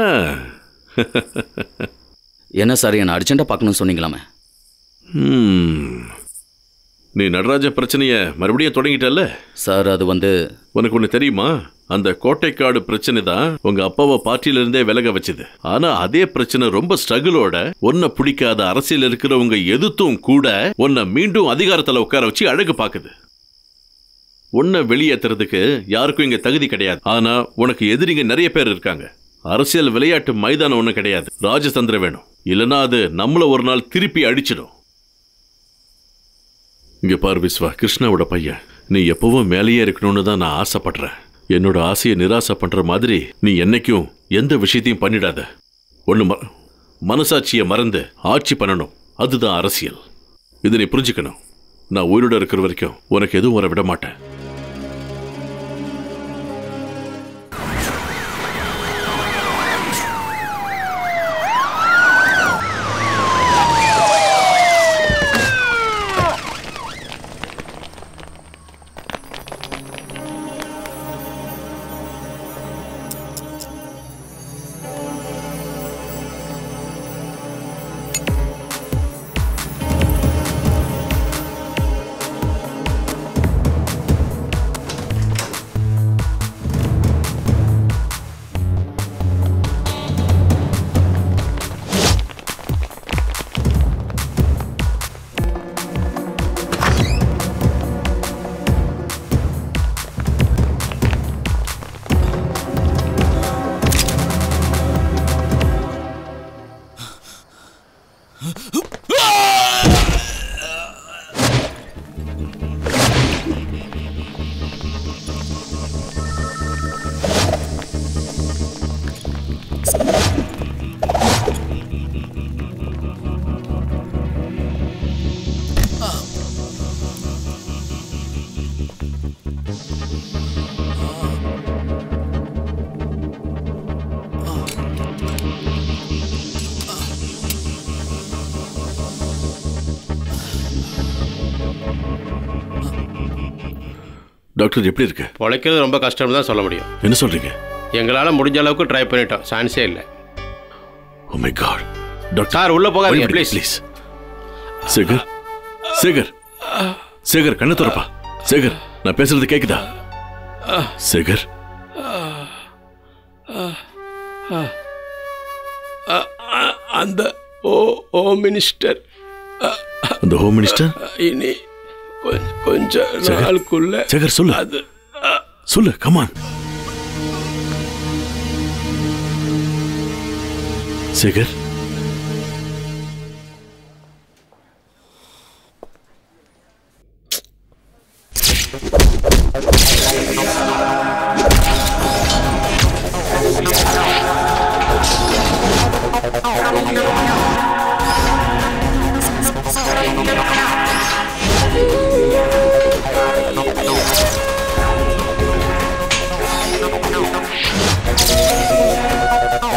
என்ன சார் என்ன அர்ஜென்ட்டா பார்க்கணும்னு சொன்னீங்களாமே ம். நீ நடராஜ பிரச்சனைய மறுபடியும் தொடங்கிட்டல்ல சார் அது வந்து உனக்கு ஒண்ணு தெரியுமா அந்த கோட்டைக்காடு பிரச்சனை தான் உங்க அப்பாவை பார்ட்டியில இருந்தே விலக வச்சது ஆனா அதே பிரச்சனை ரொம்ப ஸ்ட்ரகிளோட உன்னை பிடிக்காத அரசியல் இருக்கிறவங்க எதிர்த்தும் கூட உன்னை மீண்டும் அதிகாரத்துல உட்கார வச்சு அழகு பாக்குது உன்னை வெளியேத்துறதுக்கு யாருக்கும் இங்க தகுதி கிடையாது ஆனா உனக்கு எதிரிங்க நிறைய பேர் இருக்காங்க அரசியல் விளையாட்டு மைதானம் ஒண்ணு கிடையாது ராஜதந்திரம் வேணும் இல்லனா அது நம்மள ஒரு நாள் திருப்பி அடிச்சிடும் இங்க பார் விஸ்வா கிருஷ்ணாவோட பையன் நீ எப்பவும் மேலேயே இருக்கணும்னு தான் நான் ஆசைப்படுறேன் என்னோட ஆசையை நிராசை பண்ற மாதிரி நீ என்னைக்கும் எந்த விஷயத்தையும் பண்ணிடாத ஒண்ணு ம மனசாட்சியை மறந்து ஆட்சி பண்ணணும் அதுதான் அரசியல் இதை நீ புரிஞ்சுக்கணும் நான் உயிரோட இருக்கிற வரைக்கும் உனக்கு எதுவும் வர விட மாட்டேன் டாக்டர் எப்படி இருக்கு பொழைக்கிறது ரொம்ப கஷ்டம் தான் சொல்ல முடியும் என்ன சொல்றீங்க எங்களால் முடிஞ்ச அளவுக்கு ட்ரை பண்ணிட்டோம் சான்ஸே இல்லை oh my god doctor sir உள்ள போகாதீங்க please please please Shekar Shekar Shekar கண்ணை திறப்பா சேகர் நான் பேசுறது கேக்குதா சேகர் அந்த ஓ ஓ மினிஸ்டர் அந்த ஹோம் மினிஸ்டர் இனி கொ- கொஞ்ச சேகர். நாளுக்குள்ள சேகர் சொல்லு அது சொல்லு come on Shekar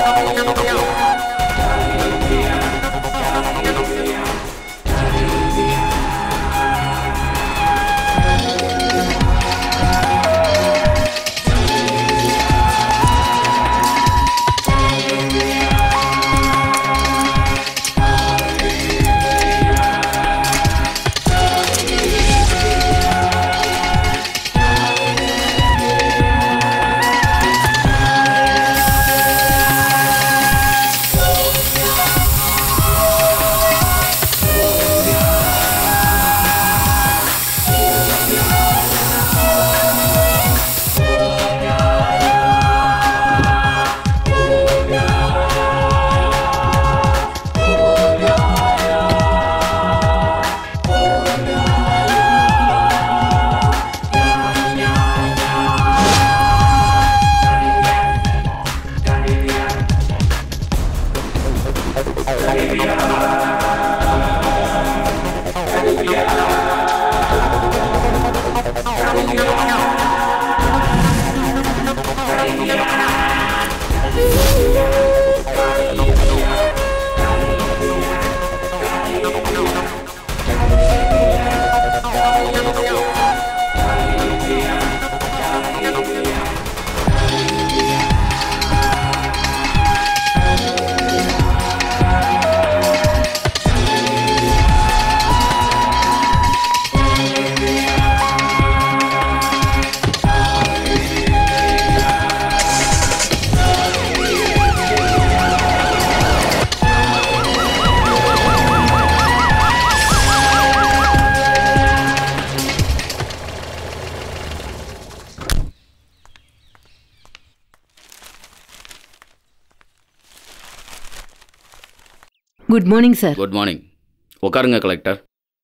good morning sir good morning உட்காருங்க கலெக்டர்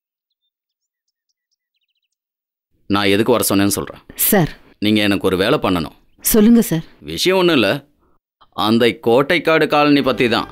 நான் எதுக்கு வர சொன்னேன்னு சொல்கிறேன் சார் நீங்கள் எனக்கு ஒரு வேலை பண்ணணும் சொல்லுங்க சார் விஷயம் ஒன்றும் இல்லை அந்த கோட்டைக்காடு காலனி பற்றி தான்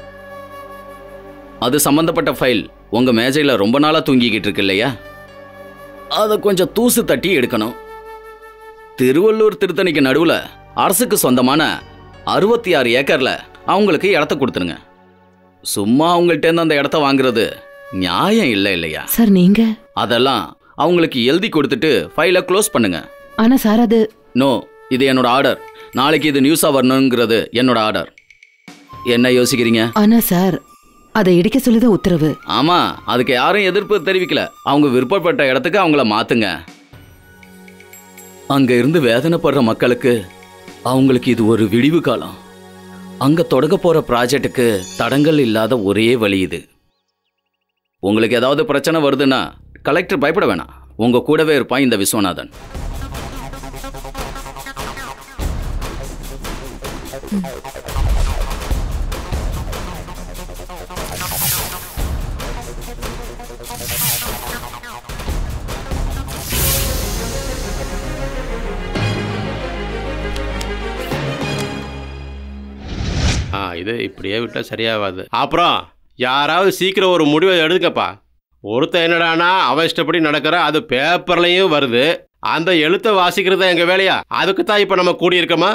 அது சம்மந்தப்பட்ட ஃபைல் உங்கள் மேஜையில் ரொம்ப நாளாக தூங்கிக்கிட்டு இருக்கு இல்லையா அதை கொஞ்சம் தூசு தட்டி எடுக்கணும் திருவள்ளூர் திருத்தணிக்கு நடுவில் அரசுக்கு சொந்தமான அறுபத்தி ஆறு ஏக்கரில் அவங்களுக்கு இடத்த கொடுத்துருங்க சும்மா அவங்கள்ட்டேருந்து அந்த இடத்த வாங்குறது நியாயம் இல்லை இல்லையா சார் நீங்க அதெல்லாம் அவங்களுக்கு எழுதி கொடுத்துட்டு ஃபைலை க்ளோஸ் பண்ணுங்க ஆனா சார் அது நோ இது என்னோட ஆர்டர் நாளைக்கு இது நியூஸாக வரணுங்கிறது என்னோட ஆர்டர் என்ன யோசிக்கிறீங்க ஆனா சார் அதை இடிக்க சொல்லிதான் உத்தரவு ஆமா அதுக்கு யாரும் எதிர்ப்பு தெரிவிக்கல அவங்க விருப்பப்பட்ட இடத்துக்கு அவங்கள மாத்துங்க அங்க இருந்து வேதனைப்படுற மக்களுக்கு அவங்களுக்கு இது ஒரு விடிவு காலம் அங்க தொடங்க போற ப்ராஜெக்ட்டுக்கு தடங்கள் இல்லாத ஒரே வழி இது உங்களுக்கு ஏதாவது பிரச்சனை வருதுன்னா கலெக்டர் பயப்பட வேணாம் உங்க கூடவே இருப்பான் இந்த விஸ்வநாதன் ஆ இது இப்படியே விட்டால் சரியாகாது அப்புறம் யாராவது சீக்கிரம் ஒரு முடிவை எடுங்கப்பா ஒருத்தன் என்னடானா அவன் இஷ்டப்படி நடக்கிற அது பேப்பர்லையும் வருது அந்த எழுத்தை வாசிக்கிறது எங்கள் வேலையா அதுக்கு தான் இப்போ நம்ம கூடியிருக்கோமா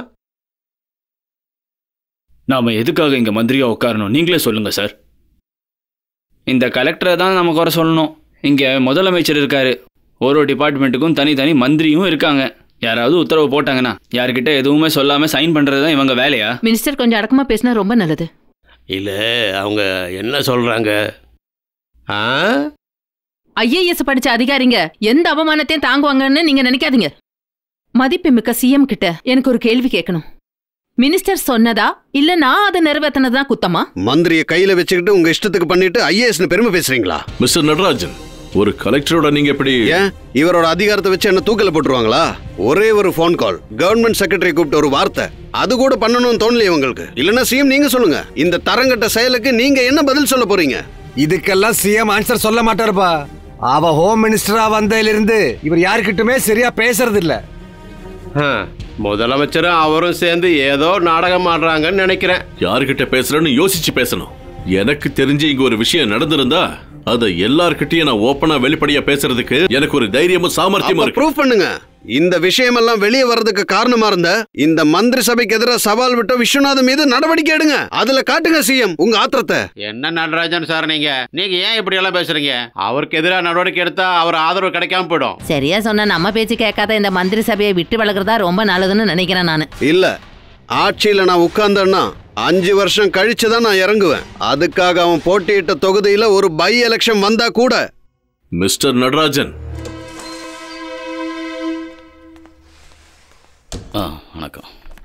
நாம எதுக்காக இங்க மந்திரியா உட்காரணும் நீங்களே சொல்லுங்க சார் இந்த கலெக்டரை தான் நம்ம குறை சொல்லணும் இங்க முதலமைச்சர் இருக்காரு ஒரு டிபார்ட்மெண்ட்டுக்கும் தனித்தனி மந்திரியும் இருக்காங்க யாராவது உத்தரவு போட்டாங்கன்னா யார்கிட்ட எதுவுமே சொல்லாம சைன் பண்றது தான் இவங்க வேலையா மினிஸ்டர் கொஞ்சம் அடக்கமா பேசினா ரொம்ப நல்லது இல்லை அவங்க என்ன சொல்கிறாங்க ஆ ஐஏஎஸ் படிச்ச அதிகாரிங்க எந்த அவமானத்தையும் தாங்குவாங்கன்னு நீங்க நினைக்காதீங்க மதிப்புமிக்க சிஎம் கிட்ட எனக்கு ஒரு கேள்வி கேட்கணும் மினிஸ்டர் சொன்னதா இல்ல நான் அதை நிறைவேத்தினதா குத்தமா மந்திரியை கையில வச்சுக்கிட்டு உங்க இஷ்டத்துக்கு பண்ணிட்டு ஐஏஎஸ்னு பெருமை பேசுறீங்களா மிஸ்டர் நடராஜன் ஒரு கலெக்டரோட நீங்க எப்படி ஏன் இவரோட அதிகாரத்தை வச்சு என்ன தூக்கல போட்டுருவாங்களா ஒரே ஒரு ஃபோன் கால் கவர்மெண்ட் செக்ரட்டரி கூப்பிட்ட ஒரு வார்த்தை அது கூட பண்ணணும்னு தோணலையே உங்களுக்கு இல்லைன்னா சிஎம் நீங்க சொல்லுங்க இந்த தரங்கட்ட செயலுக்கு நீங்க என்ன பதில் சொல்ல போறீங்க இதுக்கெல்லாம் சிஎம் ஆன்சர் சொல்ல மாட்டாருப்பா அவ ஹோம் மினிஸ்டரா வந்ததிலிருந்து இவர் யாருக்கிட்டுமே சரியா பேசுறது இல்ல ஆ, முதலமைச்சரும் அவரும் சேர்ந்து ஏதோ நாடகம் ஆடுறாங்கன்னு நினைக்கிறேன் யார்கிட்ட பேசுறேன்னு யோசிச்சு பேசணும் எனக்கு தெரிஞ்சு இங்க ஒரு விஷயம் நடந்திருந்தா அதை எல்லார்கிட்டயும் நான் ஓப்பனா வெளிப்படையா பேசுறதுக்கு எனக்கு ஒரு தைரியமும் சாமர்த்தியமும் இருக்கு ப்ரூவ் பண்ணுங்க இந்த விஷயமெல்லாம் வெளியே வர்றதுக்கு காரணமா இருந்த இந்த மந்திரி சபைக்கு எதிராக சவால் விட்ட விஸ்வநாதன் மீது நடவடிக்கை எடுங்க அதுல காட்டுங்க சிஎம் உங்க ஆத்திரத்தை என்ன நடராஜன் சார் நீங்க நீங்க ஏன் இப்படி எல்லாம் பேசுறீங்க அவருக்கு எதிராக நடவடிக்கை எடுத்தா அவர் ஆதரவு கிடைக்காம போயிடும் சரியா சொன்ன நம்ம பேச்சு கேட்காத இந்த மந்திரி சபையை விட்டு வளர்க்குறதா ரொம்ப நல்லதுன்னு நினைக்கிறேன் நான் இல்ல ஆட்சியில நான் உட்கார்ந்தேன்னா அஞ்சு வருஷம் கழிச்சு தான் நான் இறங்குவேன் அதுக்காக அவன் போட்டியிட்ட தொகுதியில ஒரு பை எலெக்ஷன் வந்தா கூட மிஸ்டர் நடராஜன் ஆ வணக்கம்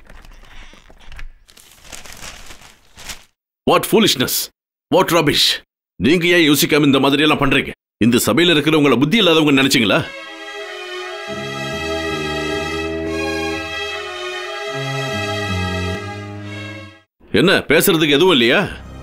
வாட் ஃபூலிஷ்னஸ் வாட் ரபிஷ் நீங்க ஏன் யோசிக்காம இந்த மாதிரி எல்லாம் பண்றீங்க இந்த சபையில இருக்கிறவங்கள புத்தி இல்லாதவங்க நினைச்சீங்களா என்ன பேசுறதுக்கு எதுவும் இல்லையா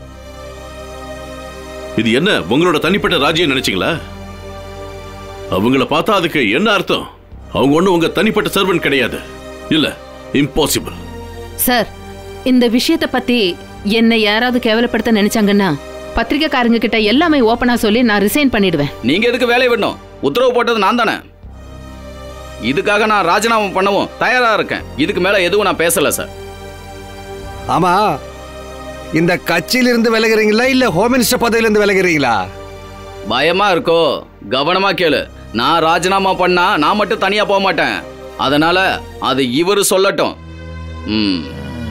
இது என்ன உங்களோட தனிப்பட்ட ராஜ்யம் நினைச்சீங்களா அவங்கள பார்த்தா அதுக்கு என்ன அர்த்தம் அவங்க ஒண்ணும் உங்க தனிப்பட்ட சர்வன் கிடையாது இல்ல இம்பாசிபிள் சார் இந்த விஷயத்தை பத்தி என்னை யாராவது கேவலப்படுத்த நினைச்சாங்கன்னா பத்திரிக்கைக்காரங்க கிட்ட எல்லாமே ஓப்பனா சொல்லி நான் ரிசைன் பண்ணிடுவேன் நீங்க எதுக்கு வேலையை விடணும் உத்தரவு போட்டது நான் தானே இதுக்காக நான் ராஜினாமா பண்ணவும் தயாரா இருக்கேன் இதுக்கு மேல எதுவும் நான் பேசல சார் ஆமா இந்த கட்சியிலிருந்து விலகுறீங்களா இல்ல ஹோம் மினிஸ்டர் பதவியிலிருந்து விலகுறீங்களா பயமா இருக்கோ கவனமா கேளு நான் ராஜினாமா பண்ணா நான் மட்டும் தனியா போக மாட்டேன் அதனால அது இவரு சொல்லட்டும் ம்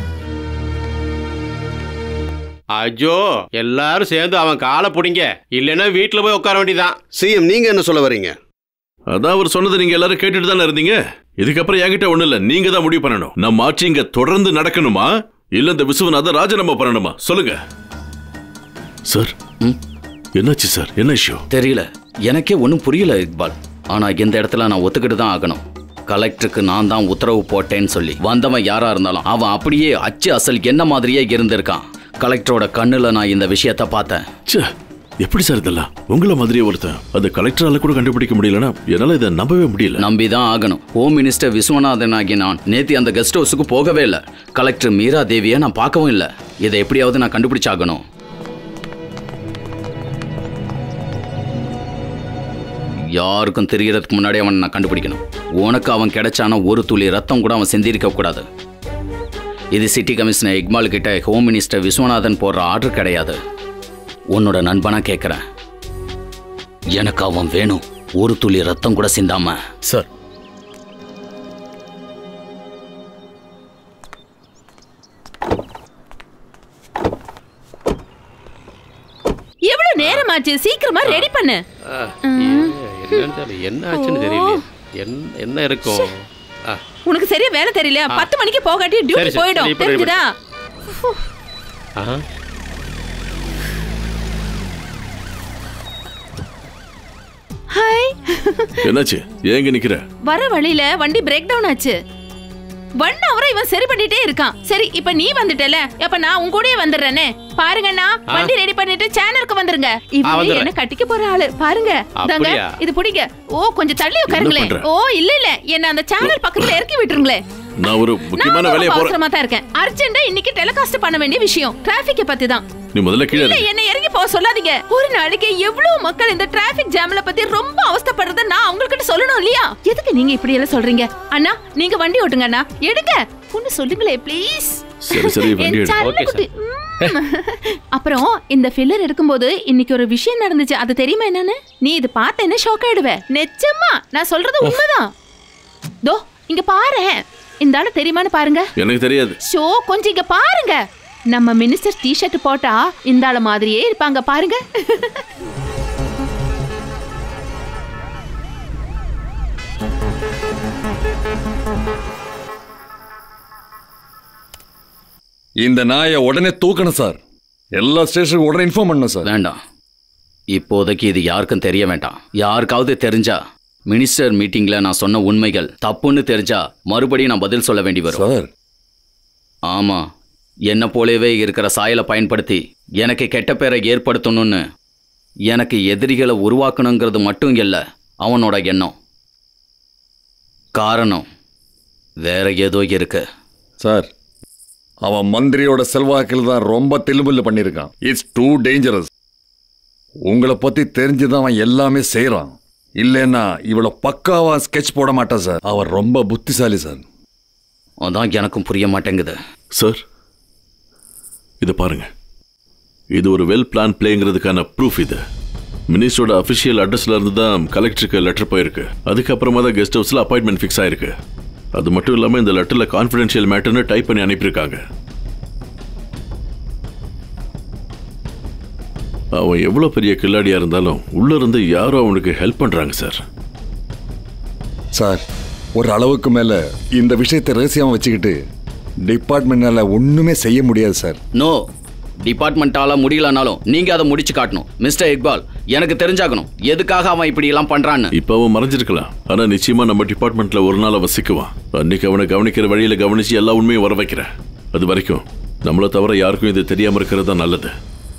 அஜோ எல்லாரும் சேர்ந்து அவன் காலை பிடிங்க இல்லைன்னா வீட்டில் போய் உட்கார வேண்டியதான் சிஎம் நீங்க என்ன சொல்ல வரீங்க அதான் அவர் சொன்னதை நீங்க எல்லாரும் கேட்டுட்டு தானே இருந்தீங்க இதுக்கப்புறம் என்கிட்ட ஒண்ணு இல்ல நீங்க தான் முடிவு பண்ணணும் நம்ம ஆட்சி இங்க தொடர்ந்து நடக்கணுமா இல்ல இந்த விசுவநாத ராஜினாமா பண்ணணுமா சொல்லுங்க சார் என்னாச்சு சார் என்ன இஷ்யூ தெரியல எனக்கே ஒன்றும் புரியல இக்பால் ஆனா இந்த இடத்துல நான் ஒத்துக்கிட்டு தான் ஆகணும் கலெக்டருக்கு நான் தான் உத்தரவு போட்டேன்னு சொல்லி வந்தவன் யாரா இருந்தாலும் அவன் அப்படியே அச்சு அசல் என்ன மாதிரியே இருந்திருக்கான் கலெக்டரோட கண்ணுல நான் இந்த விஷயத்த பார்த்தேன் ச்சே எப்படி சார் இதெல்லாம் உங்கள மாதிரியே ஒருத்தன் அது கலெக்டரால கூட கண்டுபிடிக்க முடியலன்னா என்னால இதை நம்பவே முடியல நம்பி தான் ஆகணும் ஹோம் மினிஸ்டர் விஸ்வநாதன் ஆகிய நான் நேத்தி அந்த கெஸ்ட் ஹவுஸுக்கு போகவே இல்லை கலெக்டர் மீரா தேவியை நான் பார்க்கவும் இல்லை இதை எப்படியாவது நான் கண்டுபிடிச்சாகணும் யாருக்கும் தெரியறதுக்கு முன்னாடி அவனை நான் கண்டுபிடிக்கணும் உனக்கு அவன் கிடைச்சானா ஒரு துளி ரத்தம் கூட அவன் சிந்திருக்க கூடாது இது சிட்டி கமிஷனர் இக்பால் கிட்ட ஹோம் மினிஸ்டர் விஸ்வநாதன் போடுற ஆர்டர் கிடையாது உன்னோட நண்பனா கேட்குறேன் எனக்கு அவன் வேணும் ஒரு துளி ரத்தம் கூட சிந்தாம சார் எவ்வளவு நேரமாச்சு சீக்கிரமா ரெடி பண்ணு என்னன்னு தெரியல என்ன ஆச்சுன்னு தெரியல என்ன என்ன இருக்கும் ஆ, உனக்கு சரியா வேலை தெரியல பத்து மணிக்கு போகாட்டி சரி, டியூட்டி சரி, போயிடும் இப்ப ready தெரிஞ்சுதா ஆ. ஹாய் என்னாச்சு ஏங்க நிக்கிற வர வழியில வண்டி பிரேக் டவுன் ஆச்சு ஒன் ஹவரா இவன் சரி பண்ணிட்டே இருக்கான் சரி இப்ப நீ வந்துட்டல அப்ப நான் உன் கூடயே வந்துடுறேனே பாருங்கண்ணா ஆ. வண்டி ரெடி பண்ணிட்டு சேனலுக்கு வந்துருங்க இவன் வந்துடுறேன். என்ன கட்டிக்க போற ஆளு பாருங்க இந்தாங்க, அப்படியா? இது பிடிங்க ஓ கொஞ்சம் தள்ளி உட்காருங்களேன் பண்ற? ஓ இல்ல இல்ல என்ன அந்த சேனல் பக்கத்துல இறக்கி விட்டுருங்களே நான் ஒரு முக்கியமான நான் வேலையை ரொம்ப போறேன் அவசரமா தான் இருக்கேன் அர்ஜென்ட்டா இன்னைக்கு டெலிகாஸ்ட் பண்ண வேண்டிய விஷயம் டிராபிக்க பத்தி தான் நீ முதல்ல கீழே இல்ல இறங்கு. என்ன இறங்கி போக சொல்லாதீங்க ஒரு நாளைக்கு எவ்வளவு மக்கள் இந்த டிராபிக் ஜாம்ல பத்தி ரொம்ப அவஸ்தைப்படுறத நான் அவங்ககிட்ட சொல்லணும் இல்லையா எதுக்கு நீங்க இப்படி எல்லாம் சொல்றீங்க அண்ணா நீங்க வண்டி ஓட்டுங்க அண்ணா எடுங்க ஒன்னு சொல்லுங்களே ப்ளீஸ் சரி சரி வண்டி எடு ஓகே சார் அப்புறம் இந்த ஃபில்லர் எடுக்கும்போது இன்னைக்கு ஒரு விஷயம் நடந்துச்சு அது தெரியுமா என்னன்னு நீ இது பார்த்த என்ன ஷாக் ஆயிடுவ நிச்சயமா நான் சொல்றது உண்மைதான் தோ இங்க பாரு இந்த ஆளு தெரியுமான்னு பாருங்க எனக்கு தெரியாது ஷோ கொஞ்சம் இங்க பாருங்க நம்ம மினிஸ்டர் டி-ஷர்ட் போட்டா இந்த ஆள மாதிரியே இருப்பாங்க பாருங்க இந்த நாயை உடனே தூக்கணும் சார் எல்லா ஸ்டேஷனுக்கும் உடனே இன்ஃபார்ம் பண்ணணும் சார் வேண்டாம் இப்போதைக்கு இது யாருக்கும் தெரிய வேண்டாம் யாருக்காவது தெரிஞ்சா மினிஸ்டர் மீட்டிங்ல நான் சொன்ன உண்மைகள் தப்புன்னு தெரிஞ்சா மறுபடியும் நான் பதில் சொல்ல வேண்டி வரும் சார் ஆமா என்ன போலவே இருக்கிற சாயலை பயன்படுத்தி எனக்கு கெட்ட பேரை ஏற்படுத்தணும்னு எனக்கு எதிரிகளை உருவாக்கணுங்கிறது மட்டும் இல்லை அவனோட எண்ணம் காரணம் வேற ஏதோ இருக்கு சார் அவன் மந்திரியோட செல்வாக்கில் தான் ரொம்ப தில்லுமுல்லு பண்ணியிருக்கான் இட்ஸ் டூ டேஞ்சரஸ் உங்களை பத்தி தெரிஞ்சுதான் அவன் எல்லாமே செய்றான் இல்லைன்னா இவ்வளவு பக்காவா ஸ்கெட்ச் போட மாட்டான் சார் அவர் ரொம்ப புத்திசாலி சார் அதான் எனக்கும் புரிய மாட்டேங்குது சார் இதை பாருங்க இது ஒரு வெல் பிளான் பிளேங்கிறதுக்கான ப்ரூஃப் இது மினிஸ்டரோட அஃபிஷியல் அட்ரஸ்ல இருந்து தான் கலெக்டருக்கு லெட்டர் போயிருக்கு அதுக்கப்புறமா தான் கெஸ்ட் ஹவுஸ்ல அப்பாயின்மெண்ட் ஃபிக்ஸ் ஆயிருக்கு அது மட்டும் இல்லாம இந்த லெட்டர்ல கான்ஃபிடென்ஷியல் மேட்டர்னு டைப் பண்ணி அனுப்பியிருக்காங்க அவன் எவ்வளோ பெரிய கில்லாடியா இருந்தாலும் உள்ள இருந்து யாரோ அவனுக்கு ஹெல்ப் பண்றாங்க சார் சார் ஒரு அளவுக்கு மேல இந்த விஷயத்தை ரகசியமா வச்சுக்கிட்டு டிபார்ட்மெண்ட்னால ஒண்ணுமே செய்ய முடியாது சார் நோ டிபார்ட்மெண்ட்டால முடியலனாலும் நீங்க அதை முடிச்சு காட்டணும் மிஸ்டர் இக்பால் எனக்கு தெரிஞ்சாகணும் எதுக்காக அவன் இப்படி எல்லாம் பண்றான்னு இப்போ அவன் மறைஞ்சிருக்கலாம் ஆனா நிச்சயமா நம்ம டிபார்ட்மெண்ட்ல ஒரு நாள் அவன் சிக்குவான் அன்னைக்கு அவனை கவனிக்கிற வழியில கவனிச்சு எல்லா உண்மையும் வர வைக்கிறேன் அது வரைக்கும் நம்மளை தவிர யாருக்கும் இது தெரியாம இருக்கிறது தான் நல்லது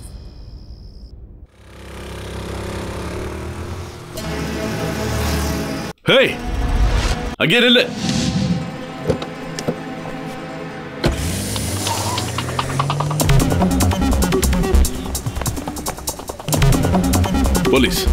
ஹேய் அங்கே நில்லு போலீஸ்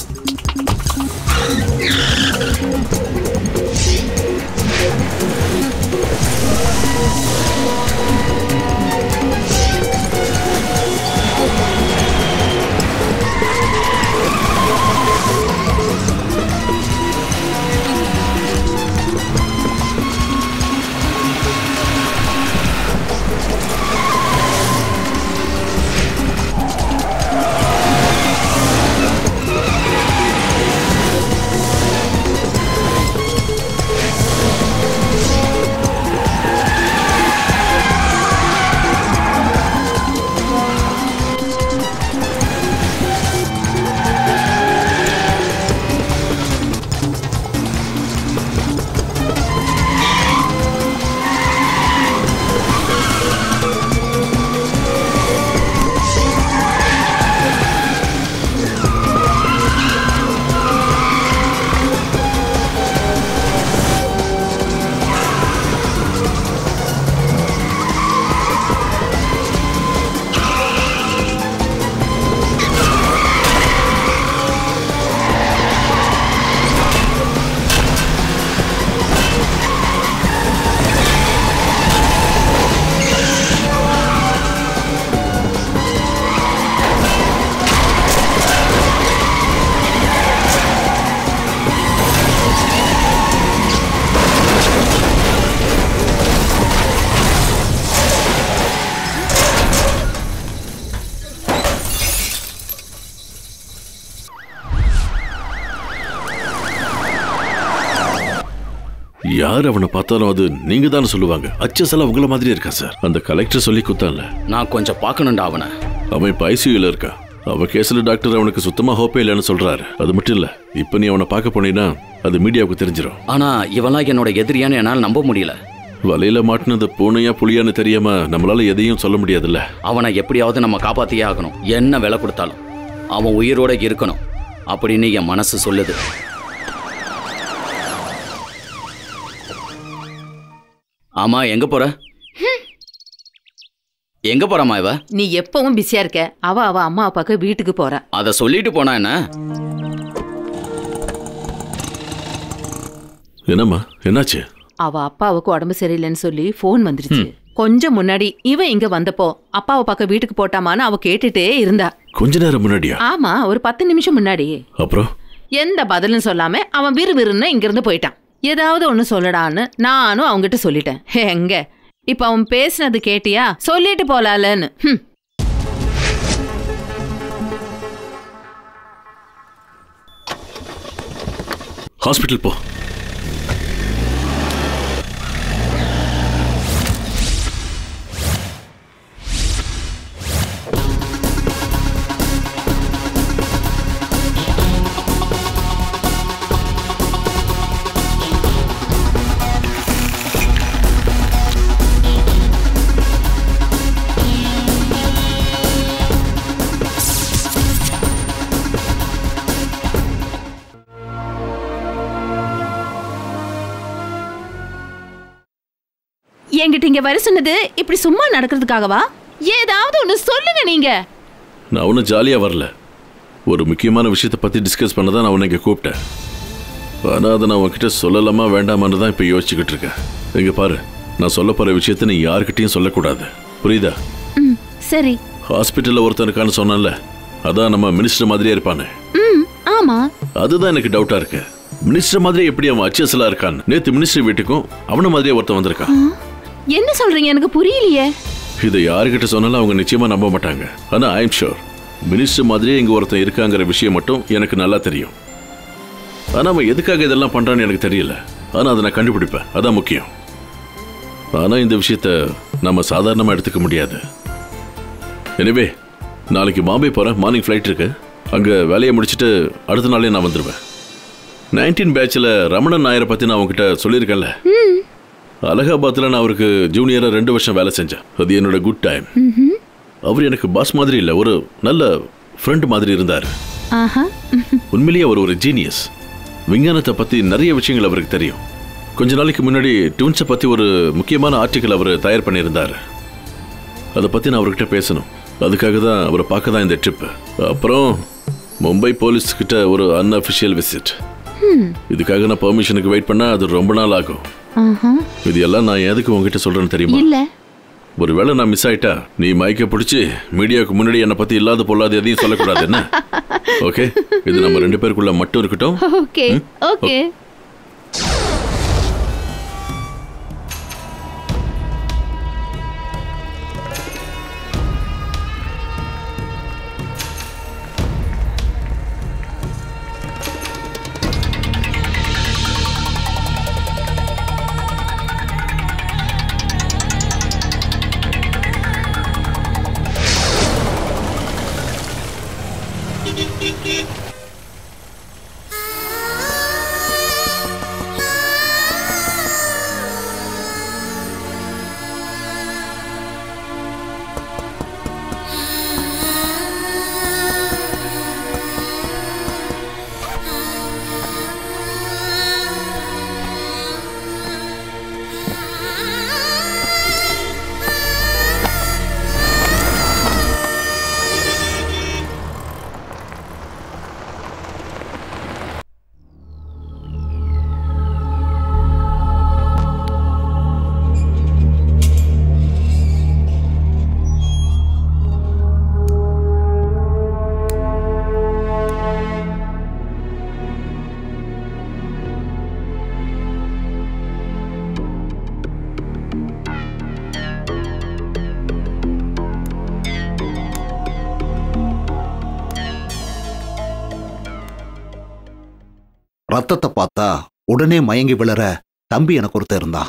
யார் அவனை பார்த்தாலும் அது நீங்க தானே சொல்லுவாங்க அச்சஸ் எல்லாம் உங்கள மாதிரி இருக்கா சார் அந்த கலெக்டர் சொல்லி குத்தான்ல நான் கொஞ்சம் பார்க்கணும்டா அவனை அவன் இப்ப ஐசியூல இருக்கான் அவன் கேஸ்ல டாக்டர் அவனுக்கு சுத்தமா ஹோப்பே இல்லைன்னு சொல்றாரு அது மட்டும் இல்ல இப்ப நீ அவனை பார்க்க போனீன்னா அது மீடியாவுக்கு தெரிஞ்சிடும் ஆனா இவன்லாம் என்னோட எதிரியான்னு என்னால் நம்ப முடியல வலையில மாட்டினது பூனையா புலியான்னு தெரியாம நம்மளால எதையும் சொல்ல முடியாதுல்ல அவனை எப்படியாவது நம்ம காப்பாத்தியே ஆகணும் என்ன விலை கொடுத்தாலும் அவன் உயிரோட இருக்கணும் அப்படின்னு என் மனசு சொல்லுது ஆமா எங்க போற எங்க போறமா இவ நீ எப்பவும் பிஸியா இருக்க அவ அவ அம்மா அப்பாக்கு வீட்டுக்கு போறா அத சொல்லிட்டு போனா என்ன என்னம்மா என்னாச்சு அவ அப்பாவுக்கு உடம்பு சரியில்லைன்னு சொல்லி ஃபோன் வந்துருச்சு கொஞ்சம் முன்னாடி இவ இங்க வந்தப்போ அப்பாவை பார்க்க வீட்டுக்கு போட்டாமான்னு அவ கேட்டுட்டே இருந்தா கொஞ்ச நேரம் முன்னாடியா ஆமா ஒரு பத்து நிமிஷம் முன்னாடி அப்புறம் எந்த பதிலும் சொல்லாம அவன் விறுவிறுன்னு இங்கிருந்து போயிட்டான் ஏதாவது ஒண்ணு சொல்லடான்னு நானும் அவங்கிட்ட சொல்லிட்டேன் எங்க இப்ப அவன் பேசினது கேட்டியா சொல்லிட்டு போலாலன்னு ஹம். ஹாஸ்பிட்டல் போ என்கிட்ட இங்க வர சொன்னது இப்படி சும்மா நடக்கிறதுக்காகவா ஏதாவது ஒண்ணு சொல்லுங்க நீங்க நான் ஒன்றும் ஜாலியா வரல ஒரு முக்கியமான விஷயத்தை பற்றி டிஸ்கஸ் பண்ண தான் நான் உன்னை இங்கே கூப்பிட்டேன் ஆனால் அதை நான் உன்கிட்ட சொல்லலாமா வேண்டாமான்னு தான் இப்போ யோசிச்சுக்கிட்டு இருக்கேன் இங்கே பாரு நான் சொல்ல போகிற விஷயத்தை நீ யாருக்கிட்டையும் சொல்லக்கூடாது புரியுதா ம் சரி ஹாஸ்பிட்டலில் ஒருத்தன் இருக்கான்னு சொன்னேன்ல அதான் நம்ம மினிஸ்டர் மாதிரியே இருப்பானே ம் ஆமா அதுதான் எனக்கு டவுட்டா இருக்கு மினிஸ்டர் மாதிரி எப்படி அவன் அச்சஸ்லாம் இருக்கான் நேத்து மினிஸ்டர் வீட்டுக்கும் அவன மாதிரியே ஒருத்தன் வந்திருக்கான் ஆ, என்ன சொல்றீங்க எனக்கு புரியலையே இதை யாருக்கிட்ட சொன்னாலும் அவங்க நிச்சயமா நம்ப மாட்டாங்க ஆனா ஐ எம் ஷூர் மினிஸ்டர் மாதிரியே இங்க ஒருத்தன் இருக்காங்கிற விஷயம் மட்டும் எனக்கு நல்லா தெரியும் ஆனா அவன் எதுக்காக இதெல்லாம் பண்றான்னு எனக்கு தெரியல ஆனா அதை நான் கண்டுபிடிப்பேன் அதான் முக்கியம் ஆனா இந்த விஷயத்த நம்ம சாதாரணமா எடுத்துக்க முடியாது எனவே நாளைக்கு பாம்பே போறேன் மார்னிங் ஃப்ளைட் இருக்கு அங்க வேலையை முடிச்சுட்டு அடுத்த நாளே நான் வந்துடுவேன் நைன்டீன் பேட்சில் ரமணன் நாயரை பற்றி நான் உங்ககிட்ட சொல்லியிருக்கேன்ல ம் அலகாபாத்தில் நான் அவருக்கு ஜூனியராக ரெண்டு வருஷம் வேலை செஞ்சேன் அது என்னோட குட் டைம் ம்ஹும். அவர் எனக்கு பாஸ் மாதிரி இல்லை ஒரு நல்ல ஃப்ரெண்ட் மாதிரி இருந்தார் ஆஹா உண்மையிலேயே அவர் ஒரு ஜீனியஸ் விஞ்ஞானத்தை பற்றி நிறைய விஷயங்கள் அவருக்கு தெரியும் கொஞ்ச நாளைக்கு முன்னாடி ட்வின்ஸை பற்றி ஒரு முக்கியமான ஆர்டிக்கல் அவர் தயார் பண்ணியிருந்தார் அதை பற்றி நான் அவர்கிட்ட பேசணும் அதுக்காக தான் அவரை பார்க்க தான் இந்த ட்ரிப்பு அப்புறம் மும்பை போலீஸ் கிட்ட ஒரு அன்அஃபிஷியல் விசிட் ம் இதுக்காக நான் பெர்மிஷனுக்கு வெயிட் பண்ணா அது ரொம்ப நாள் ஆகும் ஆஹா இது எல்லாம் நான் எதுக்கு உங்ககிட்ட சொல்றேன்னு தெரியுமா இல்ல ஒருவேளை நான் மிஸ் ஆயிட்டா நீ மைக்க பிடிச்சி மீடியாவுக்கு முன்னாடி என்னை பத்தி இல்லாத பொல்லாத எதையும் சொல்லக்கூடாது என்ன ஓகே இது நம்ம ரெண்டு பேருக்குள்ள மட்டும் இருக்கட்டும் ஓகே ம்? ஓகே ரத்தத்தை பார்த்தா உடனே மயங்கி விழற தம்பி எனக்கு ஒருத்தர் இருந்தான்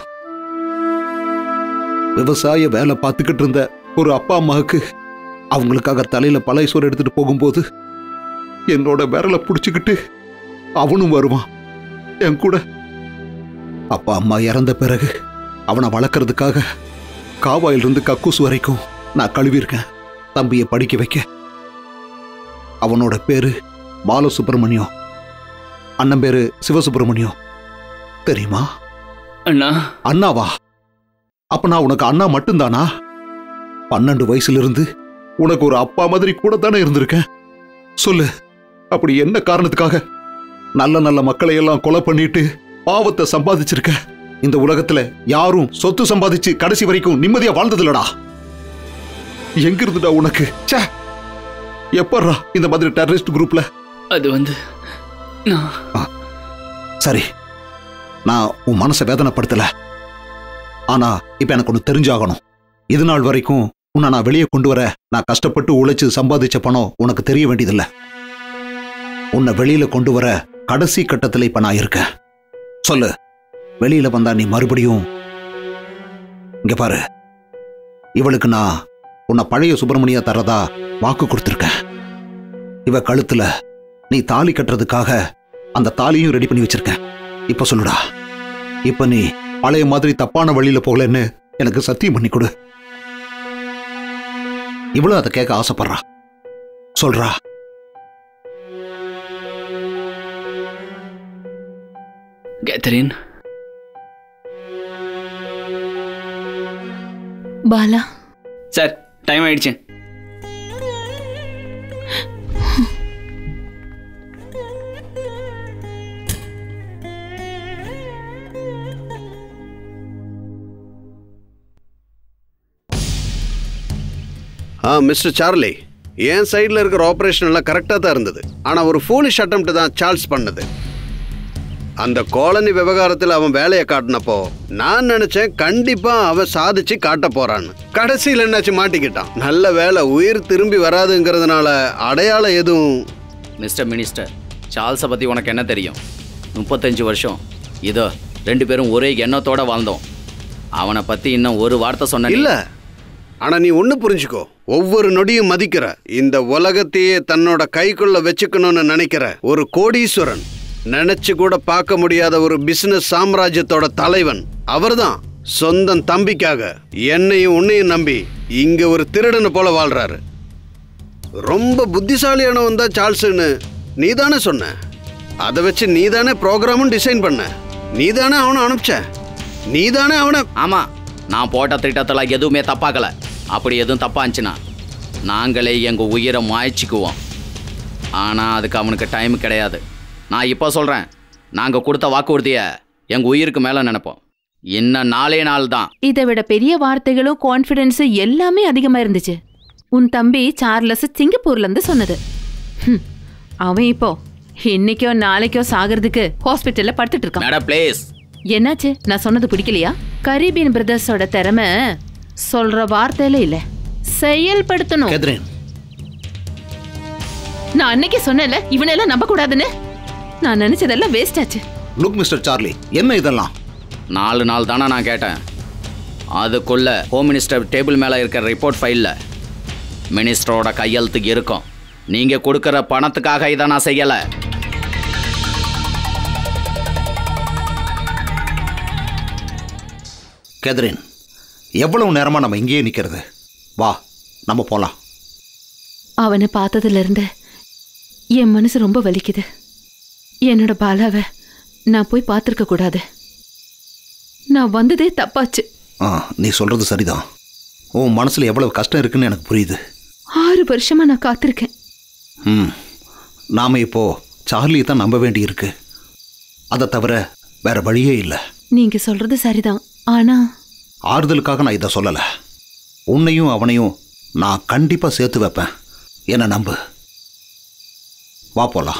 விவசாய வேலை பார்த்துக்கிட்டு இருந்த ஒரு அப்பா அம்மாவுக்கு அவங்களுக்காக தலையில பழைய சோறு எடுத்துட்டு போகும்போது என்னோட விரலை பிடிச்சிக்கிட்டு அவனும் வருவான் என் கூட அப்பா அம்மா இறந்த பிறகு அவனை வளர்க்கறதுக்காக காவாயிலிருந்து கக்கூஸ் வரைக்கும் நான் கழுவியிருக்கேன் தம்பியை படிக்க வைக்க அவனோட பேரு பாலசுப்ரமணியம் அண்ணன் பேரு சிவசுப்பிரமணியம் தெரியுமா அண்ணா அண்ணாவா அப்ப நான் உனக்கு அண்ணா மட்டும்தானா பன்னெண்டு வயசுல இருந்து உனக்கு ஒரு அப்பா மாதிரி கூட தானே இருந்திருக்கேன் சொல்லு அப்படி என்ன காரணத்துக்காக நல்ல நல்ல மக்களை எல்லாம் கொலை பண்ணிட்டு பாவத்தை சம்பாதிச்சிருக்க இந்த உலகத்துல யாரும் சொத்து சம்பாதிச்சு கடைசி வரைக்கும் நிம்மதியா வாழ்ந்ததில்லடா எங்க இருந்துடா உனக்கு ச்சே எப்பட்றா இந்த மாதிரி டெரரிஸ்ட் குரூப்ல அது வந்து நான் சரி நான் உன் மனசை வேதனைப்படுத்தல ஆனா இப்ப எனக்கு ஒன்று தெரிஞ்சாகணும் இது நாள் வரைக்கும் உன்னை நான் வெளியே கொண்டு வர நான் கஷ்டப்பட்டு உழைச்சு சம்பாதிச்ச பணம் உனக்கு தெரிய வேண்டியதில்ல உன்னை வெளியில கொண்டு வர கடைசி கட்டத்துல இப்ப நான் இருக்கேன் சொல்லு வெளியில வந்தா நீ மறுபடியும் இங்க பாரு இவளுக்கு நான் உன்னை பழைய சுப்பிரமணியா தரதா வாக்கு கொடுத்துருக்கேன் இவ கழுத்துல நீ தாலி கட்டுறதுக்காக அந்த தாலியும் ரெடி பண்ணி வச்சிருக்கேன் இப்ப சொல்லுடா இப்ப நீ பழைய மாதிரி தப்பான வழியில போகலன்னு எனக்கு சத்தியம் பண்ணி கொடு இவ்வளவு அதை கேட்க ஆசைப்படுறா சொல்றா கேத்தரின் பாலா சார் டைம் ஆயிடுச்சு ஆ மிஸ்டர் சார்லி என் சைடில் இருக்கிற ஆப்ரேஷன் எல்லாம் கரெக்டாக தான் இருந்தது ஆனால் ஒரு ஃபூலிஷ் அட்டம் தான் சார்ல்ஸ் பண்ணது அந்த காலனி விவகாரத்தில் அவன் வேலையை காட்டினப்போ நான் நினைச்சேன் கண்டிப்பா அவன் சாதிச்சு காட்ட போறான்னு கடைசியில் என்னாச்சு மாட்டிக்கிட்டான் நல்ல வேலை உயிர் திரும்பி வராதுங்கிறதுனால அடையாளம் எதுவும் மிஸ்டர் மினிஸ்டர் சார்ல்ஸை பற்றி உனக்கு என்ன தெரியும் முப்பத்தஞ்சு வருஷம் இதோ ரெண்டு பேரும் ஒரே எண்ணத்தோட வாழ்ந்தோம் அவனை பற்றி இன்னும் ஒரு வார்த்தை சொன்ன இல்ல ஆனா நீ ஒண்ணு புரிஞ்சுக்கோ ஒவ்வொரு நொடியும் மதிக்கிற இந்த உலகத்தையே தன்னோட கைக்குள்ள வச்சுக்கணும்னு நினைக்கிற ஒரு கோடீஸ்வரன் நினைச்சு கூட பார்க்க முடியாத ஒரு பிசினஸ் சாம்ராஜ்யத்தோட தலைவன் அவர்தான் சொந்தம் தம்பிக்காக என்னையும் உன்னையும் நம்பி இங்க ஒரு திருடனை போல வாழ்றாரு ரொம்ப புத்திசாலியானவன் தான் சார்ல்ஸ்னு நீ தானே சொன்ன அதை வச்சு நீ தானே ப்ரோக்ராமும் டிசைன் பண்ண நீ தானே அவனை அனுப்பிச்ச நீ தானே அவனை ஆமாம் நான் போட்ட திட்டத்தில் எதுவுமே தப்பாக்கல அப்படி எதுவும் தப்பா இருந்துச்சுன்னா நாங்களே எங்கள் உயிரை மாய்ச்சிக்குவோம் ஆனால் அதுக்கு அவனுக்கு டைம் கிடையாது நான் இப்போ சொல்கிறேன் நாங்கள் கொடுத்த வாக்குறுதியை எங்கள் உயிருக்கு மேலே நினைப்போம் இன்னும் நாலே நாள் தான் இதை விட பெரிய வார்த்தைகளும் கான்ஃபிடென்ஸும் எல்லாமே அதிகமா இருந்துச்சு உன் தம்பி சார்லஸ் சிங்கப்பூர்ல இருந்து சொன்னது ஹம், அவன் இப்போ இன்னைக்கோ நாளைக்கோ சாகிறதுக்கு ஹாஸ்பிட்டல்ல படுத்துட்டு இருக்கான் மேடம் ப்ளீஸ் என்னாச்சு நான் சொன்னது பிடிக்கலையா கரீபியன் பிரதர்ஸோட திறமை சொல்ற வார்த்தையில இல்ல செயல்படுத்தணும் கேத்ரின் நான் அன்னைக்கே சொன்னேன்ல இவனெல்லாம் நம்ப கூடாதுன்னு நான் நினைச்சதெல்லாம் வேஸ்ட் ஆச்சு லுக் மிஸ்டர் சார்லி என்ன இதெல்லாம் நாலு நாள் தானே நான் கேட்டேன் அதுக்குள்ள ஹோம் மினிஸ்டர் டேபிள் மேலே இருக்கிற ரிப்போர்ட் ஃபைலில் மினிஸ்டரோட கையெழுத்துக்கு இருக்கும் நீங்கள் கொடுக்குற பணத்துக்காக இதை நான் செய்யலை கேத்ரின் எவ்வளவு நேரமா நம்ம இங்கேயே நிக்கிறது வா நம்ம போலாம் அவனை பார்த்ததுல இருந்து என் மனசு ரொம்ப வலிக்குது என்னோட பாலாவை நான் போய் பார்த்துருக்க கூடாது நான் வந்ததே தப்பாச்சு ஆ நீ சொல்றது சரிதான் உன் மனசுல எவ்வளவு கஷ்டம் இருக்குன்னு எனக்கு புரியுது ஆறு வருஷமா நான் காத்திருக்கேன் ம் நாம இப்போ சார்லியை தான் நம்ப வேண்டியிருக்கு அதை தவிர வேற வழியே இல்லை நீங்க சொல்றது சரிதான் ஆனா ஆறுதலுக்காக நான் இதை சொல்லலை உன்னையும் அவனையும் நான் கண்டிப்பா சேர்த்து வைப்பேன் என்ன நம்பு வா போலாம்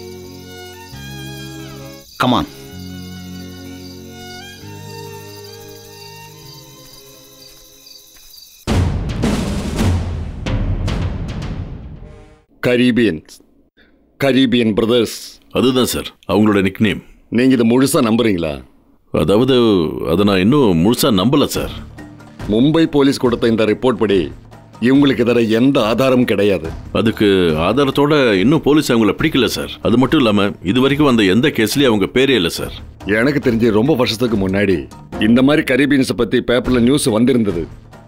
கமான் கரீபியன்ஸ் கரீபியன் பிரதர்ஸ் அதுதான் சார் அவங்களோட நிக்நேம் நீங்க இதை முழுசா நம்புறீங்களா அதாவது அதை நான் இன்னும் முழுசா நம்பல சார் மும்பை போலீஸ் கொடுத்த இந்த ரிப்போர்ட் படி இவங்களுக்கு எதிர எந்த ஆதாரமும் கிடையாது அதுக்கு ஆதாரத்தோட இன்னும் போலீஸ் அவங்கள பிடிக்கல சார் அது மட்டும் இல்லாம இது வரைக்கும் வந்த எந்த கேஸ்லயும் அவங்க பேரே இல்லை சார் எனக்கு தெரிஞ்சு ரொம்ப வருஷத்துக்கு முன்னாடி இந்த மாதிரி கரீபியன்ஸை பத்தி பேப்பர்ல நியூஸ் வந்திருந்தது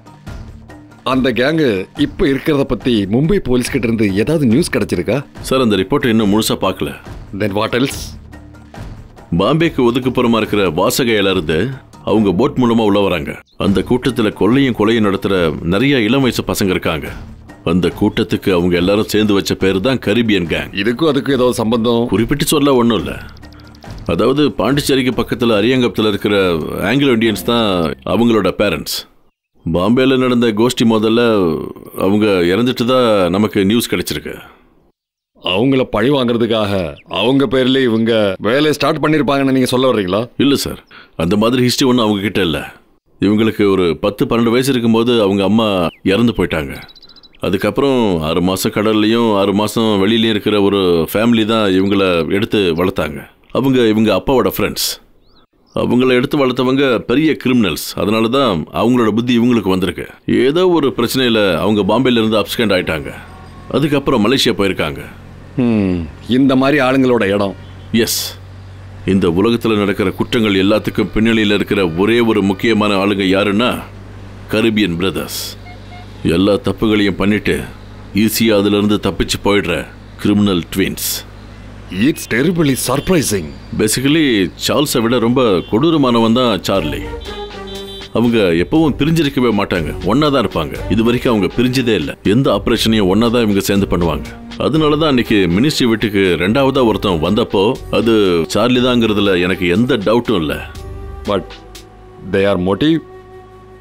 அந்த கேங்கு இப்ப இருக்கிறத பத்தி மும்பை போலீஸ் கிட்ட இருந்து ஏதாவது நியூஸ் கிடைச்சிருக்கா சார் அந்த ரிப்போர்ட் இன்னும் முழுசா பார்க்கல தென் வாட் எல்ஸ் பாம்பேக்கு ஒதுக்குப்புறமா இருக்கிற வாசகையில இருந்து அவங்க போட் மூலமா உள்ள வராங்க அந்த கூட்டத்துல கொள்ளையும் கொலையும் நடத்துற நிறைய இளம் வயசு பசங்க இருக்காங்க அந்த கூட்டத்துக்கு அவங்க எல்லாரும் சேர்ந்து வச்ச பேரு தான் கரிபியன் கேங் இதுக்கும் அதுக்கும் ஏதாவது சம்பந்தம் குறிப்பிட்டு சொல்ல ஒன்றும் இல்லை அதாவது பாண்டிச்சேரிக்கு பக்கத்தில் அரியங்கத்தில் இருக்கிற ஆங்கிலோ இண்டியன்ஸ் தான் அவங்களோட பேரண்ட்ஸ் பாம்பேல நடந்த கோஷ்டி முதல்ல அவங்க இறந்துட்டு தான் நமக்கு நியூஸ் கிடைச்சிருக்கு அவங்கள பழி வாங்குறதுக்காக அவங்க பேர்ல இவங்க வேலையை ஸ்டார்ட் பண்ணிருப்பாங்கன்னு நீங்க சொல்ல வர்றீங்களா இல்லை சார் அந்த மாதிரி ஹிஸ்ட்ரி ஒன்றும் அவங்க கிட்ட இல்லை இவங்களுக்கு ஒரு பத்து பன்னெண்டு வயசு இருக்கும்போது அவங்க அம்மா இறந்து போயிட்டாங்க அதுக்கப்புறம் ஆறு மாதம் கடல்லையும் ஆறு மாதம் வெளியிலையும் இருக்கிற ஒரு ஃபேமிலி தான் இவங்கள எடுத்து வளர்த்தாங்க அவங்க இவங்க அப்பாவோட ஃப்ரெண்ட்ஸ் அவங்கள எடுத்து வளர்த்தவங்க பெரிய கிரிமினல்ஸ் அதனால தான் அவங்களோட புத்தி இவங்களுக்கு வந்திருக்கு ஏதோ ஒரு பிரச்சனையில் அவங்க பாம்பேல இருந்து அப்ஸ்கண்ட் ஆயிட்டாங்க அதுக்கப்புறம் மலேசியா போயிருக்காங்க ஹம், இந்த மாதிரி ஆளுங்களோட இடம் எஸ் இந்த உலகத்தில் நடக்கிற குற்றங்கள் எல்லாத்துக்கும் பின்னணியில் இருக்கிற ஒரே ஒரு முக்கியமான ஆளுங்க யாருன்னா கரிபியன் பிரதர்ஸ் எல்லா தப்புகளையும் பண்ணிட்டு ஈஸியாக அதிலிருந்து தப்பிச்சு போயிடுற criminal twins it's terribly surprising basically சார்ல்ஸை விட ரொம்ப கொடூரமானவன் தான் சார்லி அவங்க எப்பவும் பிரிஞ்சிருக்கவே மாட்டாங்க ஒன்னா தான் இருப்பாங்க இது வரைக்கும் அவங்க பிரிஞ்சதே இல்லை எந்த ஆப்ரேஷனையும் ஒன்னா தான் இவங்க சேர்ந்து பண்ணுவாங்க அதனால தான் அன்னைக்கு மினிஸ்ட்ரி வீட்டுக்கு ரெண்டாவதா ஒருத்தன் வந்தப்போ அது சார்லி தாங்கிறதுல எனக்கு எந்த டவுட்டும் இல்லை பட் தே ஆர் மோட்டிவ்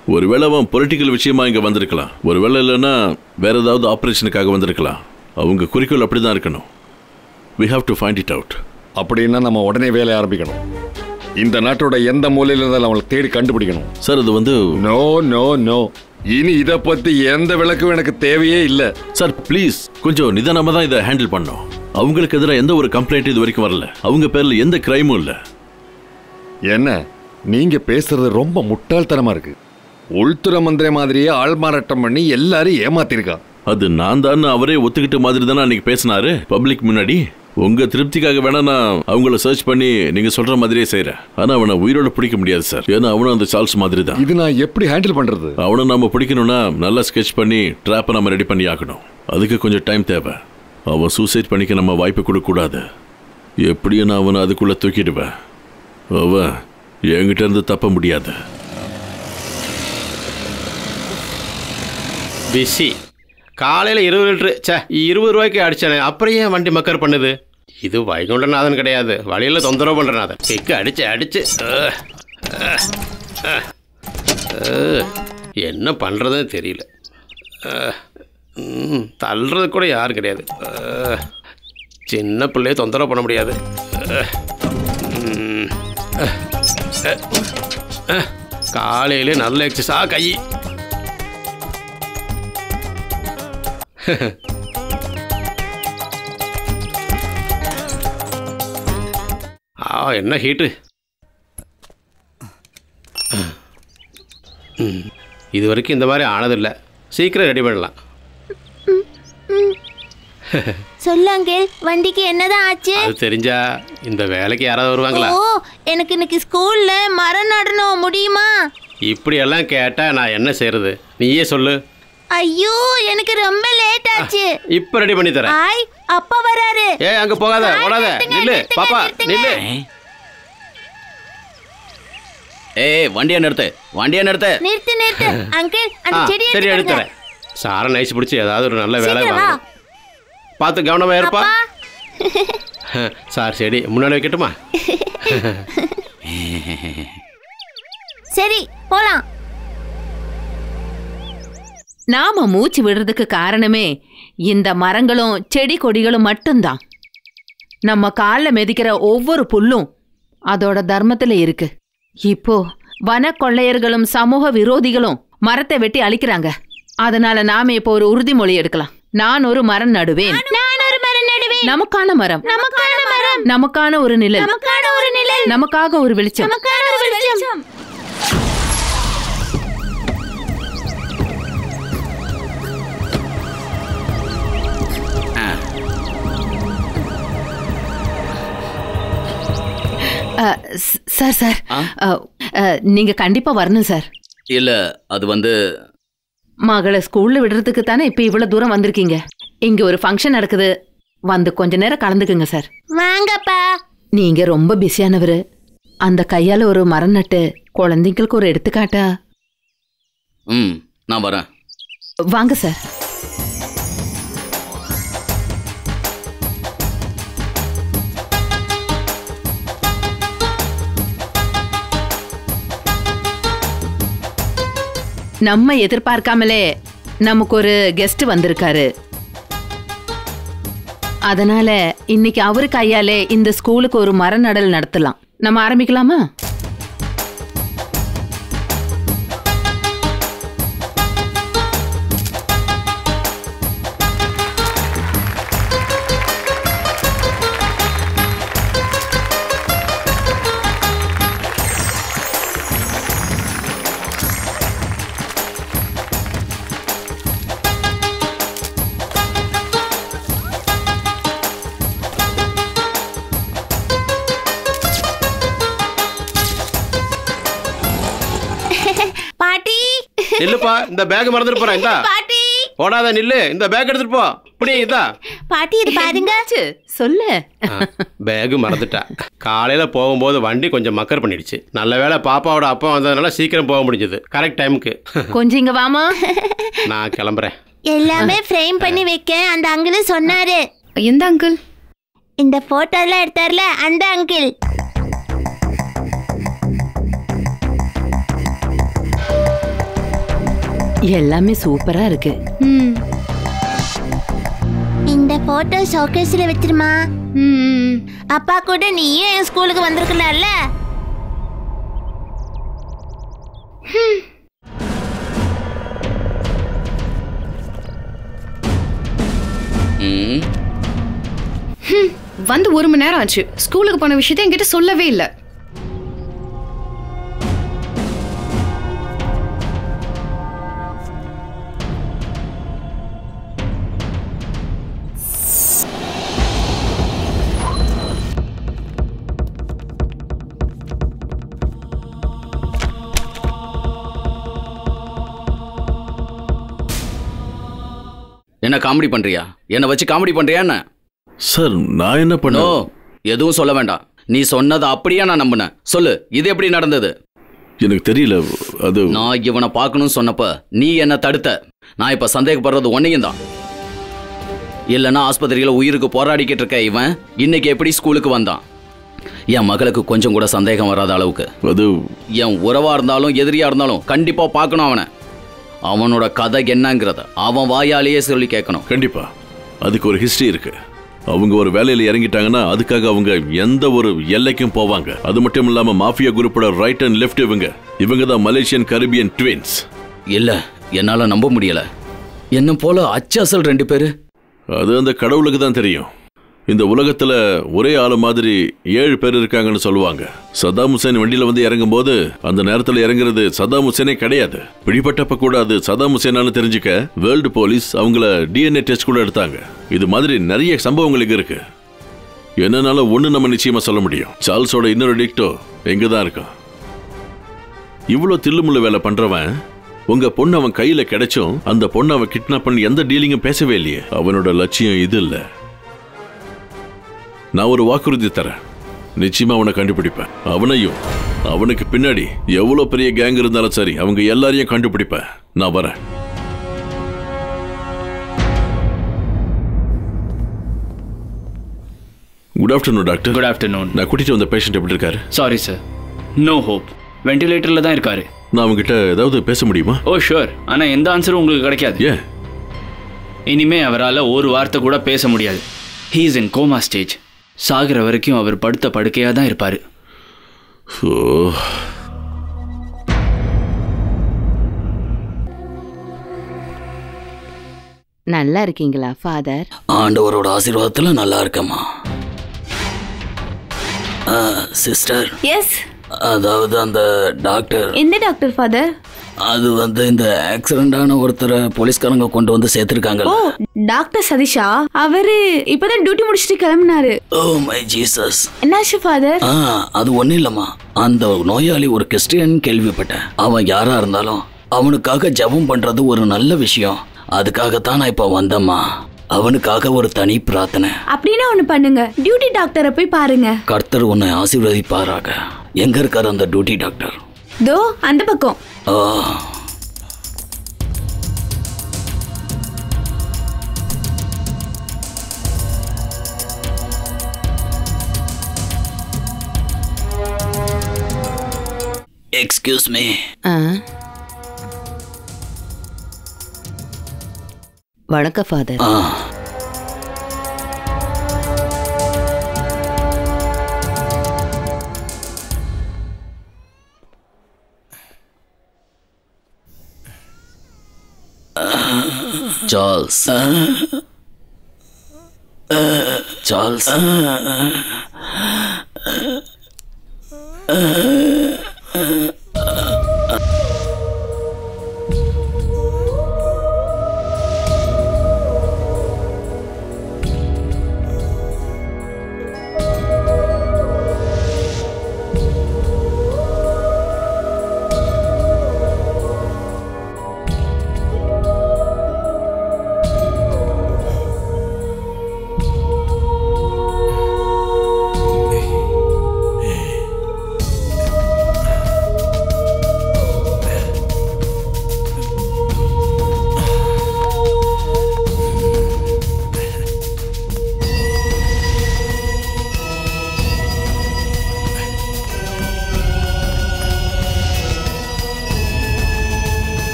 ஒருவேளை அவன் பொலிட்டிக்கல் விஷயமா இங்க வந்திருக்கலாம் ஒருவேளை இல்லைன்னா வேற ஏதாவது ஆபரேஷனுக்காக வந்திருக்கலாம் அவங்க குறிக்கோள் அப்படிதான் இருக்கணும் we have to find it out அப்படின்னா நம்ம உடனே வேலையை ஆரம்பிக்கணும் இந்த நாட்டோட எந்த மூலையில இருந்தாலும் அவங்களை தேடி கண்டுபிடிக்கணும் சார் அது வந்து நோ நோ நோ இனி இத பத்தி எந்த விளக்கும் எனக்கு தேவையே இல்ல சார் ப்ளீஸ் கொஞ்சம் நிதானமா தான் இதை ஹேண்டில் பண்ணோம் அவங்களுக்கு எதிராக எந்த ஒரு கம்ப்ளைண்ட் இது வரைக்கும் வரல அவங்க பேர்ல எந்த கிரைமும் இல்ல என்ன நீங்க பேசுறது ரொம்ப முட்டாள்தனமா இருக்கு உள்துறை மந்திரி மாதிரியே ஆள்மாறாட்டம் பண்ணி எல்லாரும் ஏமாத்திருக்கான் அது நான் தான் அவரே ஒத்துக்கிட்ட மாதிரி தானே அன்னைக்கு பேசினாரு பப்ளிக் முன்னாடி உங்க திருப்திக்காக வேணா நான் அவங்கள சர்ச் பண்ணி நீங்க சொல்ற மாதிரியே செய்யறேன் ஆனா அவனை உயிரோட பிடிக்க முடியாது சார் ஏன்னா அவனும் அந்த சார்ல்ஸ் மாதிரி தான் இது நான் எப்படி ஹேண்டில் பண்றது அவனை நம்ம பிடிக்கணும்னா நல்லா ஸ்கெட்ச் பண்ணி ட்ராப்பை நம்ம ரெடி பண்ணி ஆகணும் அதுக்கு கொஞ்சம் டைம் தேவை அவன் சூசைட் பண்ணிக்க நம்ம வாய்ப்பு கொடுக்க கூடாது எப்படியும் நான் அவனை அதுக்குள்ள தூக்கிடுவேன் அவன் என்கிட்ட இருந்து தப்ப முடியாது பிஸி காலையில் இருபது லிட்டரு ச்சே இருபது ரூபாய்க்கு அடிச்சானே அப்புறம் ஏன் வண்டி மக்கர் பண்ணுது இது வைகுண்டநாதன் கிடையாது வழியில் தொந்தரவு பண்ணுறநாதன் கிக்கு அடிச்சு அடிச்சு அஹ், அஹ், அஹ், அஹ். என்ன பண்ணுறதுன்னு தெரியல அஹ், ம், தள்ளுறது கூட யாரும் கிடையாது அஹ், சின்ன பிள்ளைய தொந்தரவு பண்ண முடியாது அஹ், ம், அஹ், அஹ், அஹ். காலையிலே நல்ல எக்ஸசைஸ் ஆ கை ஆ என்ன ஹீட்டு ம், இது வரைக்கும் இந்த மாதிரி ஆனதில்லை சீக்கிரம் ரெடி பண்ணலாம் சொல்லு அங்கிள் வண்டிக்கு என்னதான் ஆச்சு அது தெரிஞ்சா இந்த வேலைக்கு யாராவது வருவாங்களா ஓ எனக்கு இன்னைக்கு ஸ்கூல்ல மரம் நடணும் முடியுமா இப்படியெல்லாம் கேட்டால் நான் என்ன செய்யறது நீயே சொல்லு ஐயோ எனக்கு ரொம்ப லேட் ஆச்சு இப்போ ரெடி பண்ணி தரேன் ஆய் அப்பா வராரு ஏய் அங்கே போகாத ஓடாத நில்லு பாப்பா நில்லு ஏய் வண்டியை நிறுத்து வண்டியை நிறுத்து நிறுத்து நிறுத்து அங்கிள் அந்த ஆ செடி சரி எடுத்து எடுத்துறேன் சாரை நைஸ் பிடிச்சி ஏதாவது ஒரு நல்ல வேலை சீக்கிரம் வா. வாங்கணும் பார்த்து கவனமா இருப்பா சார் செடி முன்னாடி வைக்கட்டுமா சரி போலாம் நாம மூச்சு விடுறதுக்கு காரணமே இந்த மரங்களும் செடி கொடிகளும் மட்டும்தான் நம்ம காலில் மிதிக்கிற ஒவ்வொரு புல்லும் அதோட தர்மத்துல இருக்கு இப்போ வன கொள்ளையர்களும் சமூக விரோதிகளும் மரத்தை வெட்டி அழிக்கிறாங்க அதனால நாம இப்போ ஒரு உறுதிமொழி எடுக்கலாம் நான் ஒரு மரம் நடுவேன் நான் ஒரு மரம் நடுவேன் நமக்கான மரம் நமக்கான மரம் நமக்கான ஒரு நிழல் நமக்கான ஒரு நிழல் நமக்காக ஒரு வெளிச்சம் நமக்கான ஒரு வெளிச்சம் அ, ஸ்- சார் சார் அ, அ, நீங்க கண்டிப்பா வரணும் சார் இல்ல அது வந்து மகளை ஸ்கூல்ல விடுறதுக்கு தானே இப்ப இவ்வளவு தூரம் வந்திருக்கீங்க இங்க ஒரு ஃபங்க்ஷன் நடக்குது வந்து கொஞ்ச நேரம் கலந்துக்குங்க சார் வாங்கப்பா நீங்க ரொம்ப பிஸியானவரு அந்த கையால ஒரு மரம் நட்டு குழந்தைங்களுக்கு ஒரு எடுத்துக்காட்டா ம் நான் வரேன் வாங்க சார் நம்ம எதிர்பார்க்காமலே நமக்கு ஒரு கெஸ்ட் வந்திருக்காரு அதனால இன்னைக்கு அவரு கையாலே இந்த ஸ்கூலுக்கு ஒரு மர நடல் நடத்தலாம் நம்ம ஆரம்பிக்கலாமா பாட்டி நில்லுப்பா இந்த பேக் மறந்துட்டு போறேன் இந்தா பாட்டி ஓடாத நில்லு இந்த பேக் எடுத்துட்டு போ இப்படி இதா பாட்டி இது பாருங்க சொல்லு பேகு மறந்துட்டா காலையில போகும்போது வண்டி கொஞ்சம் மக்கர் பண்ணிடுச்சு நல்ல வேளை பாப்பாவோட அப்பா வந்ததுனால சீக்கிரம் போக முடிஞ்சது கரெக்ட் டைமுக்கு கொஞ்சம் இங்க வாமா நான் கிளம்புறேன் எல்லாமே ஃப்ரேம் பண்ணி வைக்க அந்த அங்கிள் சொன்னாரு எந்த அங்கிள் இந்த போட்டோலாம் எடுத்தார்ல அந்த அங்கிள் எல்லாமே சூப்பரா இருக்கு ம் இந்த போட்டோ ஷோகேஸ்ல வச்சிருமா ம் அப்பா கூட நீயும் என் ஸ்கூலுக்கு வந்திருக்கலாம்ல ம் ஹம், வந்து ஒரு மணி நேரம் ஆச்சு ஸ்கூலுக்கு போன விஷயத்தை என்கிட்ட சொல்லவே இல்லை என்ன காமெடி பண்றியா என்ன வச்சு காமெடி பண்றியா என்ன சார் நான் என்ன பண்ண நோ எதுவும் சொல்ல வேண்டாம் நீ சொன்னதை அப்படியே நான் நம்பினேன் சொல்லு இது எப்படி நடந்தது எனக்கு தெரியல அது நான் இவனை பார்க்கணும்னு சொன்னப்ப நீ என்ன தடுத்த நான் இப்ப சந்தேகப்படுறது ஒன்னையும் தான் இல்லைன்னா ஆஸ்பத்திரியில உயிருக்கு போராடிக்கிட்டு இருக்க இவன் இன்னைக்கு எப்படி ஸ்கூலுக்கு வந்தான் என் மகளுக்கு கொஞ்சம் கூட சந்தேகம் வராத அளவுக்கு அது என் உறவா இருந்தாலும் எதிரியா இருந்தாலும் கண்டிப்பா பார்க்கணும் அவனை அவனோட கதை என்னங்கிறத அவன் வாயாலேயே சொல்லி கேட்கணும் கண்டிப்பா அதுக்கு ஒரு ஹிஸ்டரி இருக்கு அவங்க ஒரு வேலையில இறங்கிட்டாங்கன்னா அதுக்காக அவங்க எந்த ஒரு எல்லைக்கும் போவாங்க அது மட்டும் இல்லாம மாஃபியா குரூப்போட ரைட் அண்ட் லெஃப்ட் இவங்க இவங்க தான் மலேசியன் கரிபியன் ட்வின்ஸ் இல்ல என்னால நம்ப முடியல என்ன போல அச்சு அசல் ரெண்டு பேரு அது அந்த கடவுளுக்கு தான் தெரியும் இந்த உலகத்துல ஒரே ஆளு மாதிரி ஏழு பேர் இருக்காங்கன்னு சொல்லுவாங்க சதாம் ஹுசேன் வண்டியில வந்து இறங்கும் போது அந்த நேரத்துல இறங்குறது சதாம் ஹுசேனே கிடையாது பிடிபட்டப்ப கூட அது சதாம் ஹுசேனான்னு தெரிஞ்சுக்க வேர்ல்டு போலீஸ் அவங்கள டிஎன்ஏ டெஸ்ட் கூட எடுத்தாங்க இது மாதிரி நிறைய சம்பவங்களுக்கு இருக்கு என்னனாலும் ஒண்ணு நம்ம நிச்சயமா சொல்ல முடியும் சார்ல்ஸோட இன்னொரு டிக்டோ எங்க தான் இருக்கான் இவ்வளோ தில்லுமுள்ளு வேலை பண்றவன் உங்க பொண்ணு அவன் கையில கிடைச்சும் அந்த பொண்ணு அவன் கிட்னாப் பண்ணி எந்த டீலிங்கும் பேசவே இல்லையே அவனோட லட்சியம் இது இல்ல நான் ஒரு வாக்குறுதி தரேன் நிச்சயமா அவனை கண்டுபிடிப்பேன் அவனையும் அவனுக்கு பின்னாடி எவ்வளவு பெரிய கேங் இருந்தாலும் சரி அவங்க எல்லாரையும் கண்டுபிடிப்பேன் நான் வரேன் good afternoon doctor good afternoon நான் கூட்டிட்டு வந்த பேஷண்ட் எப்படி இருக்காரு சாரி சார் நோ ஹோப் வெண்டிலேட்டரில் தான் இருக்காரு நான் அவங்ககிட்ட ஏதாவது பேச முடியுமா ஓ ஷூர் ஆனால் எந்த ஆன்சரும் உங்களுக்கு கிடைக்காது ஏன் இனிமே அவரால் ஒரு வார்த்தை கூட பேச முடியாது he is in coma stage சாகிற வரைக்கும் அவர் படுத்த படுக்கையாக தான் இருப்பார் ஓ நல்லா இருக்கீங்களா ஃபாதர் ஆண்டவரோட ஆசீர்வாதத்துல நல்லா இருக்கேம்மா சிஸ்டர் எஸ் அதாவது அந்த டாக்டர் எந்த டாக்டர் ஃபாதர் அது வந்து இந்த ஆக்சிடென்டான ஒருத்தரை போலீஸ்காரங்க கொண்டு வந்து சேர்த்துருக்காங்க ஓ டாக்டர் சதீஷா அவரு இப்பதான் டியூட்டி முடிச்சுட்டு கிளம்புனாரு ஓ மை ஜீசஸ் என்னாச்சு ஃபாதர் ஆ அது ஒன்றும் இல்லைம்மா அந்த நோயாளி ஒரு கிறிஸ்டியன் கேள்விப்பட்டேன் அவன் யாரா இருந்தாலும் அவனுக்காக ஜெபம் பண்றது ஒரு நல்ல விஷயம் அதுக்காகத்தான் நான் இப்போ வந்தம்மா அவனுக்காக ஒரு தனி பிரார்த்தனை அப்படின்னா ஒண்ணு பண்ணுங்க டியூட்டி டாக்டரை போய் பாருங்க கர்த்தர் உன்னை ஆசீர்வதிப்பாராக எங்க இருக்காரு அந்த டியூட்டி டாக்டர் தோ அந்த பக்கம் ஆ எக்ஸ்கியூஸ் மீ ஆ வணக்கம் ஃபாதர் ஆ Charles Charles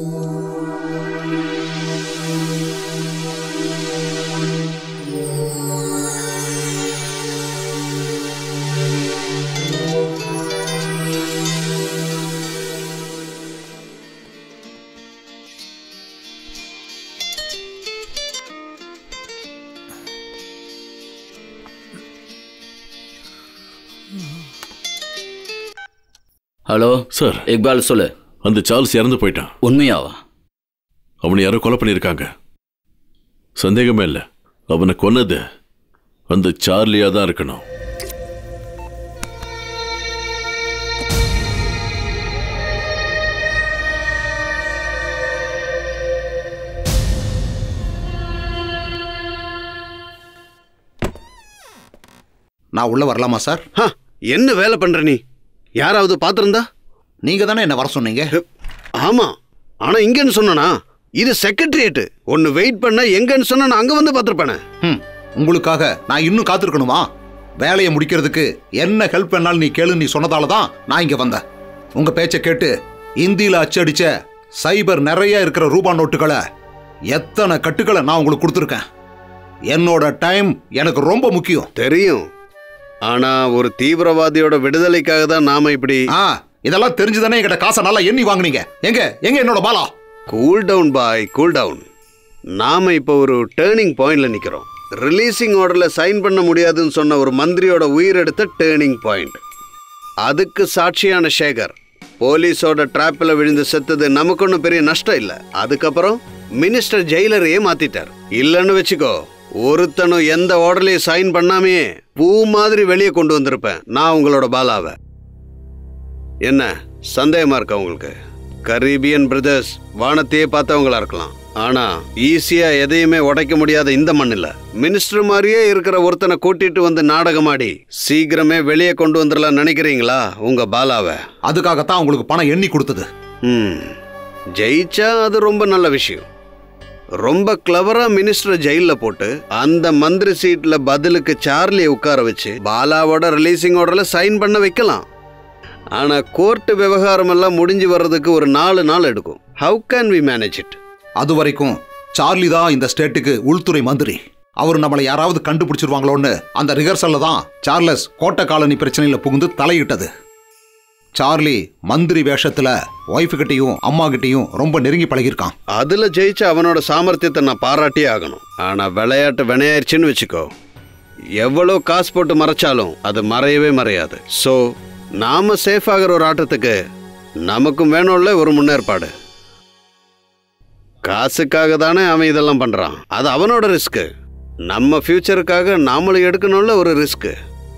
hello sir Iqbal சொல்லு அந்த சார்ல்ஸ் இறந்து போயிட்டான் உண்மையாவா அவனை யாரோ கொலை பண்ணியிருக்காங்க சந்தேகமே இல்லை அவனை கொன்னது அந்த சார்லியா தான் இருக்கணும் நான் உள்ள வரலாமா சார் என்ன வேலை பண்ற நீ யாராவது பார்த்திருந்தா நீங்க தானே என்ன வர சொன்னீங்க ஆமா ஆனா இங்கன்னு சொன்னனா இது செக்ரட்டரியேட் ஒன்னு வெயிட் பண்ண எங்கன்னு சொன்னா நான் அங்க வந்து பார்த்திருப்பேனே ம் உங்களுக்காக நான் இன்னும் காத்திருக்கணுமா வேலையை முடிக்கிறதுக்கு என்ன ஹெல்ப் வேணாலும் நீ கேளு நீ சொன்னதால தான் நான் இங்க வந்தேன் உங்க பேச்சை கேட்டு இந்தியில அச்சடிச்ச சைபர் நிறைய இருக்கிற ரூபா நோட்டுகளை எத்தனை கட்டுகளை நான் உங்களுக்கு கொடுத்துருக்கேன் என்னோட டைம் எனக்கு ரொம்ப முக்கியம் தெரியும் ஆனா ஒரு தீவிரவாதியோட விடுதலைக்காக தான் நாம இப்படி ஆ இதெல்லாம் தெரிஞ்சுதானே என்கிட்ட காசை நல்லா எண்ணி வாங்குனீங்க எங்க எங்க என்னோட Bala cool down boy cool down நாம இப்போ ஒரு டேர்னிங் பாயிண்ட்ல நிக்கிறோம் ரிலீசிங் ஆர்டர்ல சைன் பண்ண முடியாதுன்னு சொன்ன ஒரு மந்திரியோட உயிர் எடுத்த டேர்னிங் பாயிண்ட் அதுக்கு சாட்சியான சேகர் போலீஸோட டிராப்பில் விழுந்து செத்தது நமக்கு ஒன்றும் பெரிய நஷ்டம் இல்லை அதுக்கப்புறம் மினிஸ்டர் ஜெயிலரையே மாத்திட்டார் இல்லைன்னு வச்சுக்கோ ஒருத்தனும் எந்த ஆர்டர்லையும் சைன் பண்ணாமையே பூ மாதிரி வெளியே கொண்டு வந்திருப்பேன் நான் உங்களோட பாலாவை என்ன சந்தேகமா இருக்கா உங்களுக்கு கரீபியன் பிரதர்ஸ் வானத்தையே பார்த்தவங்களா இருக்கலாம் ஆனா ஈஸியா எதையுமே உடைக்க முடியாத இந்த மண்ணில் மினிஸ்டர் மாதிரியே இருக்கிற ஒருத்தனை கூட்டிட்டு வந்து நாடகமாடி சீக்கிரமே வெளியே கொண்டு வந்துடலாம் நினைக்கிறீங்களா உங்க பாலாவை அதுக்காகத்தான் உங்களுக்கு பணம் எண்ணி கொடுத்தது ம் ஜெயிச்சா அது ரொம்ப நல்ல விஷயம் ரொம்ப கிளவரா மினிஸ்டர் ஜெயில போட்டு அந்த மந்திரி சீட்ல பதிலுக்கு சார்லியை உட்கார வச்சு பாலாவோட ரிலீசிங் ஆர்டர்ல சைன் பண்ண வைக்கலாம் ஆனா கோர்ட் விவகாரம் எல்லாம் முடிஞ்சு வர்றதுக்கு ஒரு நாலு நாள் எடுக்கும் how can we manage it அது வரைக்கும் சார்லி தான் இந்த ஸ்டேட்டுக்கு உள்துறை மந்திரி அவர் நம்மளை யாராவது கண்டுபிடிச்சிருவாங்களோன்னு அந்த ரிஹர்சல்ல தான் சார்லஸ் கோட்டை காலனி பிரச்சனையில புகுந்து தலையிட்டது சார்லி மந்திரி வேஷத்துல ஒய்ஃபு கிட்டையும் அம்மா கிட்டையும் ரொம்ப நெருங்கி பழகியிருக்கான் அதுல ஜெயிச்ச அவனோட சாமர்த்தியத்தை நான் பாராட்டியே ஆகணும் ஆனா விளையாட்டு வினையாயிருச்சுன்னு வச்சுக்கோ எவ்வளோ காசு போட்டு மறைச்சாலும் அது மறையவே மறையாது ஸோ நாம சேஃப் ஆகிற ஒரு ஆட்டத்துக்கு நமக்கும் வேணும்ல ஒரு முன்னேற்பாடு காசுக்காக தானே அவன் இதெல்லாம் பண்றான் அது அவனோட ரிஸ்க் நம்ம ஃபியூச்சருக்காக நாமளும் எடுக்கணும்ல ஒரு ரிஸ்க்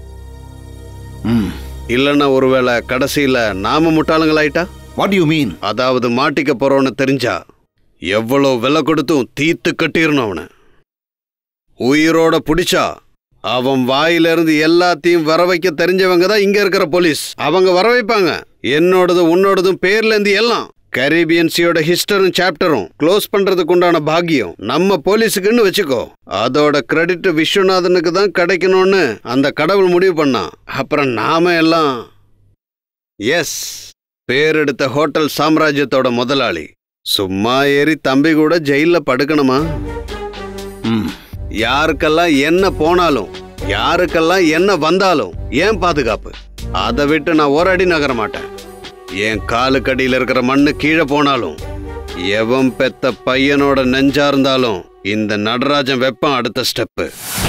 இல்லைன்னா ஒருவேளை கடைசியில நாம முட்டாளுங்களாயிட்டா வாட் யூ மீன் அதாவது மாட்டிக்க போறோன்னு தெரிஞ்சா எவ்வளோ விலை கொடுத்தும் தீத்து கட்டிடணும் அவனை உயிரோட பிடிச்சா அவன் வாயிலிருந்து எல்லாத்தையும் வர வைக்க தெரிஞ்சவங்க தான் இங்க இருக்கிற போலீஸ் அவங்க வர வைப்பாங்க என்னோடதும் உன்னோடதும் பேர்ல இருந்து எல்லாம் கரீபியன்சியோட ஹிஸ்டரும் சாப்டரும் க்ளோஸ் பண்றதுக்கு உண்டான பாக்கியம் நம்ம போலீஸுக்குன்னு வச்சுக்கோ அதோட கிரெடிட் விஸ்வநாதனுக்கு தான் கிடைக்கணும்னு அந்த கடவுள் முடிவு பண்ணான் அப்புறம் நாம எல்லாம் எஸ் பேர் எடுத்த ஹோட்டல் சாம்ராஜ்யத்தோட முதலாளி சும்மா ஏறி தம்பி கூட ஜெயில படுக்கணுமா யாருக்கெல்லாம் என்ன போனாலும் யாருக்கெல்லாம் என்ன வந்தாலும் ஏன் பாதுகாப்பு அதை விட்டு நான் ஒரு அடி நகர மாட்டேன் என் காலுக்கடியில் இருக்கிற மண்ணு கீழே போனாலும் எவன் பெத்த பையனோட நெஞ்சா இருந்தாலும் இந்த நடராஜன் வெப்பம் அடுத்த step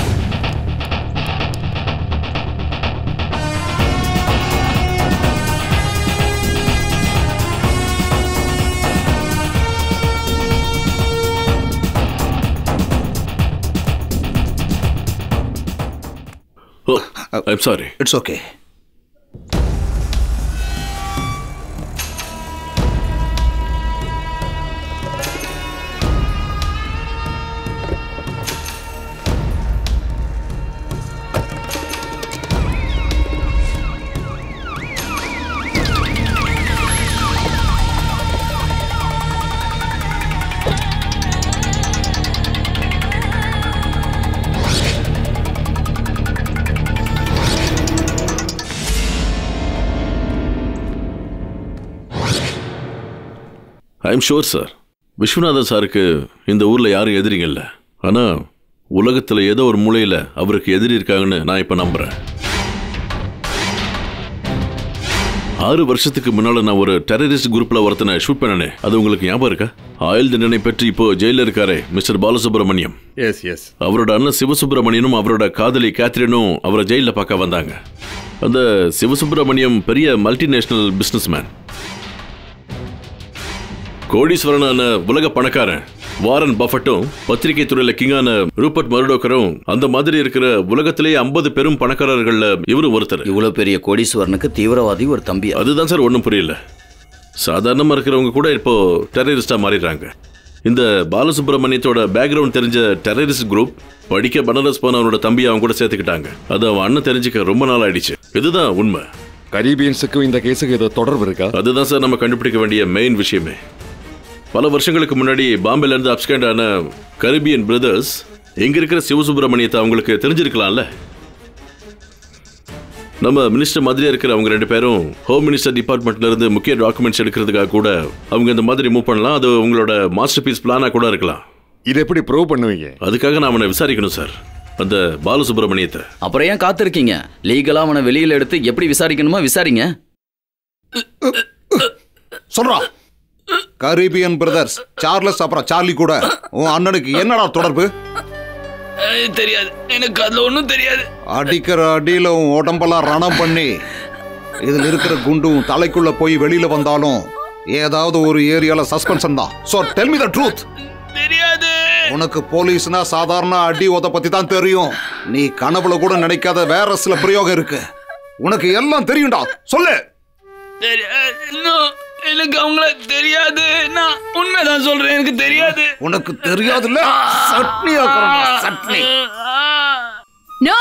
I'm sorry it's okay I'm sure sir Viswanathan சாருக்கு இந்த ஊர்ல யாரும் எதிரிங்க இல்ல ஆனா உலகத்துல ஏதோ ஒரு மூலையில அவருக்கு எதிரி இருக்காங்கன்னு நான் இப்ப நம்புறேன் ஆறு வருஷத்துக்கு முன்னால நான் ஒரு டெரரிஸ்ட் குரூப்ல ஒருத்தனை ஷூட் பண்ணனே அது உங்களுக்கு ஞாபகம் இருக்கா ஆயுள் தண்டனை பெற்று இப்போ ஜெயில இருக்காரே மிஸ்டர் பாலசுப்ரமணியம் எஸ் எஸ் அவரோட அண்ணன் சிவசுப்பிரமணியனும் அவரோட காதலி கேத்ரினும் அவரை ஜெயிலில் பார்க்க வந்தாங்க அந்த சிவசுப்பிரமணியம் பெரிய மல்டிநேஷனல் பிஸ்னஸ்மேன் கோடீஸ்வரனான உலக பணக்காரன் வாரன் பஃபட்டும் பத்திரிகை துறையில கிங்கான ரூபர்ட் மருடோக்கரும் அந்த மாதிரி இருக்கிற உலகத்திலேயே ஐம்பது பெரும் பணக்காரர்கள்ல இவரும் ஒருத்தர் இவ்வளவு பெரிய கோடீஸ்வரனுக்கு தீவிரவாதி ஒரு தம்பி அதுதான் சார் ஒன்றும் புரியல சாதாரணமா இருக்கிறவங்க கூட இப்போ டெரரிஸ்டா மாறிடுறாங்க இந்த பாலசுப்ரமணியத்தோட பேக்ரவுண்ட் தெரிஞ்ச டெரரிஸ்ட் குரூப் படிக்க பனாரஸ் போன அவனோட தம்பி அவன் கூட சேர்த்துக்கிட்டாங்க அது அவன் அண்ணன் தெரிஞ்சுக்க ரொம்ப நாள் ஆயிடுச்சு இதுதான் உண்மை கரீபியன்ஸுக்கும் இந்த கேஸுக்கு ஏதோ தொடர்பு இருக்கா அதுதான் சார் நம்ம கண்டுபிடிக்க வேண்டிய மெயின் விஷயமே பல வருஷங்களுக்கு முன்னாடி பாம்பேல இருந்து அப்ஸ்கண்ட் ஆன கரிபியன் பிரதர்ஸ் எங்க இருக்கிற சிவசுப்பிரமணியத்தை அவங்களுக்கு தெரிஞ்சிருக்கலாம்ல நம்ம மினிஸ்டர் மாதிரியே இருக்கிற அவங்க ரெண்டு பேரும் ஹோம் மினிஸ்டர் டிபார்ட்மெண்ட்ல இருந்து முக்கிய டாக்குமெண்ட்ஸ் எடுக்கிறதுக்காக கூட அவங்க இந்த மாதிரி மூவ் பண்ணலாம் அது உங்களோட மாஸ்டர் பீஸ் பிளானா கூட இருக்கலாம் இது எப்படி ப்ரூவ் பண்ணுவீங்க அதுக்காக நான் அவனை விசாரிக்கணும் சார் அந்த பாலசுப்ரமணியத்தை அப்புறம் ஏன் காத்திருக்கீங்க லீகலா அவனை வெளியில எடுத்து எப்படி விசாரிக்கணுமா விசாரிங்க சொல்றா கரீபியன் பிரதர்ஸ் சார்லஸ் அப்புறம் சார்லி கூட உன் அண்ணனுக்கு என்னடா தொடர்பு தெரியாது எனக்கு அதுல ஒன்றும் தெரியாது அடிக்கிற அடியில உன் உடம்பெல்லாம் ரணம் பண்ணி இதுல இருக்கிற குண்டும் தலைக்குள்ள போய் வெளியில வந்தாலும் ஏதாவது ஒரு ஏரியால சஸ்பென்ஷன் தான் so tell me the truth தெரியாது உனக்கு போலீஸ்னா சாதாரண அடி உத பத்தி தான் தெரியும் நீ கனவுல கூட நினைக்காத வேற சில பிரயோகம் இருக்கு உனக்கு எல்லாம் தெரியும்டா சொல்லு தெரியாது இன்னும் எனக்கு அவங்கள தெரியாது நான் உண்மைதான் சொல்றேன் எனக்கு தெரியாது உனக்கு தெரியாதுல்ல சட்னி ஆக்குறேன்டா, சட்னி நோ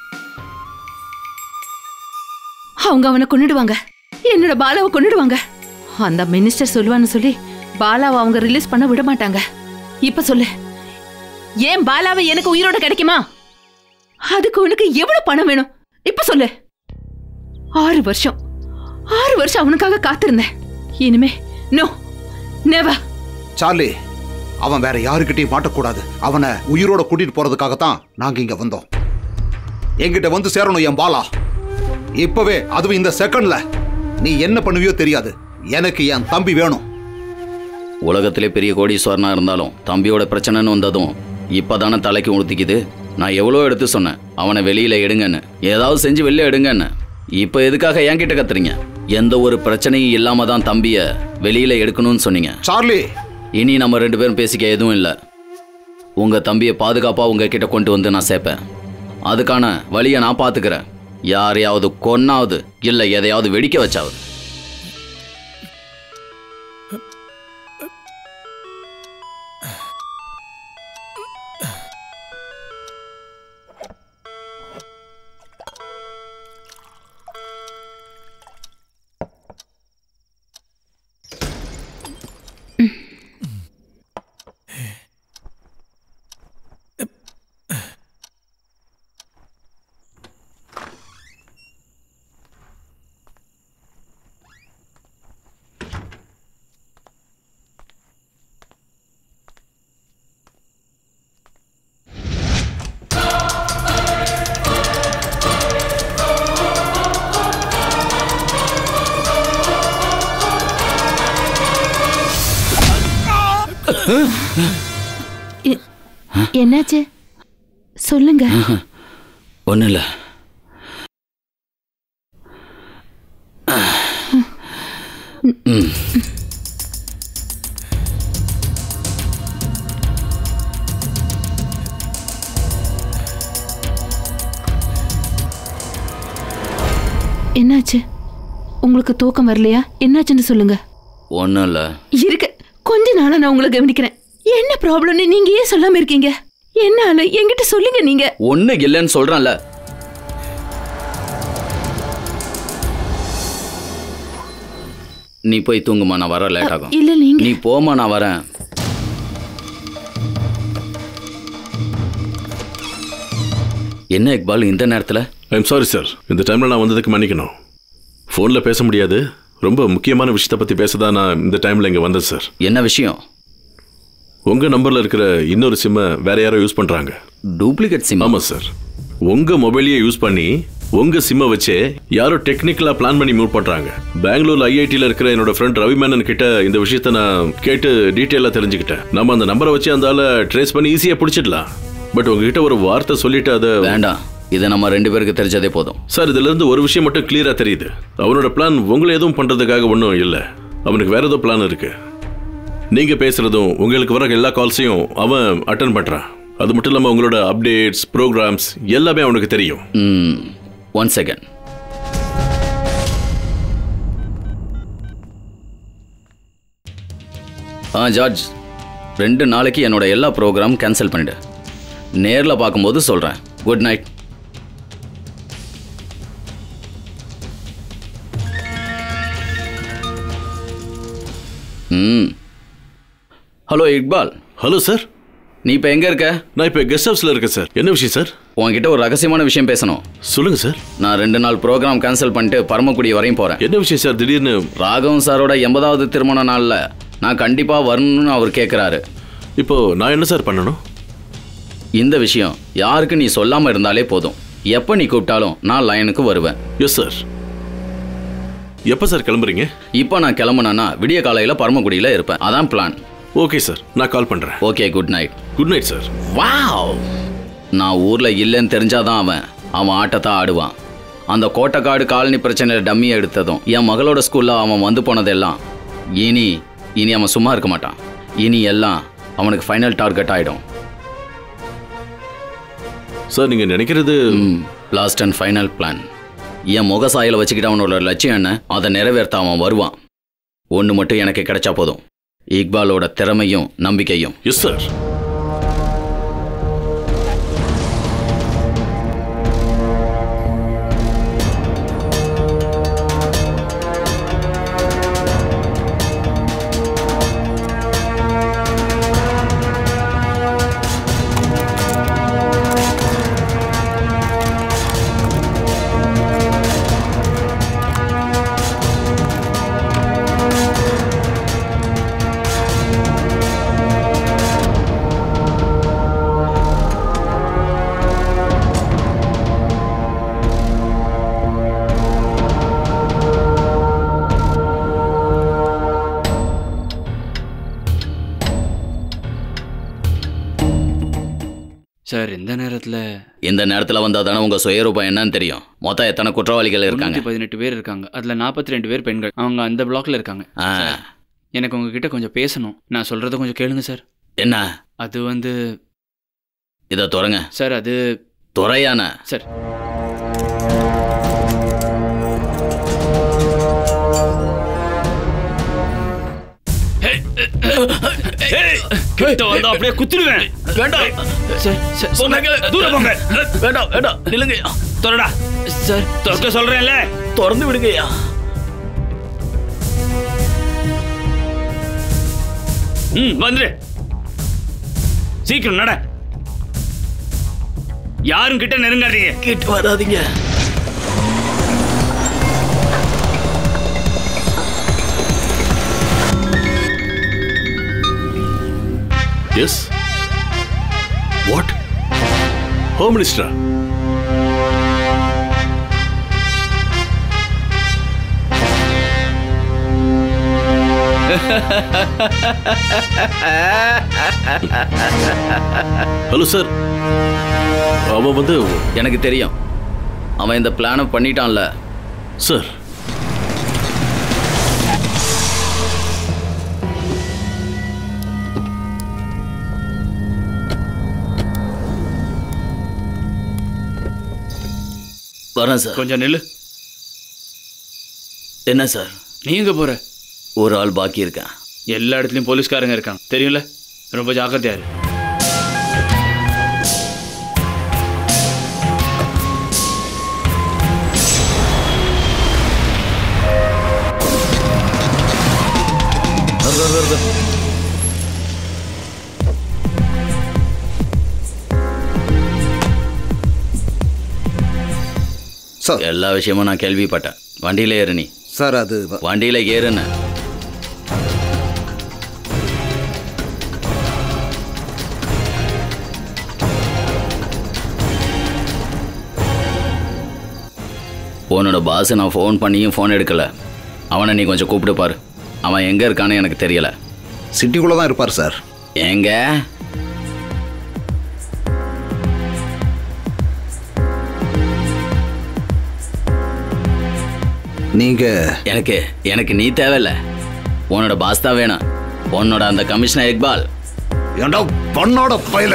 அவங்க அவனை கொன்னுடுவாங்க என்னோட பாலாவை கொன்னுடுவாங்க அந்த மினிஸ்டர் சொல்லுவான்னு சொல்லி பாலாவை அவங்க ரிலீஸ் பண்ண விட மாட்டாங்க இப்ப சொல்லு ஏன் பாலாவை எனக்கு உயிரோட கிடைக்குமா அதுக்கு உனக்கு எவ்வளவு பணம் வேணும் இப்ப சொல்லு ஆறு வருஷம் ஆறு வருஷம் அவனுக்காக காத்திருந்தேன் இனிமே நோ நெவர் சார்லி அவன் வேற யாருக்கிட்டையும் மாட்டக்கூடாது அவனை உயிரோட கூட்டிட்டு போறதுக்காகத்தான் நாங்க இங்க வந்தோம் என்கிட்ட வந்து சேரணும் என் பாலா இப்பவே அதுவும் இந்த செகண்ட்ல நீ என்ன பண்ணுவியோ தெரியாது எனக்கு என் தம்பி வேணும் உலகத்திலே பெரிய கோடீஸ்வரனா இருந்தாலும் தம்பியோட பிரச்சனைன்னு வந்ததும் இப்பதானே தலைக்கு உடுத்திக்குது நான் எவ்வளோ எடுத்து சொன்னேன் அவனை வெளியில எடுங்கன்னு ஏதாவது செஞ்சு வெளில எடுங்கன்னு இப்போ எதுக்காக என்கிட்ட கத்துறீங்க எந்த ஒரு பிரச்சனையும் இல்லாம தான் தம்பிய வெளியில எடுக்கணும்னு சொன்னீங்க சார்லி இனி நம்ம ரெண்டு பேரும் பேசிக்க எதுவும் இல்லை உங்க தம்பியை பாதுகாப்பா உங்ககிட்ட கொண்டு வந்து நான் சேர்ப்பேன் அதுக்கான வழியை நான் பார்த்துக்கிறேன் யாரையாவது கொன்னாவது இல்லை எதையாவது வெடிக்க வச்சாவது எ- என்னாச்சு சொல்லுங்க ஒன்றும் இல்லை ம் என்னாச்சு உங்களுக்கு தூக்கம் வரலையா என்னாச்சுன்னு சொல்லுங்க ஒன்றும் இல்லை இருக்கு கொஞ்ச நாளா நான் உங்களை கவனிக்கிறேன் என்ன ப்ராப்ளம்னு நீங்க ஏன் சொல்லாம இருக்கீங்க என்னால என்கிட்ட சொல்லுங்க நீங்க ஒன்றும் இல்லைன்னு சொல்கிறேன்ல நீ போய் தூங்குமா நான் வர லேட் ஆகும் இல்ல நீங்க நீ போமா நான் வரேன் என்ன இக்பால் இந்த நேரத்தில் ஐம் சாரி சார் இந்த டைமில் நான் வந்ததுக்கு மன்னிக்கணும் ஃபோனில் பேச முடியாது ரொம்ப முக்கியமான விஷயத்தை பத்தி பேசதான் நான் இந்த டைம்ல இங்க வந்தேன் சார் என்ன விஷயம் உங்க நம்பர்ல இருக்கிற இன்னொரு சிம்மை வேற யாரோ யூஸ் பண்றாங்க டூப்ளிகேட் சிம் ஆமா சார் உங்க மொபைலையே யூஸ் பண்ணி உங்க சிம்மை வச்சே யாரோ டெக்னிக்கலா பிளான் பண்ணி மூவ் பண்றாங்க பெங்களூர்ல ஐஐடில இருக்கிற என்னோட ஃப்ரெண்ட் ரவி மேனன் கிட்ட இந்த விஷயத்த நான் கேட்டு டீட்டெயிலா தெரிஞ்சுக்கிட்டேன் நம்ம அந்த நம்பரை வச்சு அந்த ஆளை ட்ரேஸ் பண்ணி ஈஸியா பிடிச்சிடலாம் பட் உங்ககிட்ட ஒரு வார்த்தை சொல்லிட்டு அதை வேண்டாம் இது நம்ம ரெண்டு பேருக்கு தெரிஞ்சதே போதும் சார் இதுல இருந்து ஒரு விஷயம் மட்டும் கிளியரா தெரியுது அவனோட பிளான் உங்களை எதுவும் பண்றதுக்காக ஒன்றும் இல்லை அவனுக்கு வேற ஏதோ பிளான் இருக்கு நீங்க பேசுறதும் உங்களுக்கு வர எல்லா கால்ஸையும் அவன் அட்டன் பண்றான் அது மட்டும் இல்லாம உங்களோட அப்டேட்ஸ் ப்ரோக்ராம்ஸ் எல்லாமே அவனுக்கு தெரியும் ஒன் செகண்ட் ஆ ஜார்ஜ் ரெண்டு நாளைக்கு என்னோட எல்லா ப்ரோக்ராம் கேன்சல் பண்ணிடு நேரில் பார்க்கும்போது சொல்கிறேன் good night hmm hello Iqbal hello sir நீ இப்போ எங்கே இருக்க நான் இப்போ கெஸ்ட் ஹவுஸில் இருக்கேன் சார் என்ன விஷயம் சார் உன்கிட்ட ஒரு ரகசியமான விஷயம் பேசணும் சொல்லுங்க சார் நான் ரெண்டு நாள் ப்ரோக்ராம் கேன்சல் பண்ணிட்டு பரமக்குடி வரையும் போகிறேன் என்ன விஷயம் சார் திடீர்னு ராகவன் சாரோட எண்பதாவது திருமண நாளில் நான் கண்டிப்பாக வரணும்னு அவர் கேட்குறாரு இப்போ நான் என்ன சார் பண்ணணும் இந்த விஷயம் யாருக்கு நீ சொல்லாமல் இருந்தாலே போதும் எப்போ நீ கூப்பிட்டாலும் நான் லைனுக்கு வருவேன் எஸ் சார் எப்போ சார் கிளம்புறீங்க இப்போ நான் கிளம்புனேன்னா விடிய காலையில் பரமக்குடியில் இருப்பேன் அதான் பிளான் ஓகே சார் நான் கால் பண்ணுறேன் okay good night good night sir wow நான் ஊரில் இல்லைன்னு தெரிஞ்சாதான் அவன் அவன் ஆட்டத்தை ஆடுவான் அந்த கோட்டைக்காடு காலனி பிரச்சனையில் டம்மி எடுத்ததும் என் மகளோட ஸ்கூலில் அவன் வந்து போனதெல்லாம் இனி இனி அவன் சும்மா இருக்க மாட்டான் இனி எல்லாம் அவனுக்கு ஃபைனல் டார்கெட் ஆகிடும் சார் நீங்கள் நினைக்கிறது லாஸ்ட் அண்ட் ஃபைனல் பிளான் என் முகசாயில வச்சுக்கிட்டு அவனோட லட்சியம் என்ன அதை நிறைவேற்ற அவன் வருவான் ஒன்று மட்டும் எனக்கு கிடைச்சா போதும் இக்பாலோட திறமையும் நம்பிக்கையும் எஸ் சார் சார் இந்த நேரத்தில் இந்த நேரத்தில் வந்தால் தானே உங்கள் சுயரூபம் என்னன்னு தெரியும் மொத்தம் எத்தனை குற்றவாளிகள் இருக்காங்க இருக்காங்க பதினெட்டு பேர் இருக்காங்க அதில் நாற்பத்தி ரெண்டு பேர் பெண்கள் அவங்க அந்த பிளாக்ல இருக்காங்க ஆ. சார், எனக்கு உங்ககிட்ட கொஞ்சம் பேசணும் நான் சொல்கிறத கொஞ்சம் கேளுங்க சார் என்ன அது வந்து இதை துறங்க சார் அது துறையான சார் கிட்ட வந்து அப்படியே குத்திடுவேன் வேண்டாம் சார் சார் போங்க. தூரம் போங்க வேண்டாம் வேண்டாம் நில்லுங்க திறடா சார் திறக்க சொல்றேன்ல திறந்து விடுங்கய்யா ம் வந்துரு சீக்கிரம் நட யாரும் கிட்ட நெருங்காதீங்க கிட்ட வராதீங்க எஸ் வாட் ஹோம் மினிஸ்டரா ஹலோ சார் அவன் வந்து எனக்கு தெரியும் அவன் இந்த பிளானை பண்ணிட்டான்ல சார் வரேன் சார் கொஞ்சம் நில்லு என்ன சார் நீ எங்க போற ஒரு ஆள் பாக்கி இருக்கான் எல்லா இடத்துலயும் போலீஸ்காரங்க இருக்காங்க தெரியும்ல ரொம்ப ஜாக்கிரதையா இரு எல்லா விஷயமும் நான் கேள்விப்பட்டேன் வண்டியில ஏறு நீ சார் அது வண்டியில ஏறுன்னு உன்னோட பாஸ் நான் ஃபோன் பண்ணியும் ஃபோன் எடுக்கல அவனை நீ கொஞ்சம் கூப்பிட்டு பாரு அவன் எங்க இருக்கான்னு எனக்கு தெரியல சிட்டிக்குள்ளே தான் இருப்பார் சார் எங்க நீங்க எனக்கு எனக்கு நீ தேவையில்ல உன்னோட பாஸ் தான் வேணும் உன்னோட அந்த கமிஷனர் இக்பால் ஏண்டா பண்ணோட பயில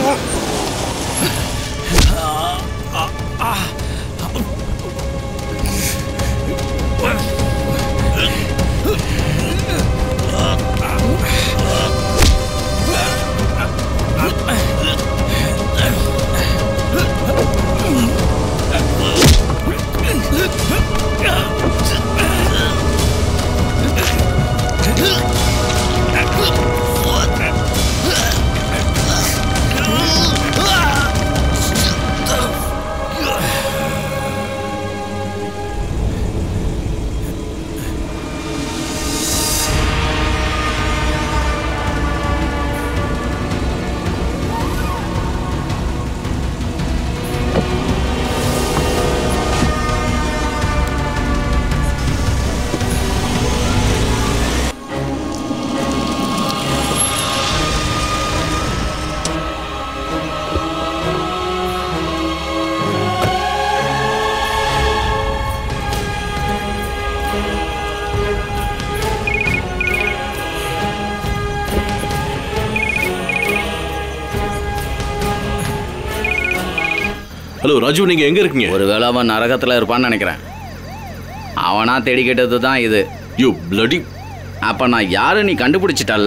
ஹலோ ராஜு நீங்க எங்க இருக்கீங்க ஒருவேளை அவன் நரகத்துல இருப்பான்னு நினைக்கிறேன் அவனா தேடிக்கிட்டது தான் இது யூ பிளடி அப்ப நான் யாரு நீ கண்டுபிடிச்சிட்டல்ல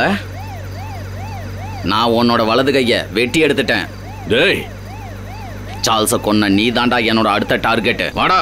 நான் உன்னோட வலது கைய வெட்டி எடுத்துட்டேன் டேய் சார்ல்ஸ கொன்ன நீ தாண்டா என்னோட அடுத்த டார்கெட் வாடா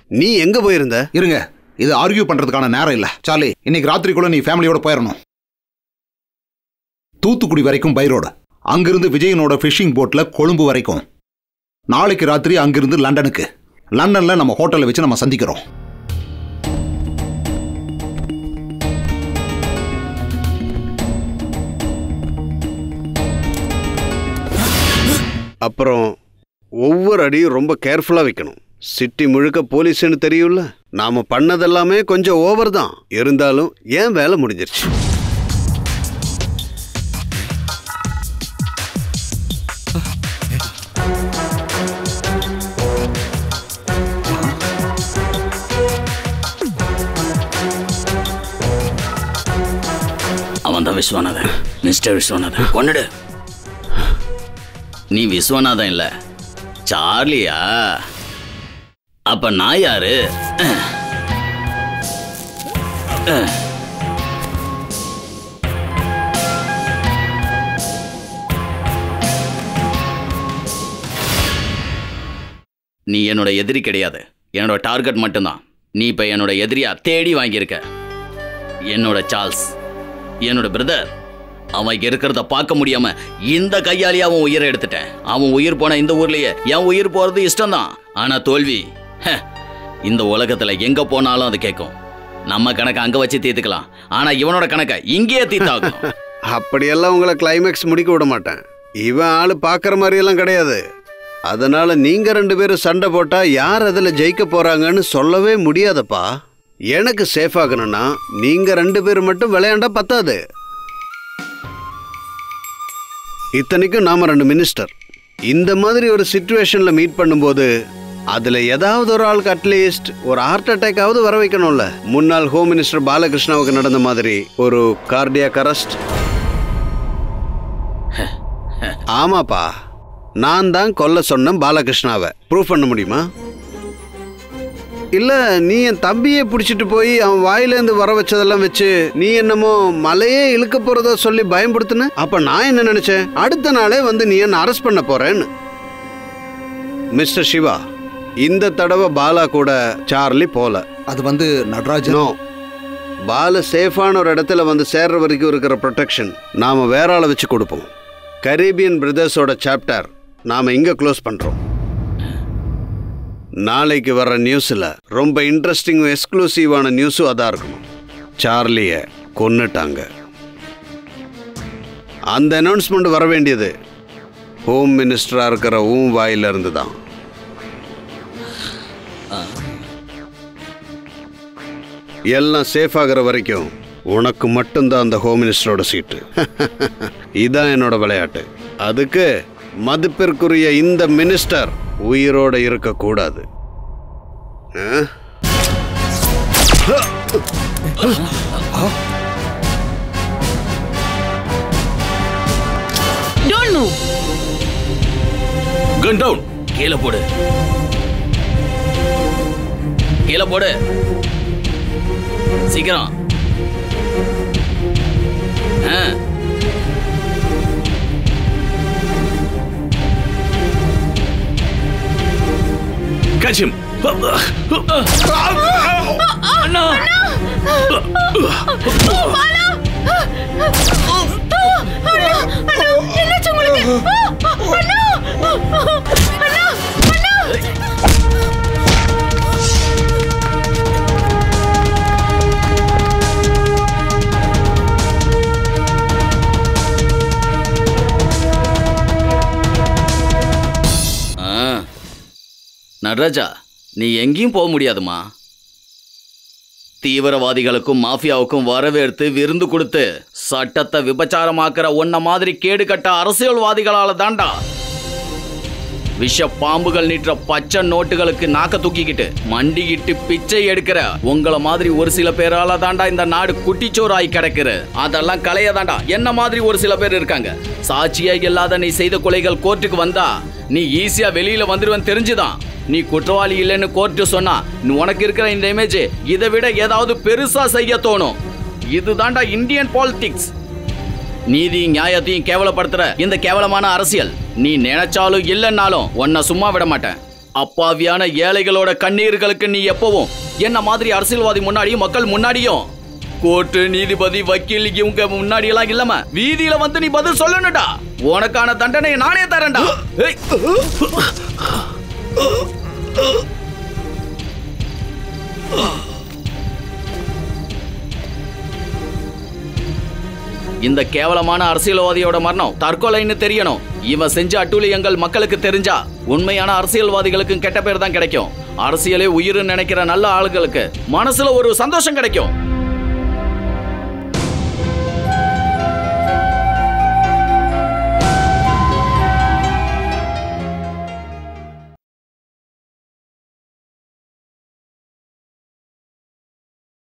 நீ எங்க போயிருந்த இருங்க இது ஆர்கியூ பண்றதுக்கான நேரம் இல்ல சார்லி இன்னைக்கு ராத்திரிக்குள்ள நீ ஃபேமிலியோட போயிடணும் தூத்துக்குடி வரைக்கும் பை ரோடு அங்கிருந்து விஜயனோட ஃபிஷிங் போட்ல கொழும்பு வரைக்கும் நாளைக்கு ராத்திரி அங்கிருந்து லண்டனுக்கு லண்டன்ல நம்ம ஹோட்டல்ல வச்சு நம்ம சந்திக்கிறோம் அப்புறம் ஒவ்வொரு அடியும் ரொம்ப கேர்ஃபுல்லா வைக்கணும் சிட்டி முழுக்க போலீஸ்னு தெரியும்ல நாம பண்ணதெல்லாமே கொஞ்சம் ஓவர் தான் இருந்தாலும் ஏன் வேலை முடிஞ்சிருச்சு அவன் தான் விஸ்வநாதன் மிஸ்டர் விஸ்வநாதன் கொண்டுடு நீ விஸ்வநாதன் இல்ல சார்லியா அப்ப நான் யாரு அஹ். அஹ். நீ என்னோட எதிரி கிடையாது என்னோட டார்கெட் மட்டும்தான் நீ இப்ப என்னோட எதிரியா தேடி வாங்கியிருக்க என்னோட சார்ல்ஸ் என்னோட பிரதர் அவன் இருக்கிறத பார்க்க முடியாம இந்த கையாலேயே அவன் உயிரை எடுத்துட்டேன் அவன் உயிர் போன இந்த ஊர்லயே என் உயிர் போறது இஷ்டம்தான் ஆனா தோல்வி ஹ, இந்த உலகத்துல எங்க போனாலும் அது கேட்கும் நம்ம கணக்கை அங்க வச்சு தீர்த்துக்கலாம் ஆனா இவனோட கணக்கை இங்கேயே தீர்த்தாகும் அப்படியெல்லாம் உங்களை கிளைமேக்ஸ் முடிக்க விட மாட்டேன் இவன் ஆளு பார்க்குற மாதிரியெல்லாம் கிடையாது அதனால நீங்க ரெண்டு பேரும் சண்டை போட்டா யார் அதுல ஜெயிக்க போறாங்கன்னு சொல்லவே முடியாதப்பா எனக்கு சேஃப் ஆகணும்னா நீங்க ரெண்டு பேரும் மட்டும் விளையாண்டா பத்தாது இத்தனைக்கும் நாம ரெண்டு மினிஸ்டர் இந்த மாதிரி ஒரு சுச்சுவேஷன்ல மீட் பண்ணும்போது அதுல ஏதாவது ஒரு ஆளுக்கு அட்லீஸ்ட் ஒரு ஹார்ட் அட்டாக்காவது வர வைக்கணும்ல முன்னாள் ஹோம் மினிஸ்டர் பாலகிருஷ்ணாவுக்கு நடந்த மாதிரி ஒரு கார்டியாக் அரெஸ்ட் ஆமாப்பா நான் தான் கொல்ல சொன்னேன் பாலகிருஷ்ணாவை ப்ரூவ் பண்ண முடியுமா இல்ல நீ என் தம்பியை பிடிச்சிட்டு போய் அவன் வாயிலேருந்து வர வச்சதெல்லாம் வச்சு நீ என்னமோ மலையே இழுக்க போறதா சொல்லி பயன்படுத்தின அப்ப நான் என்ன நினைச்சேன் அடுத்த நாளே வந்து நீ என்ன அரெஸ்ட் பண்ண போறேன்னு மிஸ்டர் சிவா இந்த தடவை பாலா கூட சார்லி போல அது வந்து நடராஜன் நோ பாலு சேஃபான ஒரு இடத்துல வந்து சேர்ற வரைக்கும் இருக்கிற ப்ரொடெக்ஷன் நாம வேற ஆளை வச்சு கொடுப்போம் கரீபியன் பிரதர்ஸோட சாப்டர் நாம இங்க க்ளோஸ் பண்றோம் நாளைக்கு வர்ற நியூஸ்ல ரொம்ப இன்ட்ரெஸ்டிங்கும் எக்ஸ்க்ளூசிவான நியூஸும் அதான் இருக்கணும் சார்லிய கொன்னுட்டாங்க அந்த அனௌன்ஸ்மெண்ட் வர வேண்டியது ஹோம் மினிஸ்டரா இருக்கிற ஊம் வாயில இருந்து தான் எல்லாம் சேஃப் ஆகிற வரைக்கும் உனக்கு மட்டும்தான் அந்த ஹோம் மினிஸ்டரோட சீட்டு இதான் என்னோட விளையாட்டு அதுக்கு மதிப்பிற்குரிய இந்த மினிஸ்டர் உயிரோட இருக்கக்கூடாது ah? Don't move gun down கீழே போடு கீழே போடு சீக்கிரம் ஆ. Catch him! அண்ணா என்னாச்சு உங்களுக்கு அண்ணா அண்ணா அண்ணா ஆ. நடராஜா நீ எங்கேயும் போக முடியாதுமா தீவிரவாதிகளுக்கும் மாஃபியாவுக்கும் வரவேற்று விருந்து கொடுத்து சட்டத்தை விபச்சாரமாக்குற உன்ன மாதிரி கேடு கட்ட அரசியல்வாதிகளால தாண்டா விஷ பாம்புகள் நீட்டுற பச்சை நோட்டுகளுக்கு நாக்க தூக்கிக்கிட்டு மண்டிக்கிட்டு பிச்சை எடுக்கிற உங்கள மாதிரி ஒரு சில பேரால தாண்டா இந்த நாடு குட்டிச்சோராய் கிடக்குற அதெல்லாம் கலைய தாண்டா என்ன மாதிரி ஒரு சில பேர் இருக்காங்க சாட்சியா இல்லாத நீ செய்த கொலைகள் கோர்ட்டுக்கு வந்தா நீ ஈஸியா வெளியில வந்துருவன் தெரிஞ்சுதான் நீ குற்றவாளி இல்லைன்னு கோர்ட்டு சொன்னா நீ உனக்கு இருக்கிற இந்த இமேஜ் இதை விட ஏதாவது பெருசா செய்ய தோணும் இதுதான்டா இந்தியன் பாலிடிக்ஸ் நீதியும் நியாயத்தையும் கேவலப்படுத்துற இந்த கேவலமான அரசியல் நீ நினைச்சாலும் இல்லைன்னாலும் உன்னை சும்மா விட மாட்டேன் அப்பாவியான ஏழைகளோட கண்ணீர்களுக்கு நீ எப்பவும் என்ன மாதிரி அரசியல்வாதி முன்னாடியும் மக்கள் முன்னாடியும் கோர்ட்டு நீதிபதி வக்கீல் இவங்க முன்னாடி எல்லாம் இல்லாம வீதியில வந்து நீ பதில் சொல்லணும்டா உனக்கான தண்டனையை நானே தரேன்டா ஏய். இந்த கேவலமான அரசியல்வாதியோட மரணம் தற்கொலைன்னு தெரியணும் இவன் செஞ்ச அட்டூழியங்கள் மக்களுக்கு தெரிஞ்சா உண்மையான அரசியல்வாதிகளுக்கும் கெட்ட பேர் தான் கிடைக்கும் அரசியலே உயிர்னு நினைக்கிற நல்ல ஆளுகளுக்கு மனசுல ஒரு சந்தோஷம் கிடைக்கும்